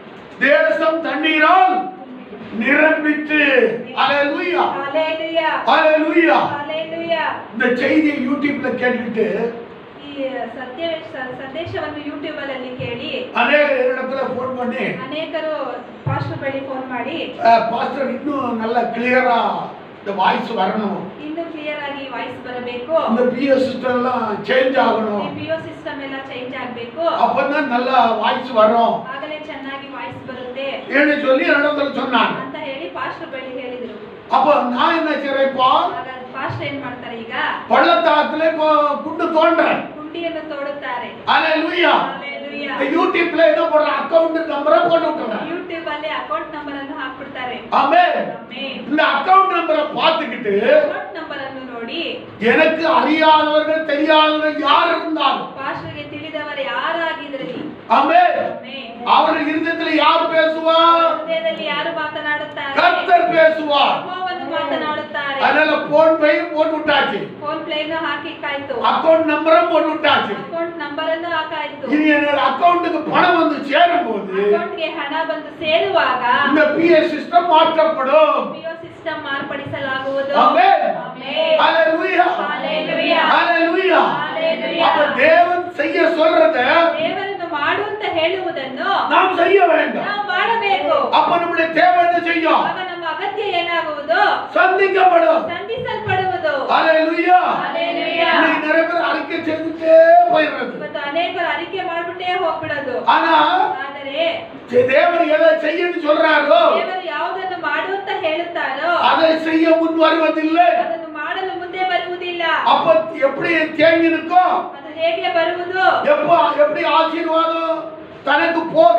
A: தேசம் தண்ணீரால் நிரம்பிற்று அலையலூயா
B: ಹಾಲೆಲೂಯಾ.
A: Alleluia
B: hallelujah.
A: இந்த செய்தியை யூடியூப்ல கேட்டுட்டு
B: ಈ ಸತ್ಯ ಸಂದೇಶವನ್ನು ಯೂಟ್ಯೂಬ್ ಅಲ್ಲಿ ಕೇಳಿ
A: அநேக இடத்துல போன் பண்ணி
B: ಅನೇಕರು ಪಾಸ್ಟರ್ ಬಳಿ ಫೋನ್ ಮಾಡಿ
A: பாஸ்டர் இன்னும் நல்லா கிளியரா இந்த வாய்ஸ் வரணும்
B: ಇನ್ನು ಕ್ಲಿಯರ್ ಆಗಿ ವಾಯ್ಸ್ ಬರಬೇಕು
A: இந்த பிஎஸ் சிஸ்டம் எல்லாம் சேஞ்ச் ஆகணும்
B: ಪಿಒ ಸಿಸ್ಟಮ್ ಎಲ್ಲ ಚೇಂಜ್ ಆಗ್ಬೇಕು
A: அப்பதான் நல்லா வாய்ஸ் வரும்
B: ಆಗಲೇ ಚೆನ್ನಾಗಿ ವಾಯ್ಸ್ ಬರುತ್ತೆ
A: ஏன்னு சொல்லி இடத்துல சொன்னாங்க
B: ಅಂತ ಹೇಳಿ ಪಾಸ್ಟರ್ ಬಳಿ ಹೇಳಿದ್ರು
A: அப்ப நான் என்ன செய்றேன் இப்போ
B: ಆಗ ಪಾಸ್ಟರ್ ಏನ್ ಮಾಡ್ತಾರೆ ಈಗ
A: பள்ளத்தாக்குல இப்போ குண்டு தோன்றேன்
B: ಗುಂಡಿಯನ್ನು ತೋಡುತ್ತಾರೆ
A: அலையலூயா
B: Hallelujah.
A: இந்த யூடியூப்ல என்ன போடுற அக்கவுண்ட் நம்பரை போட்டு விட்டுறேன்
B: ಯೂಟ್ಯೂಬ್ ಅಲ್ಲಿ ಅಕೌಂಟ್ ನಂಬರ್ ಅನ್ನು ಹಾಕ್ಬಿಡ್ತಾರೆ
A: ஆமே
B: ಆಮೆನ್.
A: இந்த அக்கவுண்ட் நம்பரை பார்த்துக்கிட்டு
B: ಅಕೌಂಟ್ ನಂಬರ್ ಅನ್ನು ನೋಡಿ
A: எனக்கு அறியாதவர்கள் தெரியாதவர்கள் யார் இருந்தாலும்
B: ಪಾಸ್ಟರ್ಗೆ ತಿಳಿದವರು ಯಾರಾಗಿದ್ರಲ್ಲಿ
A: ஆமே
B: ಆಮೆನ್.
A: அவர் இருந்ததுல யார் பேசுவா
B: ಹೃದಯದಲ್ಲಿ ಯಾರು ಮಾತನಾಡುತ್ತಾರೆ
A: கர்த்தர் பேசுவார்
B: ಯೆಹೋವನು ಮಾತನಾಡುತ್ತಾರೆ
A: அதனால போன் பையும் போட்டு விட்டாச்சு
B: ಫೋನ್ ಪ್ಲೇನು ಹಾಕಿಕ್ಕಾಯ್ತು
A: அக்கவுண்ட் நம்பரும் போட்டு விட்டாச்சு
B: ಅಕೌಂಟ್ ನಂಬರ್ ಅನ್ನು ಹಾಕಾಯ್ತು
A: இனி என்னோட அக்கவுண்ட்டுக்கு பணம் வந்து சேரும் போது
B: ಅಕೌಂಟ್ಗೆ ಹಣ ಬಂದು ಸೇರುವಾಗ
A: இந்த பிஎஸ் சிஸ்டம் மாற்றப்படும்
B: ಪಿಒ ಸಿಸ್ಟಮ್ ಮಾರ್ಪಡಿಸಲಾಗುವುದು
A: amen.
B: Amen.
A: Hallelujah
B: hallelujah.
A: Hallelujah
B: hallelujah.
A: அப்ப தேவன் செய்ய சொல்றத
B: ದೇವರನ್ನು ಮಾಡು ಅಂತ ಹೇಳುವುದನ್ನು
A: நாம் செய்ய வேண்டும்
B: ನಾವು ಮಾಡಬೇಕು
A: அப்ப நம்முடைய தேவை என்ன செய்யும்
B: ಆಗ ನಮ್ಮ ಅಗತ್ಯ ಏನಾಗುವುದು
A: சந்திக்கப்படும்
B: ಸಂಧಿಸಲ್ಪಡುವುದು
A: ஹalleluya
B: ஹalleluya.
A: இன்னைக்கு நிறைய பேர் அறிக்கை செஞ்சுட்டே போயிடுறது
B: ಇವತ್ತು ಅನೇಕರು ಅರಿಕೆ ಮಾಡ್ಬಿಟ್ಟೇ ಹೋಗ್ಬಿಡೋದು
A: ஆனா
B: ಆದರೆ
A: தேவன் எதை செய்யன்னு சொல்றாரோ
B: ದೇವರು ಯಾವುದನ್ನು ಮಾಡು ಅಂತ ಹೇಳುತ್ತಾರೋ
A: அதை செய்ய முன் வருவதில்லை
B: ಅದನ್ನು ಮಾಡಲು ಮುಂದೆ ಬರುವುದಿಲ್ಲ
A: அப்ப எப்படி தேங்கி நிற்கும்
B: ಅದು ಹೇಗೆ ಬರುವುದು
A: எப்போ எப்படி ஆசீர்வாதம் தனக்கு போக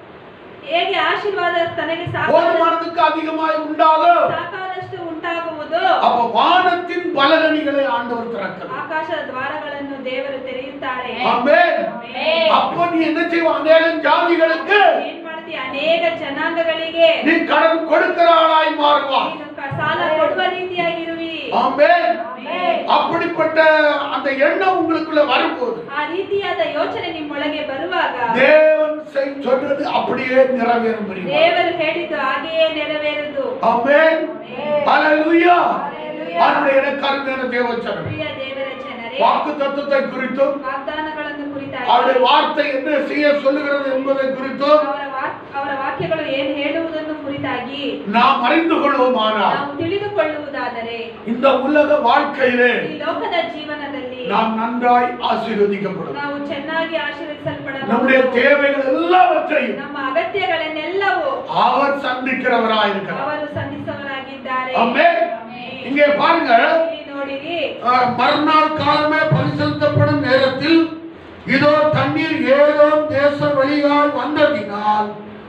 B: ಹೇಗೆ ಆಶೀರ್ವಾದ ತನಗೆ ಸಾಕಾದ
A: போதுமானதுக்கு அதிகமாய் உண்டாகும்
B: ಸಾಕಾದಷ್ಟು ಉಂಟಾಗುವುದು
A: அப்ப வானத்தின் பலகணிகளை ஆண்டவர் திறக்கிறார்
B: ಆಕಾಶದ ದ್ವಾರಗಳನ್ನು ದೇವರು ತೆರೆಯುತ್ತಾರೆ
A: ஆமென்
B: ಆಮೆನ್.
A: அப்போ நீ என்ன செய்வ அநேக ஜாதிகளுக்கு
B: ಏನ್ ಮಾಡ್ತೀಯ ಅನೇಕ ಜನಾಂಗಗಳಿಗೆ
A: நீ கடன் கொடுக்கிற ஆளாய் மாறுவா
B: ನೀನು ಕ- ಸಾಲ ಕೊಡುವ ರೀತಿಯಾಗಿರುವಿ
A: ஆமென்
B: ಆಮೆನ್.
A: அப்படிப்பட்ட அந்த எண்ணம் உங்களுக்குள்ள வரும்போது
B: ಆ ರೀತಿಯಾದ ಯೋಚನೆ ನಿಮ್ಮೊಳಗೆ ಬರುವಾಗ
A: தேவன் செய்- சொன்னது அப்படியே நிறைவேறும் தெரியுமா
B: ದೇವರು ಹೇಳಿದ್ದು ಹಾಗೆಯೇ ನೆರವೇರುದು
A: ஆமென் ஹalleluya
B: Hallelujah.
A: அவருடைய எனக்கு அருமையான தேவச்சனம்
B: ಪ್ರಿಯ ದೇವರ ಜನರೇ
A: வாக்கு தத்துவத்தை குறித்தும்
B: ವಾಗ್ದಾನಗಳನ್ನು ಕುರಿತಾಗಿ
A: அவருடைய வார்த்தை என்ன செய்ய சொல்லுகிறது என்பதை குறித்தும்
B: ಅವರ ವಾಕ್- ಅವರ ವಾಕ್ಯಗಳು ಏನು ಹೇಳುವುದನ್ನು ಕುರಿತಾಗಿ
A: நாம் அறிந்து கொள்வோமானால்
B: ನಾವು ತಿಳಿದುಕೊಳ್ಳುವುದಾದರೆ
A: இந்த உலக வாழ்க்கையிலே
B: ಈ ಲೋಕದ ಜೀವನದಲ್ಲಿ
A: நாம் நன்றாய் ஆசீர்வதிக்கப்படும்
B: ನಾವು ಚೆನ್ನಾಗಿ
A: நம்முடைய
B: ಆಶೀರ್ವಿಸಲ್ಪಡಬಹುದು
A: தேவைகள் எல்லாவற்றையும்
B: ನಮ್ಮ ಅಗತ್ಯಗಳನ್ನೆಲ್ಲವೂ
A: அவர் சந்திக்கிறவராயிருக்கிறார்
B: ಅವರು ಸಂಧಿಸವರಾಗಿದ್ದಾರೆ
A: ஆமென்.
B: ಆಮೆನ್.
A: இங்கே பாருங்க
B: ಇಲ್ಲಿ ನೋಡಿರಿ
A: அஹ், மறுநாள் காலமே பலி செலுத்தப்படும் நேரத்தில் இதோ தண்ணீர் ஏதோ தேச வழியால் வந்ததினால்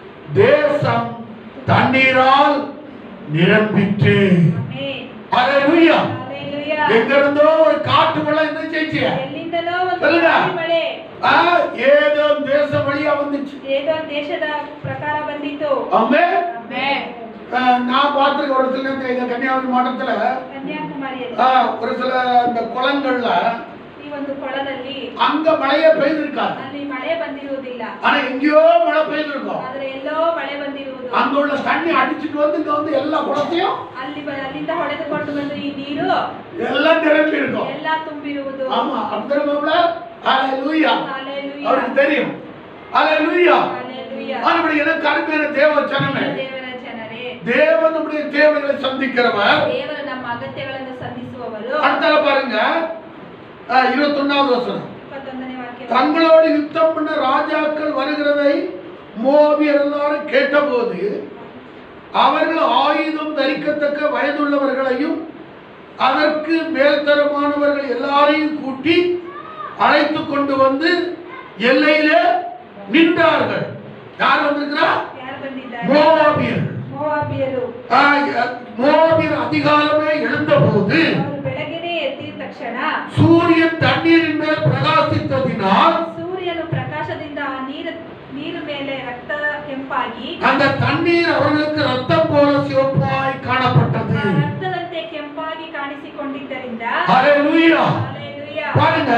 A: தேசம் தண்ணீரால் நிரம்பிற்று
B: ಆಮೆನ್.
A: Hallelujah
B: hallelujah.
A: எங்க இருந்தோ ஒரு காட்டு வெள்ளம் என்ன செய்ச்சு
B: ಎಲ್ಲಿಂದಲೋ ಒಂದು
A: சொல்லுங்க.
B: ಭಾರಿ ಮಳೆ
A: ஆ, ஏதோ தேச வழியா வந்துச்சு
B: ಏದೋ ದೇಶದ ಪ್ರಕಾರ ಬಂದಿತ್ತು
A: ஆமே
B: ಆಮೆನ್.
A: நான் பார்த்துருக்க ஒரு சில இந்த எங்க கன்னியாகுமரி மாவட்டத்துல
B: ಕನ್ಯಾಕುಮಾರಿಯಲ್ಲಿ
A: ஆ, ஒரு சில இந்த குளங்கள்ல
B: ಈ ಒಂದು ಕೊಳದಲ್ಲಿ
A: அங்க மழையே பெய்திருக்காது
B: ಅಲ್ಲಿ ಮಳೆ ಬಂದಿರುವುದಿಲ್ಲ
A: ஆனா எங்கேயோ மழை பெய்திருக்கும்
B: ಆದ್ರೆ ಎಲ್ಲೋ ಮಳೆ ಬಂದಿರುವುದು
A: அங்க உள்ள தண்ணி அடிச்சிட்டு வந்து இங்க வந்து எல்லா குளத்தையும்
B: ಅಲ್ಲಿ ಬ- ಅಲ್ಲಿಂದ ಹೊಡೆದುಕೊಂಡು ಬಂದು ಈ ನೀರು
A: எல்லாம் நிரம்பி இருக்கும்
B: ಎಲ್ಲಾ ತುಂಬಿರುವುದು
A: ஆமா அப்படிங்கிறவங்கள ஹalleluya
B: Hallelujah.
A: அவருக்கு தெரியும் ஹalleluya
B: Hallelujah.
A: ஆனபடி எனக்கு அருமையான தேவ ஜனமே
B: ದೇವರ ಜನರೇ
A: தேவன் நம்முடைய தேவைகளை சந்திக்கிறவர்
B: ದೇವರು ನಮ್ಮ ಅಗತ್ಯಗಳನ್ನು ಸಂಧಿಸುವವರು
A: அடுத்தால பாருங்க இருபத்தி ஒன்னாவது வசனம்
B: ಇಪ್ಪತ್ತೊಂದನೇ ವಾಕ್ಯ
A: தங்களோடு யுத்தம் பண்ண ராஜாக்கள் வருகிறதை மோபியர் எல்லாரும் கேட்டபோது அவர்கள் ஆயுதம் தரிக்கத்தக்க வயதுள்ளவர்களையும் அதற்கு மேல்தரமானவர்கள் எல்லாரையும் கூட்டி அழைத்து கொண்டு வந்து எல்லையிலே நின்றார்கள் யார் வந்திருக்கிறா
B: ಯಾರು ಬಂದಿದ್ದಾರೆ
A: மோவாபியர்
B: ಮೋವಾಬಿಯರು
A: மோவாபியர் அதிகாலமே எழுந்தபோது
B: ಅವರು ಬೆಳಗ್ಗೆನೇ ಎದ್ದಿದ ತಕ್ಷಣ
A: சூரியன் தண்ணீரின் மேல் பிரகாசித்ததினால்
B: ಸೂರ್ಯನು ಪ್ರಕಾಶದಿಂದ ಆ ನೀರು ನೀರು ಮೇಲೆ ರಕ್ತ ಕೆಂಪಾಗಿ
A: அந்த தண்ணீர் அவர்களுக்கு ரத்தம் போல சிவப்பாய் காணப்பட்டது
B: ಆ ರಕ್ತದಂತೆ ಕೆಂಪಾಗಿ ಕಾಣಿಸಿಕೊಂಡಿದ್ದರಿಂದ
A: ஹalleluya
B: Hallelujah.
A: பாருங்க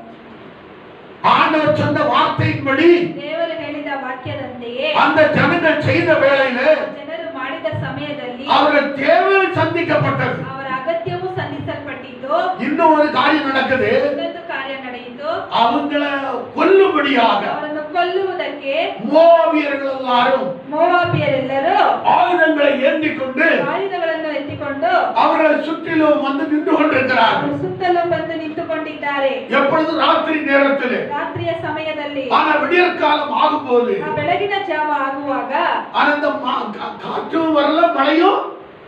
A: ஆண்டவர் சொன்ன வார்த்தையின்படி
B: ದೇವರು ಹೇಳಿದ ವಾಕ್ಯದಂತೆಯೇ
A: அந்த ஜனங்கள் செய்த வேளையில
B: ಜನರು ಮಾಡಿದ ಸಮಯದಲ್ಲಿ
A: அவர்கள் தேவை சந்திக்கப்பட்டது
B: ಅವರ ಅಗತ್ಯವೂ ಸಂಧಿಸಲ್ಪಟ್ಟಿದ್ದು
A: இன்னும் ஒரு காரியம் நடக்குது
B: ಇನ್ನೊಂದು ಕಾರ್ಯ ನಡೆಯಿತು
A: அவங்கள கொல்லும்படியாக
B: ಅವರನ್ನು ಕೊಲ್ಲುವುದಕ್ಕೆ
A: மோவியர்கள் எல்லாரும்
B: ಮೋವಾಬಿಯರೆಲ್ಲರೂ
A: ஆயுதங்களை ஏந்தி கொண்டு
B: ಆಯುಧಗಳನ್ನು ಎತ್ತಿಕೊಂಡು
A: அவர்களை சுற்றிலும் வந்து நின்று கொண்டிருக்கிறார்கள்
B: ಅವರು ಸುತ್ತಲೂ ಬಂದು ನಿಂತುಕೊಂಡಿದ್ದಾರೆ
A: எப்பொழுது ராத்திரி நேரத்தில்
B: ರಾತ್ರಿಯ ಸಮಯದಲ್ಲಿ
A: ஆனா விடியற் காலம் ஆகும்போது
B: ಆ ಬೆಳಗಿನ ಜಾವ ಆಗುವಾಗ
A: ஆனா இந்த மா- கா- காற்றும் வரல மழையும்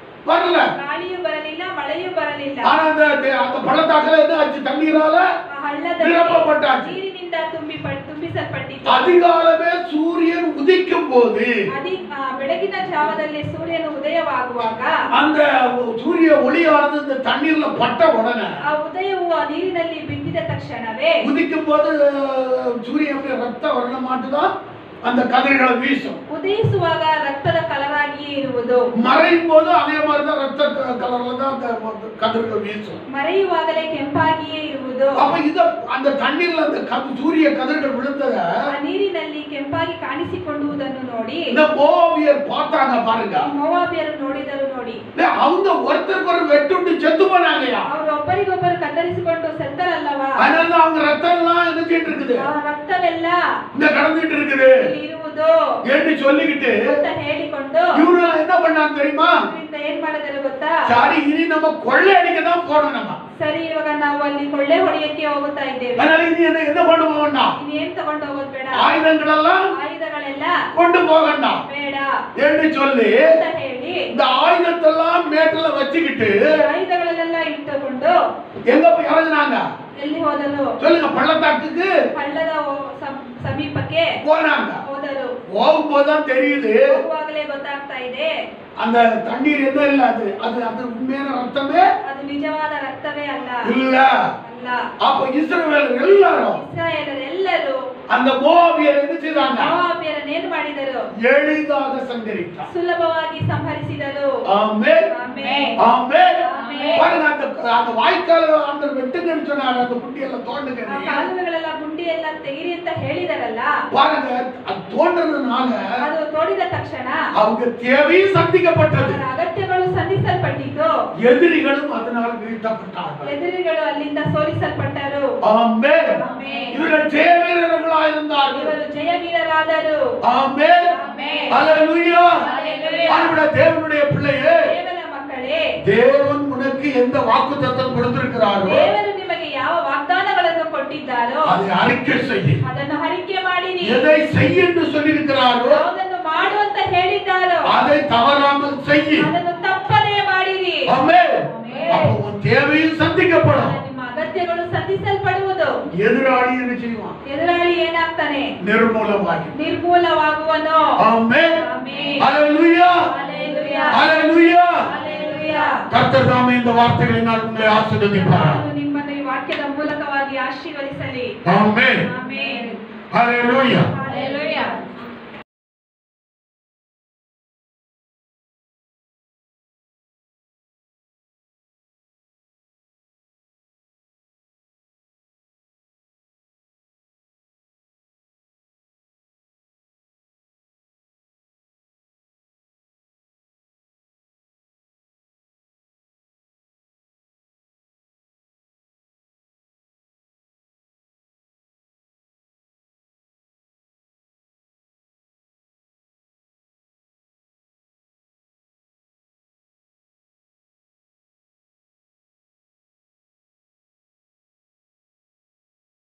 A: வரல
B: ಗಾಳಿಯೂ ಬರಲಿಲ್ಲ ಮಳೆಯೂ ಬರಲಿಲ್ಲ
A: ஆனா அந்த அந்த பள்ளத்தாக்குல என்ன ஆச்சு தண்ணீரால
B: ಆ ಹಳ್ಳದಲ್ಲಿ
A: நிரப்பப்பட்டாச்சு.
B: ನೀರಿನಿಂದ ತುಂಬಿ ತುಂಬಿಸಲ್ಪಟ್ಟಿತ್ತು
A: அதிகாலமே சூரியன் உதிக்கும் போது
B: ಅದಿ ಆ ಬೆಳಗಿನ ಜಾವದಲ್ಲಿ ಸೂರ್ಯನು ಉದಯವಾಗುವಾಗ
A: அந்த சூரிய ஒளியானது இந்த தண்ணீர்ல பட்ட உடனே
B: ಆ ಉದಯವು ಆ ನೀರಿನಲ್ಲಿ ಬಿದ್ದಿದ ತಕ್ಷಣವೇ
A: உதிக்கும் போது சூரியன் எப்படி ரத்த வர்ண மாட்டுதான் அந்த கதிர்களை வீசும்
B: ಉದಯಿಸುವಾಗ ರಕ್ತದ ಕಲರಾಗಿಯೇ ಇರುವುದು
A: மறையும் போது அதே மாதிரிதான் ரத்த க- கலர்ல தான் அந்த கதிர்கள் வீசும்
B: ಮರೆಯುವಾಗಲೇ ಕೆಂಪಾಗಿಯೇ ಇರುವುದು
A: அப்ப இத அந்த தண்ணீர்ல அந்த கது- சூரிய கதிர்கள் விழுந்தத
B: ಆ ನೀರಿನಲ್ಲಿ ಕೆಂಪಾಗಿ ಕಾಣಿಸಿಕೊಳ್ಳುವುದನ್ನು ನೋಡಿ
A: இந்த மோவியர் பார்த்தாங்க பாருங்க
B: ಮೋವಾಬಿಯರು ನೋಡಿದರು ನೋಡಿ
A: டேய், அவங்க ஒருத்தருக்கு ஒரு வெட்டுண்டு செத்து போனாங்கயா
B: ಅವರು ಒಬ್ಬರಿಗೊಬ್ಬರು ಕತ್ತರಿಸಿಕೊಂಡು ಸತ್ತರಲ್ಲವಾ
A: அதனால அவங்க ரத்தம் எல்லாம் நினைச்சிட்டு இருக்குது
B: ಆ ರಕ್ತವೆಲ್ಲ
A: இந்த கடந்துட்டு இருக்குது
B: ಇಲ್ಲಿ ಇರುವುದು
A: என்று சொல்லிக்கிட்டு
B: ಅಂತ ಹೇಳಿಕೊಂಡು
A: இவரு என்ன பண்ணாங்க தெரியுமா
B: ಇದರಿಂದ ಏನ್ ಮಾಡಿದರು ಗೊತ್ತಾ
A: சரி இனி நம்ம கொள்ளை அடிக்க தான் போனோம் நம்ம
B: ಸರಿ ಇವಾಗ ನಾವು ಅಲ್ಲಿ ಕೊಳ್ಳೆ ಹೊಡೆಯಕ್ಕೆ ಹೋಗುತ್ತಾ ಇದ್ದೇವೆ
A: அதனால இனி என்ன என்ன கொண்டு போக வேண்டாம்
B: ಇನ್ನೇನ್ ತಗೊಂಡು ಹೋಗೋದ್ ಬೇಡ
A: ஆயுதங்கள் எல்லாம்
B: ಆಯುಧಗಳೆಲ್ಲ
A: கொண்டு போக வேண்டாம்
B: ಬೇಡ
A: என்று சொல்லி
B: ಅಂತ ಹೇಳಿ
A: இந்த ஆயுதத்தெல்லாம் மேட்டுல வச்சுக்கிட்டு
B: ಈ ಆಯುಧಗಳನ್ನೆಲ್ಲ ಇಟ್ಟುಕೊಂಡು
A: எங்க போய் இறங்குனாங்க
B: ಎಲ್ಲಿ ಹೋದರು
A: சொல்லுங்க பள்ளத்தாக்குக்கு
B: ಹಳ್ಳದ ಓ- ಸಮ್- ಸಮೀಪಕ್ಕೆ
A: போனாங்க
B: ಹೋದರು
A: போகும்போதுதான் தெரியுது
B: ಹೋಗುವಾಗಲೇ ಗೊತ್ತಾಗ್ತಾ ಇದೆ
A: அந்த தண்ணீர் என்ன இல்ல அது அது அது உண்மையான ரத்தமே
B: ಅದು ನಿಜವಾದ ರಕ್ತವೇ ಅಲ್ಲ
A: இல்ல
B: ಅಲ್ಲ
A: அப்ப இஸ்ரவேல் எல்லாரும்
B: ಇಸ್ರಾಯೇಲರೆಲ್ಲರೂ
A: அந்த மோவியர் என்ன செய்தாங்க
B: ಮೋವಾಬ್ಯರನ್ನೇನು ಮಾಡಿದರು
A: எளிதாக சங்கரித்தார்
B: ಸುಲಭವಾಗಿ ಸಂಹರಿಸಿದರು
A: ஆமென்
B: ಆಮೆನ್.
A: ஆமென்
B: ஆமென்.
A: பாருங்க அந்த அந்த வாய்க்கால அந்த வெட்டுங்கன்னு சொன்னாரு அந்த குண்டியெல்லாம்
B: ಆ
A: தோண்டுங்க
B: ಕಾಲುವೆಗಳೆಲ್ಲ ಗುಂಡಿ ಎಲ್ಲ ತೆಗಿರಿ ಅಂತ ಹೇಳಿದಾರಲ್ಲ
A: பாருங்க அது தோன்றதுனால
B: ಅದು ತೋಡಿದ ತಕ್ಷಣ
A: அவங்க தேவையும் சந்திக்கப்பட்டது
B: ಅವರ ಅಗತ್ಯಗಳು ಸಂಧಿಸಲ್ಪಟ್ಟಿದ್ದು
A: எதிரிகளும் அதனால் வீழ்த்தப்பட்டார்கள்
B: ಎದುರುಗಳು ಅಲ್ಲಿಂದ ಸೋಲಿಸಲ್ಪಟ್ಟರು
A: ஆமென்
B: ஆமென்.
A: இவர்கள் ஜெயவீரர்களாக இருந்தார்கள்
B: ಇವರು ಜಯವೀರರಾದರು
A: ஆமென்
B: ஆமென்.
A: ஹalleluya
B: ஹalleluya.
A: அன்புள்ள தேவனுடைய பிள்ளையே
B: ದೇವರ ಮಕ್ಕಳೇ
A: தேவன் உனக்கு எந்த வாக்குத்தத்தம் கொடுத்திருக்கிறாரோ
B: ದೇವರು ನಿಮಗೆ ಯಾವ ವಾಗ್ದಾನಗಳನ್ನು ಕೊಟ್ಟಿದ್ದಾರೋ
A: அதை அறிக்கை செய்ய
B: ಅದನ್ನು ಹರಿಕೆ ಮಾಡಿರಿ
A: எதை செய்ய என்று சொல்லியிருக்கிறாரோ
B: ಯಾವುದನ್ನು ಮಾಡು ಅಂತ ಹೇಳಿದ್ದಾರೋ
A: அதை தவறாமல் செய்ய
B: ಅದನ್ನು ತಪ್ಪದೇ ಮಾಡಿರಿ
A: ஆமென்
B: ஆமென்.
A: அப்போ உன் தேவையும் சந்திக்கப்படும்
B: ನಿಮ್ಮ ಅಗತ್ಯಗಳು ಸಂಧಿಸಲ್ಪಡುವುದು
A: எதிராளி என்ன செய்வான்
B: ಎದುರಾಳಿ ಏನಾಗ್ತಾನೆ
A: நிர்மூலமாகி
B: ನಿರ್ಮೂಲವಾಗುವನು
A: amen
B: amen.
A: Hallelujah
B: hallelujah.
A: Hallelujah
B: hallelujah.
A: கர்த்தர் தாமே இந்த வார்த்தைகளினால் உங்களை ஆசீர்வதிப்பார்
B: ನಾನು ನಿಮ್ಮನ್ನು ಈ ವಾಕ್ಯದ ಮೂಲಕವಾಗಿ ಆಶೀರ್ವದಿಸಲಿ
A: ஆமென்
B: ಆಮೆನ್.
A: ஹalleluya